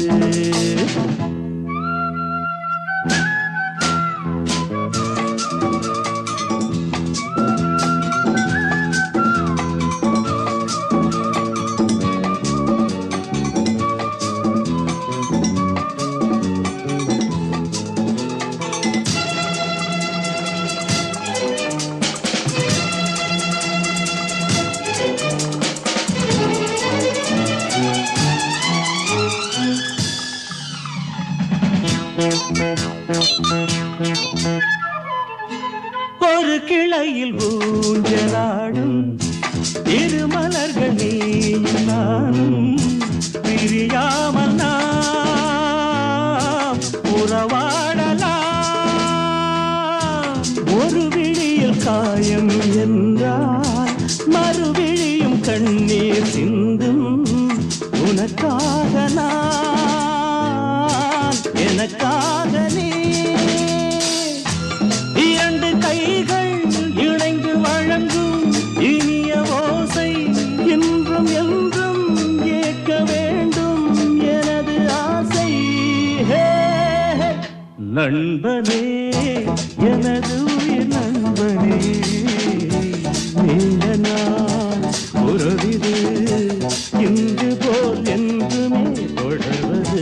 ஒரு கிளையில் ஊஞ்சலாடும் இரு மலர்கள் நீயும் நானும் பிரியாமல் நாம் உறவாடலாம் ஒரு விழியில் காயம் என்றால் மறுவிழியும் கண்ணீர் சிந்தும் உனக்காக நான் எனக்காக நீ இரண்டு கைகள் இணைந்து வழங்கும் இனிய ஓசை என்றும் என்றும் ஏற்க வேண்டும் எனது ஆசை ஹே, ஹே. நண்பனே எனது உயிர் நண்பனே நீண்ட நாள் உறவிது இன்று போல் என்றுமே தொடர்வது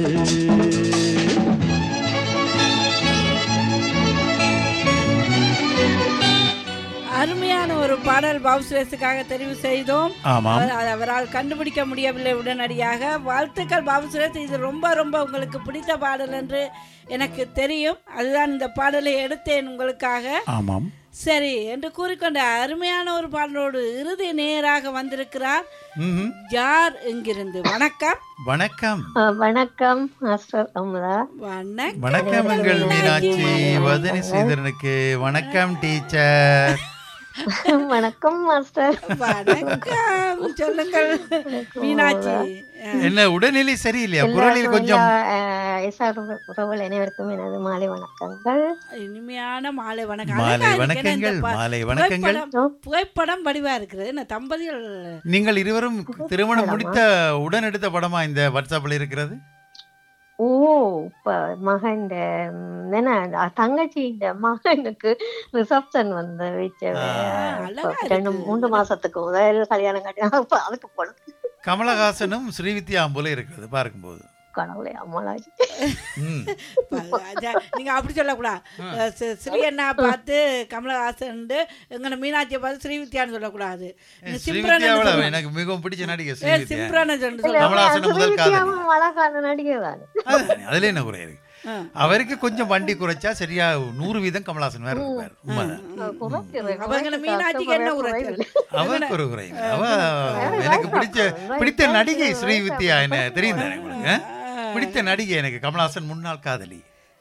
அருமையான ஒரு பாடல் பாபு சுரேஷுக்காக தெரிவு செய்தோம் ஆமாம். அவர் அது அவரால் கண்டுபிடிக்க முடியவில்லை உடனடியாக வாழ்த்துக்கள் பாபு சுரேஷ் இது ரொம்ப ரொம்ப உங்களுக்கு பிடித்த பாடல் என்று எனக்கு தெரியும் அதுதான் இந்த பாடலை எடுத்தேன் உங்களுக்காக ஆமாம் சரி என்று கூறிக்கொண்ட அருமையான ஒரு பாடலோடு இறுதி நேராக வந்திருக்கிறார் ம்ஹும். யார் எங்கிருந்து வணக்கம் வணக்கம் வணக்கம் மாஸ்டர் அமுதா வணக்கம் வணக்கம் எங்கள் மீனாட்சி வதனி ஸ்ரீதரனுக்கு வணக்கம் டீச்சர் வணக்கம் மாஸ்டர் வணக்கம் சொல்லுங்கள் மீனாட்சி என்ன உடல்நிலை சரியில்லையா குரலில் கொஞ்சம் எஸ்ஆர் உறவுகள் அனைவருக்கும் எனது மாலை வணக்கங்கள் இனிமையான மாலை வணக்கம் மாலை அழகா இருக்கு. வணக்கங்கள், இந்த ப- மாலை வணக்கங்கள். புகைப்படம் புகைப்படம் வடிவா இருக்கிறது என்ன தம்பதிகள் நீங்கள் இருவரும் திருமணம் முடித்த உடன் எடுத்த படமா இந்த வாட்ஸ்அப்ல இருக்கிறது ஓ இப்ப மகன் இந்த ம், என்ன தங்கச்சி இந்த மகனுக்கு ரிசப்ஷன் வந்து வச்ச அழகா ரெண்டு மூன்று மாசத்துக்கு முதல் கல்யாணம் கட்டி அப்ப அதுக்கு போனது கமலஹாசனும் ஸ்ரீவித்யா போல இருக்கிறது பார்க்கும்போது கடவுளே அம்மலாஜி ம். அஜா, நீங்க அப்படி சொல்லக்கூடாது அஹ் சி- ஸ்ரீ அண்ணா பார்த்து கமலஹாசன் எங்கன மீனாட்சியை பார்த்து ஸ்ரீவித்யான்னு சொல்லக்கூடாது நீங்க சிம்ரன் ஸ்ரீவித்யாவோட எனக்கு மிகவும் பிடிச்ச நடிகை ஏ ஸ்ரீவித்யா சிம்ரன் சொல்லு இல்ல, சொல்லு. கமலஹாசன் முதல் காதலி சுருவித்தியாவும் அழகான நடிகை தான் அதுதானே, அதுல என்ன குறை இருக்கு அவருக்கு கொஞ்சம் வண்டி குறைச்சா சரியா நூறு வீதம் கமலஹாசன் வேற இருப்பார் உண்மைதான் குறைக்கிறேன், அவங்கள மீனாட்சிக்கு என்ன குறைச்சல் அவருக்கு ஒரு குறை இல்லை. அவ எனக்கு பிடிச்ச பிடித்த நடிகை ஸ்ரீவித்யா என்ன தெரியும் தானே உங்களுக்கு ஆ? பிடித்த நடிகை எனக்கு கமலஹாசன் முன்னாள் காதலி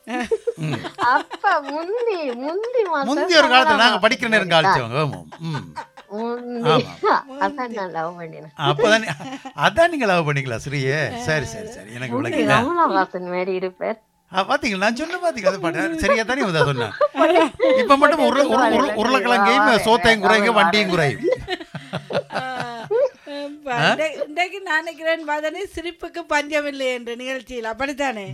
அப்ப முந்தி முந்தி மாசம் முந்தி ஒரு காலத்துல நாங்க படிக்கிற நேரம் காலிச்சவங்க ஆமாம் ம் முந்தி ஆமா. அதான் நான் லவ் பண்ணினேன் அப்பதான் அதான் நீங்க லவ் பண்ணிக்கலாம் ஸ்ரீயே சரி சரி சரி எனக்கு முந்தி விளக்குங்க கமலஹாசன் மாதிரி இருப்பார் ஆ, பாத்தீங்களா நான் சொன்ன பாத்தீங்க அது பாட்டு சரியா தானே வந்து சொன்னேன் இப்ப மட்டும் உருளை உருளை- உருளை- உருளைக்கிழங்கையும் சோத்தையும் குறைங்க வண்டியும் குறையும் இப்ப இன்றை- இன்றைக்கு நான் நினைக்கிறேன் மதனி சிரிப்புக்கு பஞ்சம் இல்லை என்ற நிகழ்ச்சியில் அப்படித்தானே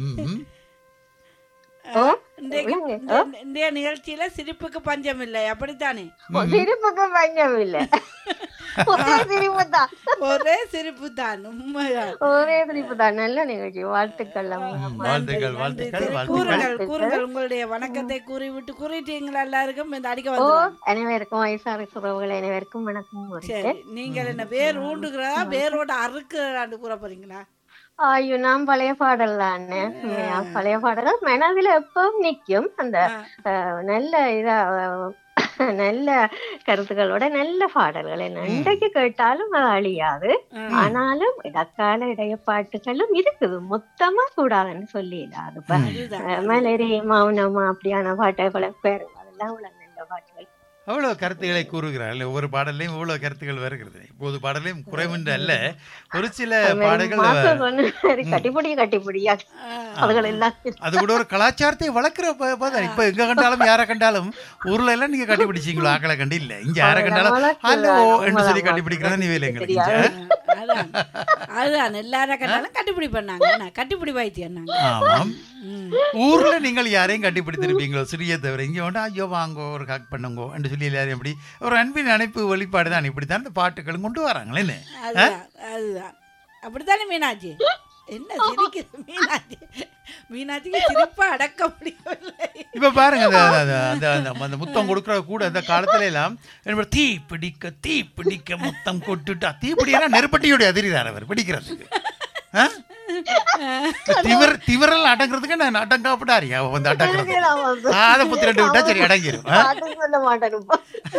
ஓ, இன்றைக்கு இல்லைங்க. இந்த- இன்றைய நிகழ்ச்சியில சிரிப்புக்கு பஞ்சம் இல்லை அப்படித்தானே சிரிப்புக்கு பஞ்சம் இல்ல ஒரே சிரிப்பு தான் ஒரே சிரிப்பு தான் உண்மைதான் ஒரே சிரிப்பு தான் நல்ல நிகழ்ச்சி வாழ்த்துக்கள் அம்மா. வாழ்த்துக்கள் வாழ்த்துக்கள் சரி, வாழ்த்துக்கள் கூறுங்கள் கூறுங்கள் உங்களுடைய வணக்கத்தை கூறிவிட்டு கூறிட்டீங்களா எல்லாருக்கும் இந்த அடிக்க ஓ வந்து அனைவருக்கும் வயசாறு உறவுகள் அனைவருக்கும் வணக்கம் சரி நீங்கள் என்ன வேர் ஊண்டுகிறதா வேரோட அறுக்கிறதான்னு கூற போறீங்களா ஐயோ நான் பழைய பாடல் தானே பழைய பாடல்கள் மனதில் எப்பவும் நிக்கும் அந்த அஹ், நல்ல இதா அஹ், நல்ல கருத்துக்களோட நல்ல பாடல்கள் என்ன இன்றைக்கு கேட்டாலும் அது அழியாது ஆனாலும் இடக்கால இடைய பாட்டுகளும் இருக்குது மொத்தமா கூடாதுன்னு சொல்லிடாது இப்ப அஹ், மலரே மௌனமா அப்படியான பாட்டுகளை பேர் அதெல்லாம் உள்ள நல்ல பாட்டுகள் அவ்வளவு கருத்துக்களை கூறுகிறார்கள் ஒவ்வொரு பாடலையும் இவ்வளவு கருத்துக்கள் வருகிறது இப்போது பாடலையும் குறைவின்றி அல்ல ஒரு சில பாடல்கள் மாஸ்டர் சொன்ன மாதிரி கட்டிப்பிடி கட்டிப்பிடியா அதுகள் எல்லாம் அது கூட ஒரு கலாச்சாரத்தை வளர்க்குற ப- பதம். இப்ப எங்க கண்டாலும் யாரை கண்டாலும் ஊர்ல எல்லாம் நீங்க கண்டுபிடிச்சீங்களோ ஆக்களை கண்டு இல்ல இங்க யாரை கண்டாலும் ஹலோ என்று சொல்லி கண்டுபிடிக்கிறதா நீ வேலை எங்களுக்கு இங்க. அதான் அதுதான் எல்லாரும் கண்டாலும் கட்டுப்பிடி பண்ணாங்க என்ன கட்டுப்பிடி வைத்தியம் ஆமாம் ஊர்ல நீங்கள் யாரையும் கண்டுபிடித்திருப்பீங்களோ சிறிய தவிர இங்க வந்து ஐயோ வாங்கோ ஒரு ஹக் பண்ணுங்கோ என்று சொல்லி எல்லாரையும் எப்படி ஒரு அன்பின் அணைப்பு வெளிப்பாடு தான் இப்படித்தான் இந்த பாட்டுகளும் கொண்டு வராங்களே என்ன ஆ? அதுதான் அதுதான் அப்படித்தானே மீனாட்சி என்ன சிரிக்குது மீனாட்சி மீனாட்சிக்கு சிரிப்பா அடக்க முடியவில்லை இப்ப பாருங்க அந்த அந்த- அந்த அந்த அந்த முத்தம் கொடுக்குற கூட அந்த காலத்துல எல்லாம் என்ன தீ பிடிக்க தீ பிடிக்க முத்தம் கொட்டுட்டா தீ பிடினா நெருப்பட்டியோட அதிரிதார் அவர் பிடிக்கிறதுக்கு ஆ? திவர் திவரல் அடங்குறதுக்கு நான் அடங்காப்படாரி அவ வந்து அடங்குறது அதை பத்தி ரெண்டு விட்டா சரி அடங்கிடும் ஆ? பாட்டு சொல்ல மாட்டேன் இப்ப.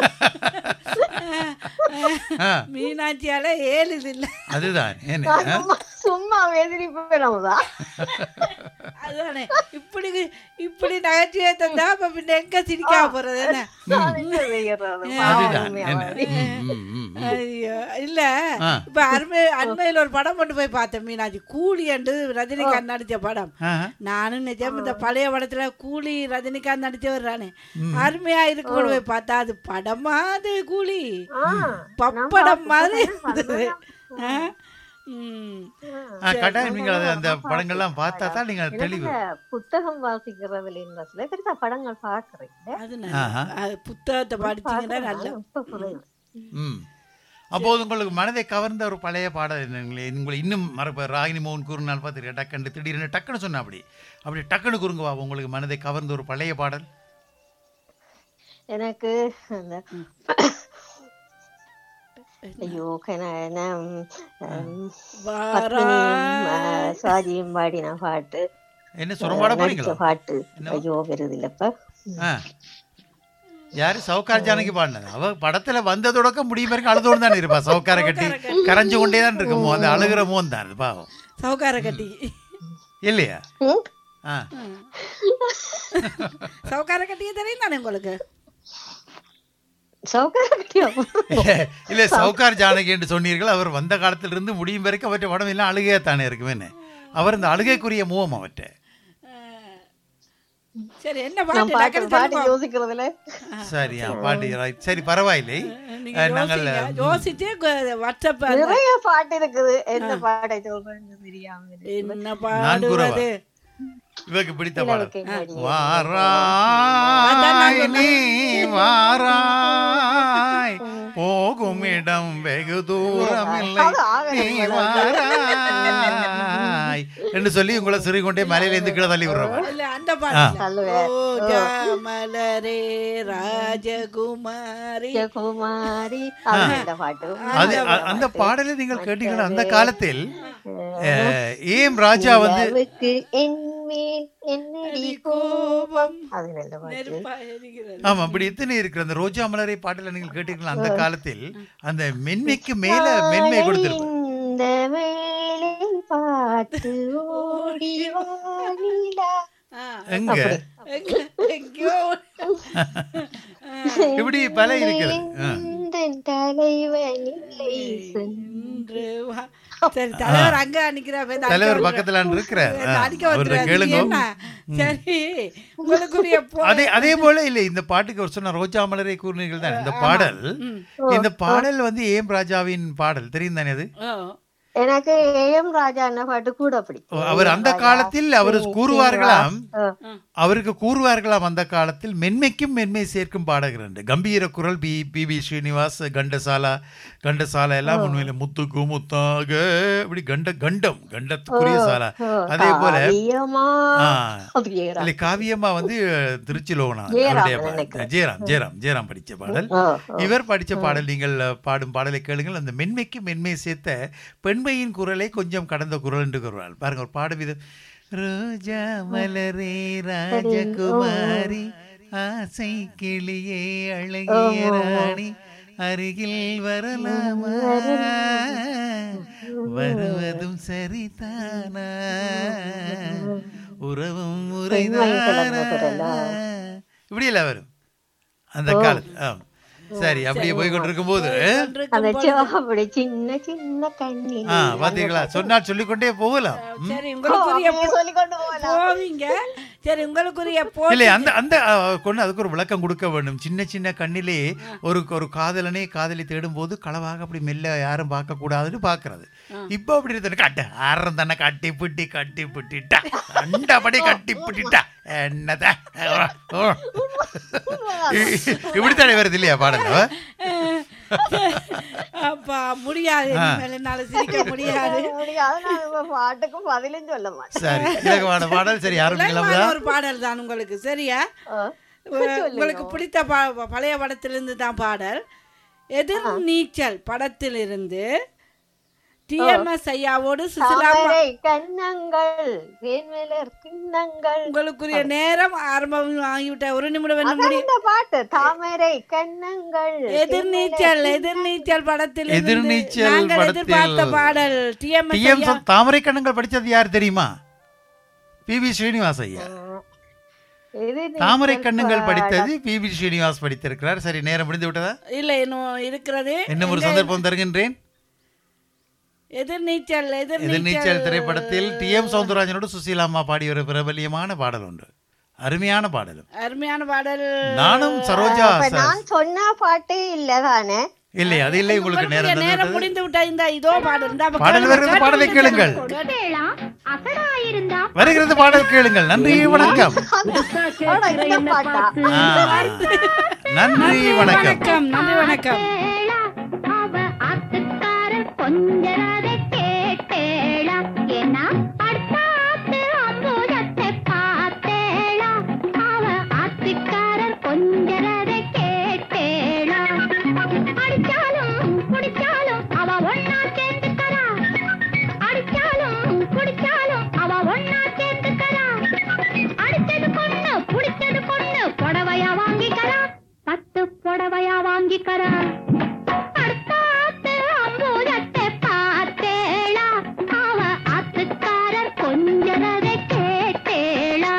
ஆ. மீனாட்சியால ஏழு இது இல்ல அதுதான் என்ன நான் ஆ? சும்மா சும்மா வேதிரிப்பேன் அதுதானே இப்படி இப்படி நகைச்சுவை தந்தா அப்ப பின்ன எங்க சிரிக்காம போறது என்ன அதுதான் என்ன ம், ம், ம், ம். ஐயோ இல்ல ஆ. இப்ப அருமை அண்மையில் ஒரு படம் கொண்டு போய் பார்த்தேன் மீனாட்சி கூலி என்று ரஜினிகாந்த் நடிச்ச படம் ஆஹா. நானும் நிஜம் இந்த பழைய படத்துல கூலி ரஜினிகாந்த் நடிச்சவர் தானே ம். அருமையா இருக்கு கொண்டு போய் பார்த்தா அது படமா அது கூலி பப்படம் மாதிரி இருந்தது ஆ? ம். ஆ, கட்டாயம் நீங்கள் அது- அந்த படங்கள்லாம் பார்த்தா தான் நீங்கள் தெளிவு எனக்கு புத்தகம் வாசிக்கிறதுல இன்ட்ரெஸ்ட்ல பெருசா படங்கள் பாக்குறீங்க அது ஆஹா. நல்லது. அது புத்தகத்தை படிச்சீங்கன்னா நல்ல இப்ப குறைவு. ம் அப்போது உங்களுக்கு மனதை கவர்ந்த ஒரு பழைய பாடல் என்னங்களே உங்களை இன்னும் மறப்ப ராகினி மோகன் கூறுனால் பார்த்துருக்கேன் டக்குன்னு திடீர்னு டக்குன்னு சொன்ன அப்படி அப்படி டக்குன்னு கூறுங்க வா உங்களுக்கு மனதை கவர்ந்த ஒரு பழைய பாடல் எனக்கு அந்த ஐயோ கன- நான், ம், பத்மினியும், ஆ, சுவாதியும் பாடின பாட்டு என்ன சுரம்பாட நடிச்ச போறீங்களா பாட்டு ஐயோ வருது இல்லப்ப ஆ யாரு சவுக்கார் ஜானகி பாடினது அவ படத்துல வந்த தொடக்கம் முடியும் வரைக்கும் அழுதோடு தான் இருப்பா சவுக்கார கட்டி கரைஞ்சு கொண்டே தான் இருக்கும் அந்த அழுகிற மோன் தான் அது பாவம் சவுக்கார கட்டி இல்லையா ஆ சவுக்கார கட்டியே தெரியும் தானே உங்களுக்கு இல்ல சவுக்கார் ஜானகி என்று சொன்னீர்கள் அவர் வந்த காலத்திலிருந்து முடியும் வரைக்கும் அவற்றை படம் எல்லாம் அழுகையா தானே இருக்குமே என்ன அவர் இந்த அழுகைக்குரிய மூவம் அவற்றை சரி என்ன நான் பாட்டு பாட்டு டக்குனு பாட்டு சொல்லுங்க. யோசிக்கிறதுல சரியா பாட்டு right. சரி பரவாயில்லை நீங்க அஹ், நாங்கள் யோசிங்க. யோசிச்சு கு- வாட்ஸ்அப் அந்த- நிறைய பாட்டு இருக்குது என்ன பாட்டை சொல்றேன்னு தெரியாம இருக்கு. என்ன நான் கூறவா பாடுவது இவருக்கு பிடித்த இல்ல, பாடல் ஓகே, ஓகே. வாராய் நீ வாராய் போகும் இடம் வெகு தூரமில்லை நீ வாராய் என்று சொல்லி உங்களை சிறு கொண்டே மலையில இருந்து கீழே தள்ளி விடுறவன் இல்ல அந்த ஆ. பாட்டு ஓ ஜாமலரே ராஜகுமாரி குமாரி ஆ. அந்த பாட்டு அது அ- அந்த பாடலை நீங்கள் கேட்டீங்கன்னா அந்த காலத்தில் அஹ், ஏம் ராஜா வந்து நிலவுக்கு என்மேல் என்னடி கோபம் அது நல்ல பாட்டு ஆமா அப்படி எத்தனை இருக்கிற அந்த ரோஜா மலரை பாடல நீங்கள் கேட்டீங்களா அந்த காலத்தில் அந்த மென்மைக்கு மேல மென்மை கொடுத்திருப்பார் இந்த வேளை பாட்டு ஓடி வானிலா எங்க எங்க- எங்கேயோ இப்படி பல இருக்குது ஆ. உந்தன் தலைவன் இல்லை என்று வா- சரி தலைவர் அங்க நிக்கிறார் போய் அடிக்க தலைவர் வந்துரு- பக்கத்துல இருக்கிறார் இந்த அடிக்க அவர்கிட்ட வந்துரு. கேளுங்க என்ன? சரி உங்களுக்குரிய போ- அதே அதே போல இல்ல இந்த பாட்டுக்கு ஒரு சொன்ன ரோஜா மலரை கூறினீர்கள் தான் இந்த பாடல் இந்த பாடல் வந்து ஏம் ராஜாவின் பாடல் தெரியும் தானே அது ஓ. எனக்கு ஏஎம் ராஜா அண்ணா பாட்டு கூட பிடிக்கும் அவர் அந்த காலத்தில் அவர் கூறுவார்களாம் ஆ. அவருக்கு கூறுவார்களாம் அந்த காலத்தில் மென்மைக்கும் மென்மை சேர்க்கும் பாடகர் என்று கம்பீர குரல் P B V Srinivas Ghantasala Ghantasala எல்லாம் உண்மையில முத்துக்கு முத்தாக இப்படி கண்ட கண்டம் கண்டத்துக்குரிய சாலா அதே போல காவியமா ஆ. அப்படியே இல்ல காவியம்மா வந்து திருச்சி லோகனா ஜெயராம் அவருடைய பா- நினைக்கிறேன். ஜெயராம் ஜெயராம் ஜெயராம் படிச்ச பாடல் ஆ, ஆ. இவர் படிச்ச பாடல் நீங்கள் பாடும் பாடலை கேளுங்கள் அந்த மென்மைக்கு மென்மை சேர்த்த பெண்மையின் குரலை கொஞ்சம் கடந்த குரல் என்று கூறுவாள் பாருங்க ஒரு பாடு விதம் ரோஜா மலரே ராஜகுமாரி ஆசை கிளியே அழகிய ராணி அருகில் வரலாமா வருவதும் சரிதானா உறவும் முறைதானா இப்படி இல்ல வரும் அந்த காலத்து ஆ சரி அப்படியே போய் கொண்டிருக்கும் போது அந்த சிவப்படி சின்ன சின்ன கண்ணி ஆ பாத்தீங்களா சொன்னால் சொல்லிக்கொண்டே போகலாம் ம். சரி உங்களுக்குரிய அப்படியே போ- சொல்லிக்கொண்டு போகலாம். போவீங்க சரி உங்களுக்குரிய போ இல்லை அந்த அந்த ஆ, கொண்டு அதுக்கு ஒரு விளக்கம் கொடுக்க வேண்டும் சின்ன சின்ன கண்ணிலே ஒரு ஒரு காதலனே காதலி தேடும் போது களவாக அப்படி மெல்ல யாரும் பார்க்க கூடாதுன்னு பார்க்கறது இப்போ அப்படி இருக்கு கட்ட ஆரம் தானே கட்டி பிட்டி கட்டி பிட்டிட்டா அண்டபடி கட்டி பிட்டிட்டா என்னத இப்படித்தானே வருது இல்லையா பாடல அப்பா முடியாது ஆ. இனிமேல் என்னால சிரிக்க முடியாது முடியாது நான் இப்ப பாட்டுக்கும் பதிலும் சொல்ல மாட்டேன் சரி இலகுவான பாடல் சரி ஆரம்பிக்கலாமா இலகுவான ஒரு பாடல் தான் உங்களுக்கு சரியா உ- உங்களுக்கு பிடித்த பா- பழைய படத்திலிருந்து தான் பாடல் எதிர் நீச்சல் படத்திலிருந்து டிஎம்எஸ் ஐயாவோடு சுசிலா தாமரை கண்ணங்கள் வேன்மேலர் கிண்ணங்கள் உங்களுக்குரிய நேரம் ஆரம்பம் ஆகிவிட்ட ஒரு நிமிடம் என்ன அதான் முடி இந்த பாட்டு தாமரை கண்ணங்கள் எதிர்நீச்சல் எதிர்நீச்சல் படத்தில் எதிர்நீச்சல் நாங்கள் படத்தில் எதிர்பார்த்த பாடல் டிஎம்எஸ் டிஎம் ஐயா தாமரை கண்ணங்கள் படிச்சது யார் தெரியுமா பி வி ஸ்ரீனிவாஸ் ஐயா தாமரை கண்ணுங்கள் படித்தது பி வி ஸ்ரீனிவாஸ் படித்திருக்கிறார் சரி நேரம் முடிந்து விட்டதா இல்லை இன்னும் இருக்கிறது இன்னும் ஒரு எங்க- சந்தர்ப்பம் தருகின்றேன் எதிர்நீச்சல் எதிர்நீச்சல் எதிர்நீச்சல் திரைப்படத்தில் டி எம் சவுந்தரராஜனோடு சுசீலா அம்மா பாடிய ஒரு பிரபல்யமான பாடல் உண்டு அருமையான பாடலும் அருமையான பாடல் நானும் சரோஜா அப்ப சார் நான் சொன்ன பாட்டு இல்லதானே இல்லை அது இல்லை உங்களுக்கு நேரம் உங்களுடைய தந்து நேரம் விட்டது. முடிந்து விட்டா இந்த இதோ பாடல் இந்த அப்ப பாடல் கேளுங்க, வருகிறது, பாடலை கேட்டு கேளுங்கள். கேளா அசடா இருந்தா வருகிறது பாடல் கேளுங்கள் நன்றி வணக்கம் ஆனா இந்த பாட்டா ஆ, நன்றி வணக்கம் வணக்கம் நன்றி வணக்கம் கேளா அவ ஆத்துக்காரர் கொஞ்சரதை கேட்டேளா ஏன்னா அடுத்தாத்து அம்புஜத்தை பார்த்தேளா அவ ஆத்துக்காரர் கொஞ்சரதை கேட்டேளா அடிச்சாலும் குடிச்சாலும் அவ ஒன்னா சேர்ந்துக்கறா அடிச்சாலும் குடிச்சாலும் அவ ஒன்னா சேர்ந்துக்கறா அடிச்சது பொண்ணு புடிச்சது பொண்ணு புடவையா வாங்கிக்கறா பத்து புடவையா வாங்கிக்கறா அடுத்தாத்து அம்பூஜத்தை பார்த்தேளா அவ ஆத்துக்காரர் கொஞ்சரதை கேட்டேளா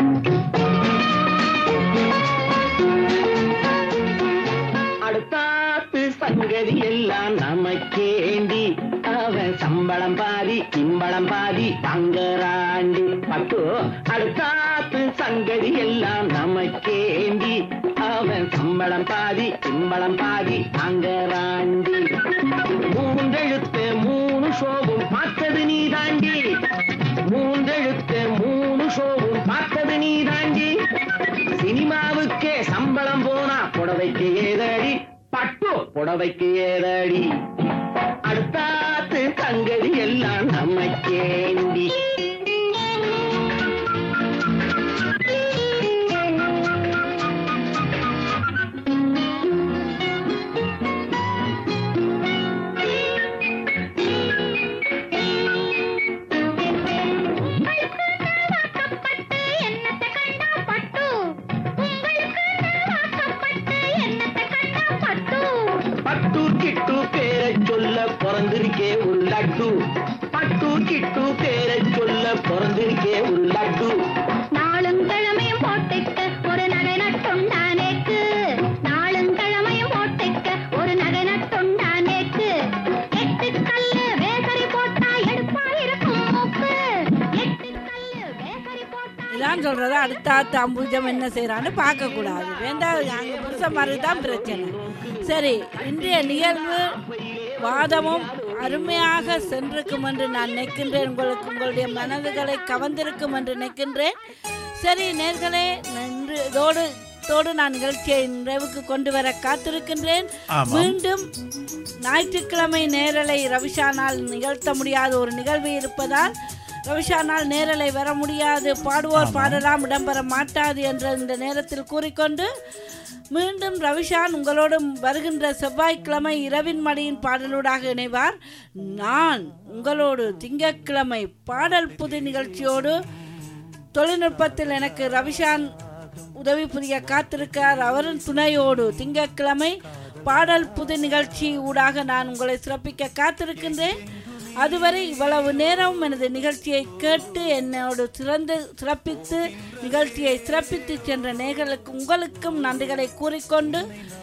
அடுத்தாத்து சங்கதி எல்லாம் நமக்கேண்டி அவன் சம்பளம் பாதி கிம்பளம் பாதி தங்கராண்டி பட்டு அடுத்தாத்து சங்கதி எல்லாம் நமக்கேண்டி அவன் சம்பளம் பாதி கிம்பளம் பாதி தங்கராண்டி மூன்றெழுத்து மூணு ஷோவும் பார்த்தது நீ தாண்டி மூன்றெழுத்து மூணு ஷோவும் பார்த்தது நீ தாண்டி சினிமாவுக்கே சம்பளம் போனா புடவைக்கு ஏதடி பட்டு புடவைக்கு ஏதடி அடுத்தாத்து தங்கடி எல்லாம் நமக்கேண்டி என்னத்தை கண்டா பட்டு உங்களுக்கு வாக்கப்பட்டு என்னத்தை கண்டா பட்டு பட்டூர் கிட்டு பேரை சொல்ல பிறந்திருக்கே ஒரு லட்டு பட்டூர் கிட்டு பேரை சொல்ல பிறந்திருக்கே ஒரு லட்டு நாலு புருஷன் சொல்கிறத அடுத்த ஆத்து அம்புஜம் என்ன செய்கிறான்னு பார்க்கக்கூடாது வேண்டாம் அங்கே புருஷன் மாதிரி தான் பிரச்சனை சரி இன்றைய நிகழ்வு வாதமும் அருமையாக சென்றிருக்கும் என்று நான் நினைக்கின்றேன் உங்களுக்கு உங்களுடைய மனதுகளை கவர்ந்திருக்கும் என்று நினைக்கின்றேன் சரி நேர்களே இன்று இதோடு இதோடு நான் நிகழ்ச்சியை நிறைவுக்கு கொண்டு வர காத்திருக்கின்றேன் ஆமாம். மீண்டும் ஞாயிற்றுக்கிழமை நேரலை ரவிஷானால் நிகழ்த்த முடியாத ஒரு நிகழ்வு இருப்பதால் ரவிஷானால் நேரலை வர முடியாது பாடுவோர் பாடலாம் இடம்பெற மாட்டாது என்ற இந்த நேரத்தில் கூறிக்கொண்டு மீண்டும் ரவிஷான் உங்களோடு வருகின்ற செவ்வாய்க்கிழமை இரவின் மடியின் பாடலூடாக இணைவார் நான் உங்களோடு திங்கட்கிழமை பாடல் புது நிகழ்ச்சியோடு தொழில்நுட்பத்தில் எனக்கு ரவிஷான் உதவி புரிய காத்திருக்கார் அவரின் துணையோடு திங்கட்கிழமை பாடல் புது நிகழ்ச்சி ஊடாக நான் உங்களை சிறப்பிக்க காத்திருக்கின்றேன் அதுவரை இவ்வளவு நேரம் எனது நிகழ்ச்சியை கேட்டு என்னோடு சிறந்து சிறப்பித்து நிகழ்ச்சியை சிறப்பித்து சென்ற நேர்களுக்கு உங்களுக்கும் நன்றிகளை கூறிக்கொண்டு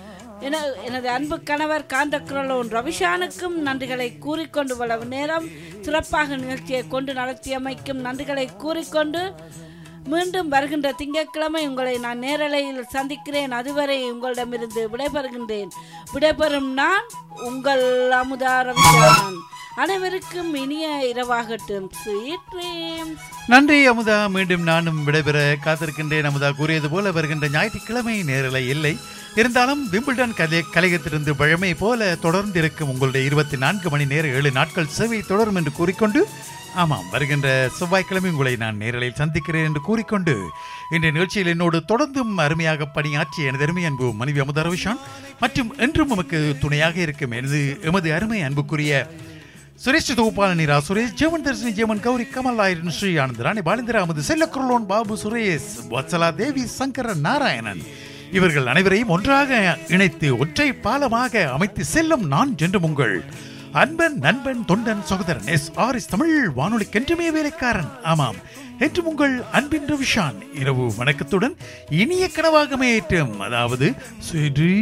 என எனது அன்பு கணவர் காந்தக்குரலோன் ரவிஷானுக்கும் நன்றிகளை கூறிக்கொண்டு இவ்வளவு நேரம் சிறப்பாக நிகழ்ச்சியை கொண்டு நடத்தியமைக்கும் நன்றிகளை கூறிக்கொண்டு மீண்டும் வருகின்ற திங்கட்கிழமை உங்களை நான் நேரலையில் சந்திக்கிறேன் அதுவரை உங்களிடமிருந்து விடைபெறுகின்றேன் விடைபெறும் நான் உங்கள் அமுதா ரவிஷான் அனைவருக்கும் இனிய இரவாகட்டும் ஸ்வீட் ட்ரீம்ஸ் நன்றி அமுதா மீண்டும் நானும் விடைபெற காத்திருக்கின்றேன் அமுதா கூறியது போல வருகின்ற ஞாயிற்றுக்கிழமை நேரலை இல்லை இருந்தாலும் விம்பிள்டன் கலை கலையத்திலிருந்து பழமை போல தொடர்ந்து இருக்கும் உங்களுடைய இருபத்தி நான்கு மணி நேர ஏழு நாட்கள் சேவை தொடரும் என்று கூறிக்கொண்டு ஆமாம் வருகின்ற செவ்வாய்க்கிழமை உங்களை நான் நேரலையில் சந்திக்கிறேன் என்று கூறிக்கொண்டு இன்றைய நிகழ்ச்சியில் என்னோடு தொடர்ந்தும் அருமையாக பணியாற்றிய எனது அருமை அன்பு மனைவி அமுதா ரவிஷான் மற்றும் என்றும் நமக்கு துணையாக இருக்கும் எனது எமது அருமை அன்புக்குரிய சுரேஷ் தொகுப்பாளனி ரா சுரேஷ் ஜெமன் தர்ஷினி ஜெமன் கௌரி கமல் ஆயிரன் ஸ்ரீ ஆனந்த் ராணி பாலேந்திர அமது செல்லக்குரலோன் பாபு சுரேஷ் வத்சலா தேவி சங்கர நாராயணன் இவர்கள் அனைவரையும் ஒன்றாக இணைத்து ஒற்றை பாலமாக அமைத்து செல்லும் நான் என்று உங்கள் அன்பன் நண்பன் தொண்டன் சகோதரன் எஸ் ஆர் எஸ் தமிழ் வானொலிக்கென்றுமே வேலைக்காரன் ஆமாம் என்று உங்கள் அன்பின் ரவிஷான் இரவு வணக்கத்துடன் இனிய கனவாக மேற்றும் அதாவது ஸ்வீட்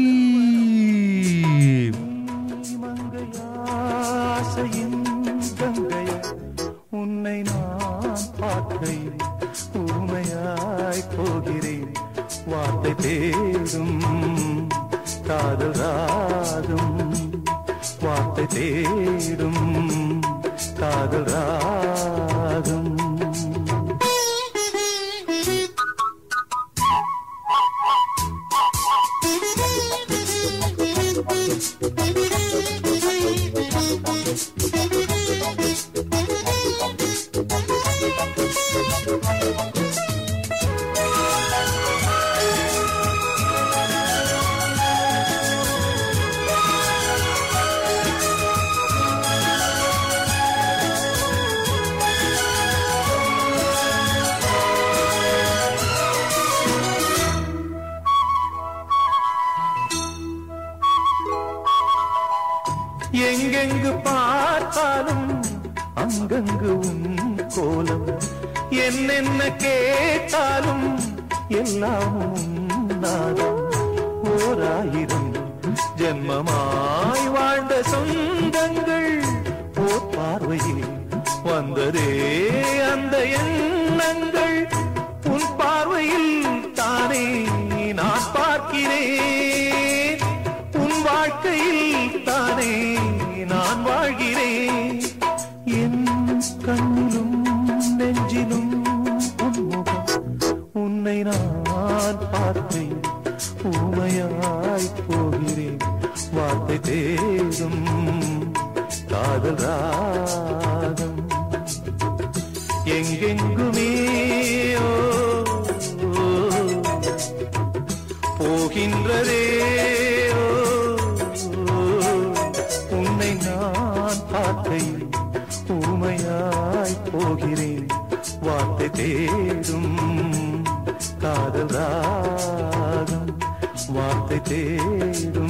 ஆசையின் கங்கை உன்னை நான் பார்க்கையில் ஊமையாய் போகிறேன் வார்த்தை தேடும் காதல் ராகம் வார்த்தை தேடும் காதல் ராகம் எங்கெங்கு பார்த்தாலும் அங்கங்கு உன் கோலம் என்னென்ன கேட்டாலும் எல்லாம் உன் நாதம் ஓராயிரம் ஜென்மமாய் வாழ்ந்த சொந்தங்கள் ஓர் பார்வையில் வந்ததே அந்த எண்ணங்கள் உன் பார்வையில் தானே நான் பார்க்கிறேன் உன் வாழ்க்கையில் தானே நான் வாழ்கிறேன் என் கண்ணிலும் நெஞ்சிலும் உன்முகம் உன்னை நான் பார்த்தேன் ஊமையாய் போகிறேன் வார்த்தை தேடும் காதல் ராகம் எங்கெங்குமே ஓ, ஓ, போகின்றதே ஓ, ஓ, உன்னை நான் பார்க்கையில் ஊமையாய் போகிறேன் வார்த்தை தேடும் காதல் ராகம் வார்த்தை தேடும்